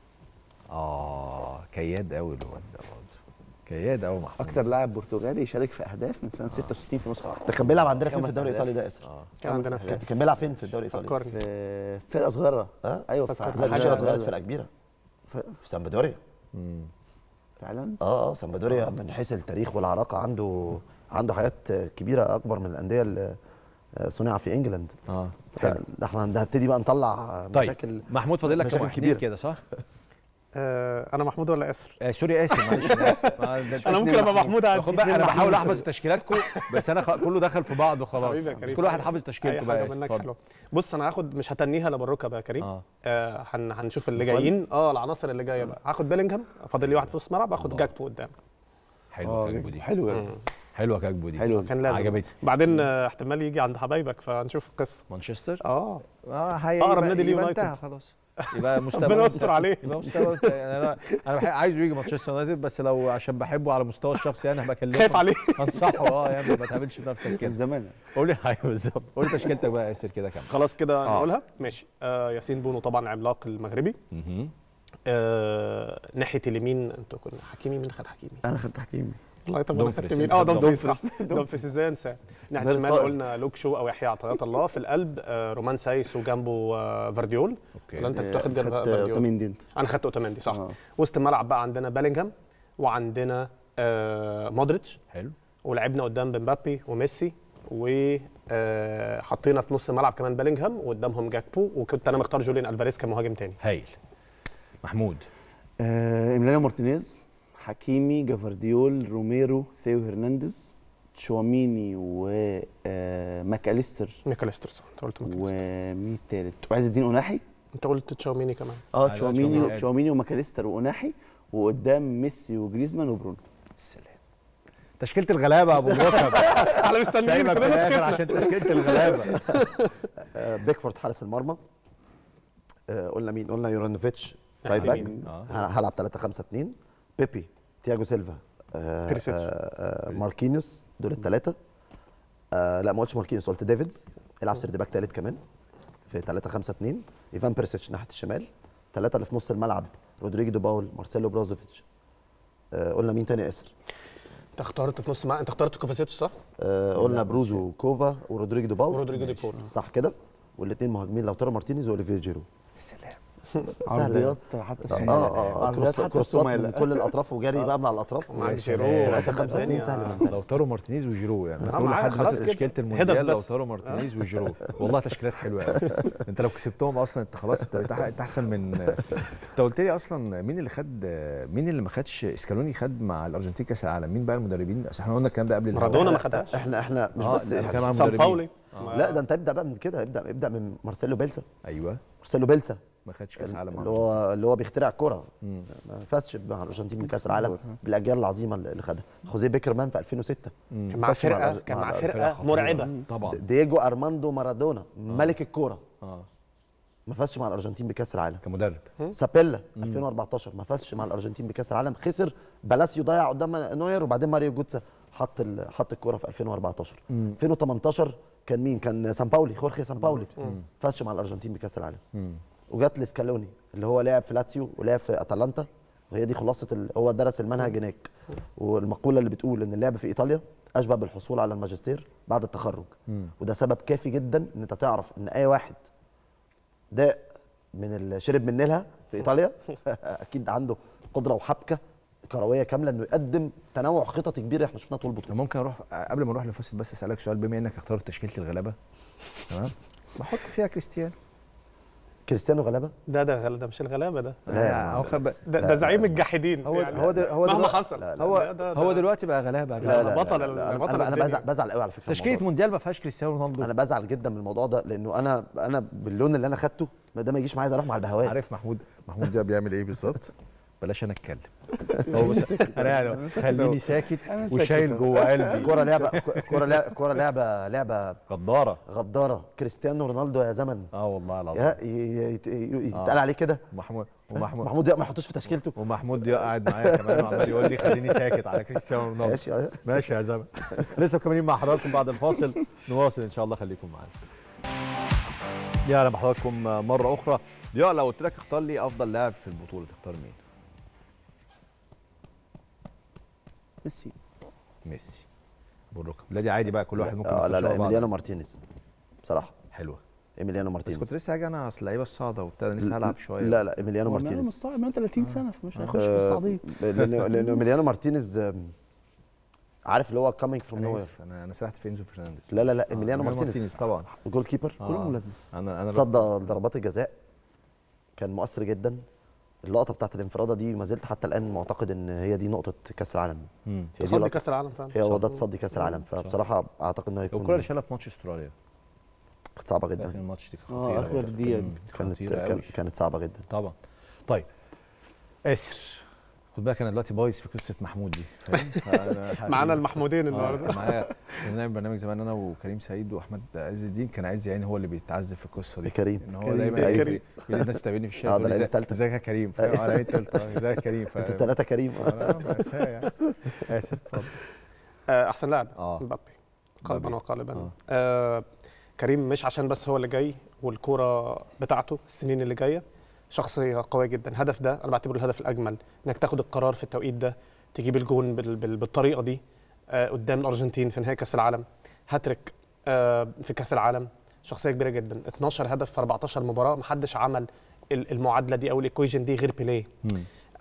اه كياد قوي الواد ده برضه كياد قوي محمود اكتر لاعب برتغالي يشارك في اهداف من سنه 66 في نسخه ده كان بيلعب عندنا فين في خمس الدوري أهداف. الايطالي ده اسر كان عندنا كان كان بيلعب فين في الدوري الايطالي فكرني في فرقه صغيره اه ايوه في فكرني. لا دي حاجة- فرقه صغيره فرقه كبيره ف- في سامبدوريا فعلا اه اه سامبدوريا من حيث التاريخ والعراقه عنده عنده حاجات كبيره اكبر من الانديه اللي صنع في انجلاند اه ده ده احنا هنبتدي بقى نطلع طيب مشاكل محمود فاضل لك كام مشاكل واحد كبيرة. كبير كده صح؟ آه انا محمود ولا اسر آه سوري اسف معلش أنا آسف. ما ده أنت انا ممكن ابقى محمود عادي خد بقى انا بحاول احفظ تشكيلاتكم بس انا خ... كله دخل في بعض وخلاص حبيبي يا بس كريم. كل واحد حافظ اي تشكيلته حاجه بقى منك اتفضل. حلوه بص انا هاخد مش هتنيها لا بالركب يا كريم اه آه هن هنشوف اللي جايين اه العناصر اللي جايه بقى هاخد بيلينغهام فاضل لي واحد في نص الملعب هاخد جاكبو قدام حلوه كاكبو دي حلو قوي حلوه كاكبو دي حلو كان لازم عجبتني بعدين آه احتمال يجي عند حبايبك فهنشوف القصه مانشستر اه اه هي أقرب يبقى- نادي ليه يبقى يونايتد. انتهى خلاص يبقى مستوى ربنا يستر عليه. يبقى مستوى يعني انا انا بحب عايزه يجي مانشستر يونايتد بس لو عشان بحبه على المستوى الشخصي انا بكلمه خايف عليه انصحه اه يعني ما تعملش في نفسك كان كده زمان قول لي ايوه بالظبط قول لي تشكيلتك بقى يا ياسر كده كام خلاص كده آه. نقولها ماشي آه ياسين بونو طبعا عملاق المغربي آه ناحيه اليمين انتوا كنا حكيمي مين خد حكيمي انا خدت حكيمي والله طب انا دومفريس. خدت مين أنت اه خدت دومفريس صح دومفريس ازاي انساه ناحيه زي الشمال الطائر. قلنا لوك شو او يحيى عطيات الله في القلب آه رومان سايس وجنبه آه فارديول ولا انت كنت واخد جنب خدت فارديول اوتاميندي انت انا خدت اوتاميندي صح آه. وسط الملعب بقى عندنا بيلينغهام وعندنا آه مودريتش حلو ولعبنا قدام بمبابي وميسي وحطينا في نص الملعب كمان بيلينغهام وقدامهم جاكبو وكنت انا مختار جوليان الفاريز كمهاجم تاني هايل محمود آه ايميليانو مارتينيز حكيمي جافارديول روميرو ثيو هرنانديز تشواميني وماكاليستر ميكاليستر صح انت قلت ماكاليستر. ومين التالت وعز الدين اوناحي انت قلت تشاوميني كمان اه أيوة، تشواميني تشاوميني. تشواميني وماكاليستر واوناحي وقدام ميسي وجريزمان وبرونو السلام تشكيله الغلابه يا ابو مركب على مستنيين سايبك في كلنا الاخر سكتنا. عشان تشكيله الغلابه آه، بيكفورد حارس المرمى آه، قلنا مين قلنا يورانوفيتش رايت باك يمين. آه. هلعب 3 5 2 بيبي تياجو سيلفا آه، بيريسيتش. آه، آه، ماركينيوس دول الثلاثه آه لا ما قلتش ماركينيوس قلت ديفيدز يلعب سيرد باك ثالث كمان في 3 5 2 ايفان بيريسيتش ناحيه الشمال ثلاثه اللي في نص الملعب رودريجو دو باول مارسيلو بروزوفيتش آه قلنا مين تاني ياسر انت اخترت في نص الملعب انت اخترت كوفاسيتش صح؟ آه قلنا بروزو كوفا ورودريجو دو باول ورودريجو دي بول صح كده والاثنين مهاجمين لوتارو مارتينيز واوليفير جيرو السلام عرضيات حتى اه اه عرضيات كروس حتى كروسات الصومالة. من كل الاطراف وجري بقى من على الاطراف ومعاك سلام. جيرو 3 5 2 سهل من لو طاروا مارتينيز وجيرو يعني آه، تقول معاك، لحد خلاص بس كده. تشكيله هدف المونديال لو بس. طاروا مارتينيز وجيرو والله تشكيلات حلوه قوي انت لو كسبتهم اصلا انت خلاص انت بقيت أح- انت احسن من انت قلت لي اصلا مين اللي خد مين اللي ما خدش اسكالوني خد مع الارجنتين كاس العالم مين بقى المدربين اصل احنا قلنا الكلام ده قبل الهوا. مارادونا ما خدهاش احنا احنا مش آه، بس ده إحنا كان مع سان مدربين. باولي لا ده انت ابدا بقى من كده ابدا ابدا من مارسيلو بيلسا ايوه مارسيلو بيلسا ما خدش كاس العالم اللي هو اللي هو بيخترع الكوره مم. ما فازش مع الارجنتين من كاس العالم بالاجيال العظيمه اللي خدها خوزيه بيكرمان في 2006 كان مع فاش مع فرقه الأرج- كان مع مع الفرقة فرقه خطيرة. مرعبه طبعا دييجو ارماندو مارادونا ملك الكوره اه ما فازش مع الارجنتين بكاس العالم كمدرب سابيلا 2014 ما فازش مع الارجنتين بكاس العالم خسر بلاسيو ضيع قدام نوير وبعدين ماريو جوتسا حط ال- حط الكوره في 2014 2018 كان مين كان سان باولي خورخي سان باولي فازش مع الارجنتين بكاس العالم وجات لسكالوني اللي هو لعب في لاتسيو ولعب في اتلانتا وهي دي خلاصه ال... هو درس المنهج هناك والمقوله اللي بتقول ان اللعب في ايطاليا اشبه بالحصول على الماجستير بعد التخرج وده سبب كافي جدا ان انت تعرف ان اي واحد ده من اللي شرب من نيلها في ايطاليا اكيد عنده قدره وحبكه كرويه كامله انه يقدم تنوع خططي كبير احنا شفناه طول البطوله ممكن اروح قبل ما اروح لفاصل بس اسالك سؤال بما انك اخترت تشكيله الغلابه تمام بحط فيها كريستيانو كريستيانو غلابه ده ده غل- ده مش الغلابه ده لا يا هو عم. خد بقى- ده, ده زعيم الجاحدين هو يعني هو ده هو مهما دلوقتي- حصل لا، لا، هو ده- ده- هو ده- دلوقتي بقى غلابه يا لا جماعة. لا بطل لا ال- لا بطل انا انا الدنيا. بزعل بزعل قوي على فكره من تشكيله الموضوع مونديال ما فيهاش كريستيانو رونالدو ده. انا بزعل جدا من الموضوع ده لانه انا انا باللون اللي انا خدته ما ده ما يجيش معايا ده راح مع البهوات عارف محمود محمود ده بيعمل ايه بالظبط بلاش انا اتكلم هو بس انا يعني خليني ساكت أنا ساكت وشايل أهو. جوه قلبي الكوره لعبه الكوره لعبه الكوره لعبه لعبه غداره غداره كريستيانو رونالدو يا زمن اه والله العظيم يا ي- ي- يت- ي- يتقال عليه كده محمود ومحمود محمود ما يحطوش في تشكيلته ومحمود دي قاعد معايا كمان وعمال يقول لي خليني ساكت على كريستيانو رونالدو ماشي اه ماشي يا زلمه لسه مكملين مع حضراتكم بعد الفاصل نواصل ان شاء الله خليكم معانا يا اهلا بحضراتكم مره اخرى ضياء لو قلت لك اختار لي افضل لاعب في البطوله تختار مين ميسي ميسي ابو الركب لا دي عادي بقى كل واحد ممكن اه لا يخش لا ورا بعض. ايميليانو مارتينيز بصراحه حلوه ايميليانو بس مارتينيز كنت لسه هاجي انا اصل اللعيبه الصاعده وبتاع أنا لسه هلعب شويه لا لا ايميليانو هو مش مارتينيز صعب 130 سنه فمش هيخش في آه، الصعيدين لانه لانه ايميليانو مارتينيز آم، عارف اللي هو كامينج فروم انا نو اسف انا انا سرحت في انزو فرنانديز لا لا لا ايميليانو مارتينيز طبعا جول كيبر آه. كلهم ولادنا انا انا صدى ضربات الجزاء كان مؤثر جدا اللقطه بتاعت الانفراده دي ما زلت حتى الان معتقد ان هي دي نقطه كاس العالم مم. هي دي صدي لقطة- كاس العالم فعلا هي هو ده تصدي كاس العالم فبصراحه اعتقد انه الكره هيكون اللي شالها في ماتش استراليا كانت صعبه في اخر جدا الماتش دي كانت اه خطيره اخر دقيقه دي كانت خطيرة كان- قوي. كانت صعبه جدا طبعا طيب اسر خد بالك انا دلوقتي بايظ في قصه محمود دي فاهم فأنا معانا هجيب- المحمودين آه، النهارده كان معايا كنا بنعمل برنامج زمان انا وكريم سعيد واحمد عز الدين كان عايز يعني هو اللي بيتعذب في القصه دي كريم. ان هو كريم. دايما أيوة. يجري يجي الناس بتقابلني في الشارع آه، ده تقول لي العيلة ازاي- التالتة. ازيك يا كريم فاهم على العيله التالتة آه، ازيك يا كريم انتوا فاهم الثلاثه كريم آه، بس هي يعني. اسف اتفضل آه، احسن لاعب آه. مبابي قلبا مبابي. وقالبا آه. آه. كريم مش عشان بس هو اللي جاي والكوره بتاعته السنين اللي جايه شخصيه قويه جدا الهدف ده انا بعتبره الهدف الاجمل انك تاخد القرار في التوقيت ده تجيب الجون بال بال بالطريقه دي آه قدام الارجنتين في نهائي كاس العالم هاتريك آه في كاس العالم شخصيه كبيره جدا 12 هدف في 14 مباراه محدش عمل ال- المعادله دي او الايكويجن دي غير بيليه مم.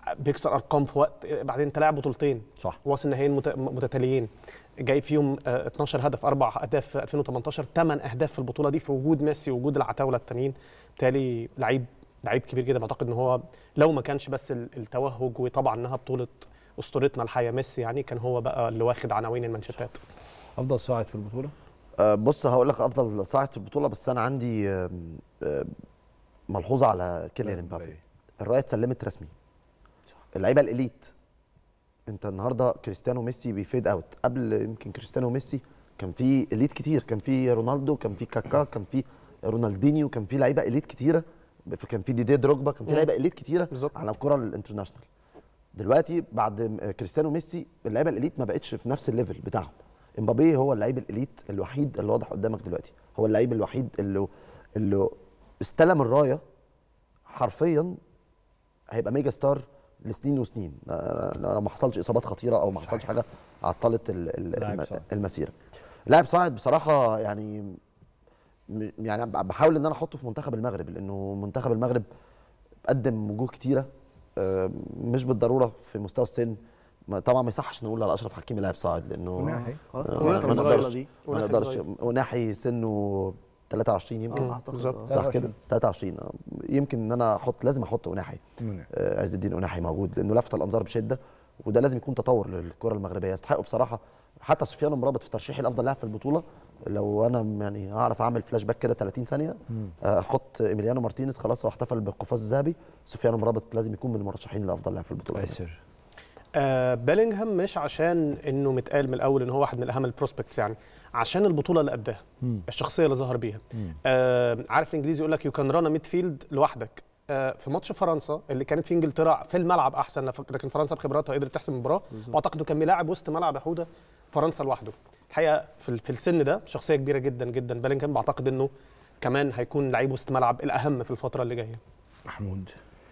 بيكسر ارقام في وقت بعدين انت لاعب بطولتين صح واصل نهائيين مت- متتاليين جايب فيهم آه، 12 هدف اربع اهداف في 2018 ثمان اهداف في البطوله دي في وجود ميسي ووجود العتاوله التانيين بالتالي لعيب لعيب كبير جدا اعتقد ان هو لو ما كانش بس ال- التوهج وطبعا انها بطوله اسطورتنا الحقيقه ميسي يعني كان هو بقى اللي واخد عناوين المانشيتات افضل صاعد في البطوله آه، بص هقول لك افضل صاعد في البطوله بس انا عندي آم، آم، ملحوظه على كيليان امبابي الرايه اتسلمت رسمي اللعيبه الاليت انت النهارده كريستيانو وميسي بيفيد اوت قبل يمكن كريستيانو وميسي كان في اليت كتير كان في رونالدو كان في كاكا كان في رونالدينيو كان في لعيبه اليت كتيره كان في ديدي دروجبا كان في مم. لعيبه اليت كتيره بالظبط. على الكره الانترناشونال دلوقتي بعد م- كريستيانو وميسي اللعيبه الاليت ما بقتش في نفس الليفل بتاعهم امبابي هو اللعيب الاليت الوحيد اللي واضح قدامك دلوقتي هو اللعيب الوحيد اللي اللي استلم الرايه حرفيا هيبقى ميجا ستار لسنين وسنين آه، لو ما حصلش اصابات خطيره او ما حصلش حاجه عطلت ال- ال- لاعب الم- صعب. المسيره لاعب صاعد بصراحه يعني م- يعني بحاول ان انا احطه في منتخب المغرب لانه منتخب المغرب قدم وجوه كتيره آه، مش بالضروره في مستوى السن ما- طبعا ما يصحش نقول على اشرف حكيمي لاعب صاعد لانه وناحي. خلاص آه، كلنا ما كنا نقدرش صغيرة دي ما وناحي نقدرش صغير. وناحي سنه 23 يمكن آه، بالظبط صح كده 23 آه. يمكن ان انا احط لازم احط اناحي منى. آه، عز الدين اناحي موجود لانه لفت الانظار بشده وده لازم يكون تطور للكره المغربيه يستحقوا بصراحه حتى سفيان مرابط في ترشيحي لافضل لاعب في البطوله لو انا يعني هعرف اعمل فلاش باك كده 30 ثانيه آه، احط ايميليانو مارتينيز خلاص هو احتفل بالقفاز الذهبي سفيان مرابط لازم يكون من المرشحين لافضل لاعب في البطوله ياسر آه بيلينغهام مش عشان انه متقال من الاول ان هو واحد من اهم البروسبكتس يعني عشان البطوله اللي قدها الشخصيه اللي ظهر بيها آه عارف الانجليزي يقول لك يو كان ران ميد فيلد لوحدك آه في ماتش فرنسا اللي كانت في انجلترا في الملعب احسن لكن فرنسا بخبراتها قدرت تحسم المباراه واعتقد انه كان بيلاعب وسط ملعب حوده فرنسا لوحده الحقيقه في, ال- في السن ده شخصيه كبيره جدا جدا بيلينغهام بعتقد انه كمان هيكون لعيب وسط ملعب الاهم في الفتره اللي جايه محمود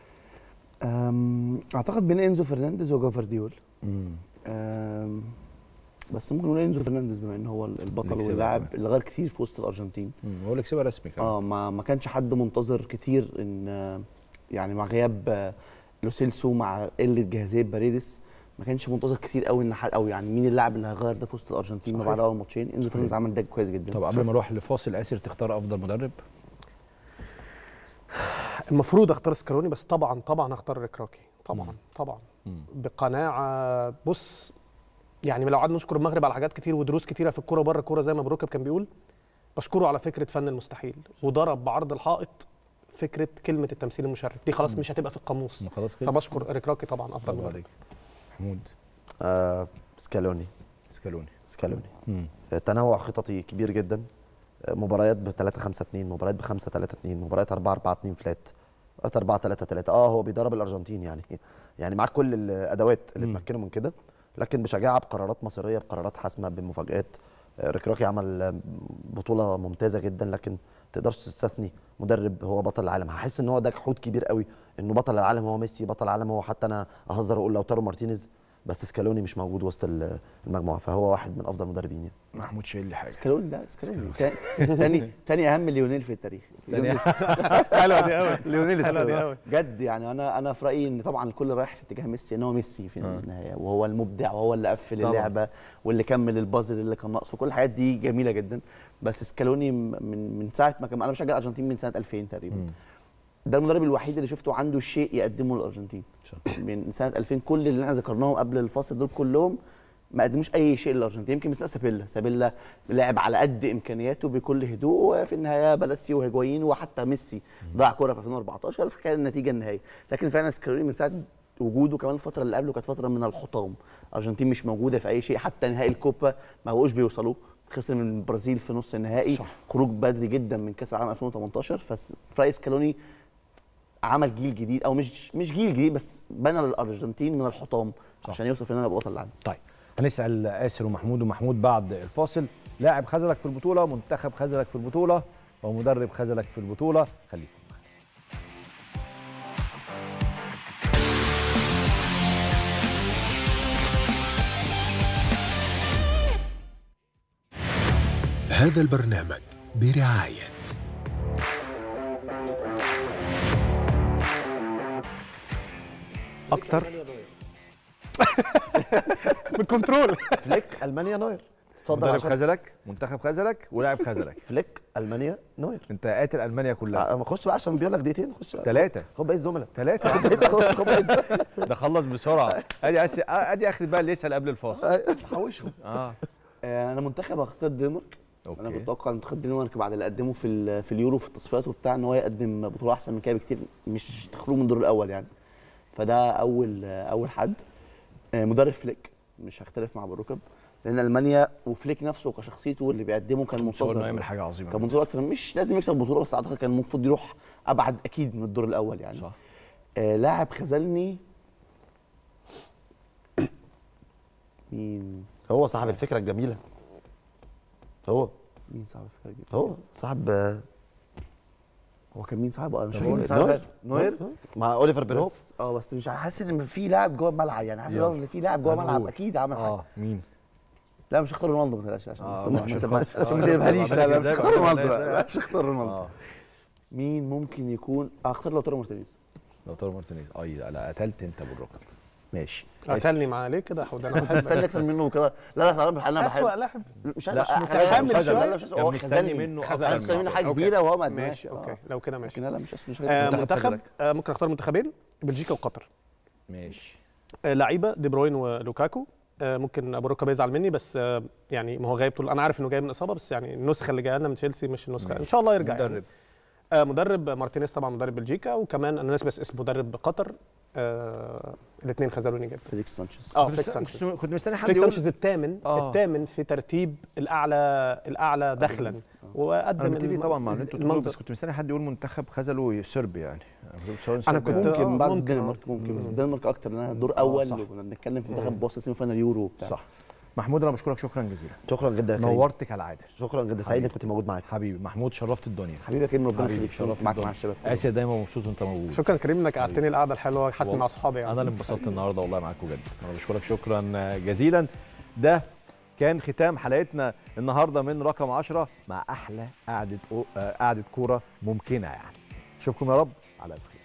أم، اعتقد بين انزو فرنانديز وجوفارديول مم. أم، بس ممكن نقول انزو فرنانديز بما ان هو البطل اللي كسبها واللاعب كمان. اللي غير كتير في وسط الارجنتين مم. هو اللي كسبها رسمي كمان اه ما ما كانش حد منتظر كتير ان آه، يعني مع غياب آه، لوسيلسو مع قله جاهزيه باريدس ما كانش منتظر كتير قوي ان حد او يعني مين اللاعب اللي هيغير ده في وسط الارجنتين ما بعد اول ماتشين انزو فرنانديز عمل ده كويس جدا طب قبل ما نروح لفاصل اسر تختار افضل مدرب المفروض اختار سكالوني بس طبعا طبعا هختار ريكراكي طبعا طبعا بقناعه بص يعني لو قعدنا نشكر المغرب على حاجات كتير ودروس كتيره في الكوره بره الكوره زي ما بروكب كان بيقول بشكره على فكره فن المستحيل وضرب بعرض الحائط فكره كلمه التمثيل المشرف دي خلاص مش هتبقى في القاموس ما خلاص خلص فبشكر ريكراكي طبعا افضل برافو مدرب عليك محمود آه سكالوني سكالوني سكالوني مم. آه، تنوع خططي كبير جدا آه، مباريات ب 3 5 2 مباريات ب 5 3 2 مباريات 4 4 2 فلات مباريات 4 3 3 اه هو بيدرب الارجنتين يعني يعني معاه كل الادوات اللي مم. تمكنه من كده لكن بشجاعه بقرارات مصيريه بقرارات حاسمه بمفاجات آه، ركراكي عمل آه، بطوله ممتازه جدا لكن تقدرش تستثني مدرب هو بطل العالم هحس ان هو ده جحود كبير قوي انه بطل العالم هو ميسي بطل العالم هو حتى انا اهزر واقول لوتارو مارتينيز بس سكالوني مش موجود وسط ال- المجموعه فهو واحد من افضل المدربين يعني. محمود شايل لي حاجه سكالوني لا سكالوني تا- تاني تاني اهم ليونيل في التاريخ ليونيل حلوه دي قوي ليونيل حلوه دي سكالوني قوي جد يعني انا انا في رايي ان طبعا الكل رايح في اتجاه ميسي ان هو ميسي في النهايه وهو المبدع وهو اللي قفل طبعاً. اللعبه واللي كمل البازل اللي كان ناقصه كل الحاجات دي جميله جدا بس سكالوني م- من من ساعه ما كان انا بشجع الارجنتين من سنه 2000 تقريبا مم. ده المدرب الوحيد اللي شفته عنده شيء يقدمه للارجنتين من سنه 2000 كل اللي احنا ذكرناهم قبل الفاصل دول كلهم ما قدموش اي شيء للارجنتين يمكن مثل سابيلا سابيلا لعب على قد امكانياته بكل هدوء وفي النهايه بلاسيو وهيجوايين وحتى ميسي ضاع كره في 2014 فكانت النتيجه النهائيه لكن فعلا سكالوني من ساعه وجوده كمان الفتره اللي قبله كانت فتره من الحطام الارجنتين مش موجوده في اي شيء حتى نهائي الكوبا ما بقوش بيوصلوا خسر من البرازيل في نص النهائي صح. خروج بدري جدا من كاس العالم 2018 ففي رايي سكالوني عمل جيل جديد او مش مش جيل جديد بس بنى الارجنتين من الحطام عشان يوصل فينا يبقى بطل العالم طيب هنسال اسر ومحمود ومحمود بعد الفاصل لاعب خذلك في البطوله منتخب خذلك في البطوله ومدرب خذلك في البطوله خليكم معانا. هذا البرنامج برعاية في اكتر بالكنترول فليك المانيا نوير اتفضل مدرب عشان خذلك منتخب خذلك ولاعب خذلك فليك المانيا نوير انت قاتل المانيا كلها ما خش بقى عشان بيقول لك دقيقتين خش ثلاثه خد باقي الزملاء ثلاثه خد باقي- خد- خد باقي الزملاء. ده خلص بسرعه ادي أس- ادي اخر بقى اللي يسال قبل الفاصل حوشهم اه آه، انا منتخب هختار الدنمارك انا اوكي متوقع منتخب الدنمارك بعد اللي قدمه في ال- في اليورو في التصفيات وبتاع ان هو يقدم بطوله احسن من كده بكتير مش تخرجوا من الدور الاول يعني فده اول اول حد آه، مدرب فليك مش هختلف مع بالركب لان المانيا وفليك نفسه كشخصيته اللي بيقدمه كان بس هو انه منتظر يعمل حاجه عظيمه كان منتظر اكتر مش لازم يكسب بطوله بس اعتقد كان المفروض يروح ابعد اكيد من الدور الاول يعني صح. آه لاعب خذلني مين هو صاحب الفكره الجميله هو مين صاحب الفكره دي؟ هو صاحب آه، هو كان مين صاحبه انا مش طب فاكر هو صاحب نوير؟ نوير؟ مع اوليفر بيرهوف بس اه بس مش حاسس ان في لاعب جوه الملعب يعني حاسس ان في لاعب جوه الملعب هنقول. اكيد عمل حاجه اه مين لا مش هختار رونالدو ما تقلقش عشان آه، بس عشان ما- خاطر- ما- عشان ما آه، تقلبهاليش لا لا مش إزاي هختار بقى؟ رونالدو إزاي؟ لا مش هختار رونالدو اه مين ممكن يكون هختار لوتارو مارتينيز لوتارو مارتينيز اي لا لا قتلت انت بالركب ماشي قتلني معاه ليه كده يا حود انا مستني بحب اكتر منه كده لا لا خلاص انا اسوء بحب لاعب مش لا، مش متحمل متحمل شوية. لا لا مش أسوء، كان هو مستني خزاني منه خزاني. انا أكتر مستني من منه حاجه أوكي. كبيره وهو ما ماشي قدمهاش اوكي لو كده ماشي لكن لا لا مش مش آه، منتخب منتخب خزرك. آه، ممكن اختار منتخبين بلجيكا وقطر ماشي آه، لعيبه دي بروين ولوكاكو آه، ممكن ابو ركب يزعل مني بس آه، يعني ما هو غايب طول انا عارف انه جاي من اصابه بس يعني النسخه اللي جايه لنا من تشيلسي مش النسخه ان شاء الله يرجع يعني. مدرب آه مدرب مارتينيز طبعا مدرب بلجيكا وكمان انا ناسي بس اسم مدرب قطر آه الاثنين خذلوني جدا فيليكس سانشيز اه كنت فليكس مست- سانشيز كنت- كنت مستني حد فليكس يقول سانشيز الثامن آه. الثامن في ترتيب الاعلى الاعلى دخلا انا وقدم متفق الم- طبعا مع اللي انتوا بتقولوه المنظر بس كنت مستني حد يقول منتخب خذله صربي يعني سواء أنا صربي كنت- أو- ممكن بعد ممكن، الدنمارك ممكن بس مم. الدنمارك اكتر لانها دور اول صح. وكنا بنتكلم في منتخب بوصل سيمي فاينال يورو وبتاع صح محمود انا بشكرك شكرا جزيلا شكرا جدا يا كريم نورت كالعاده شكرا جدا سعيد انك كنت موجود معاك حبيبي محمود شرفت الدنيا حبيبي يا كريم ربنا حبيبي، يخليك شرفت شرفت معاك الدنيا. مع الشباب اسيا دايما مبسوط وانت موجود شكرا كريم انك قعدتني القعده الحلوه حاسس والله. مع اصحابي يعني انا اللي انبسطت النهارده والله معاكم جدا انا بشكرك شكرا جزيلا ده كان ختام حلقتنا النهارده من رقم 10 مع احلى قعده أو- آه، قعده كوره ممكنه يعني اشوفكم يا رب على الف خير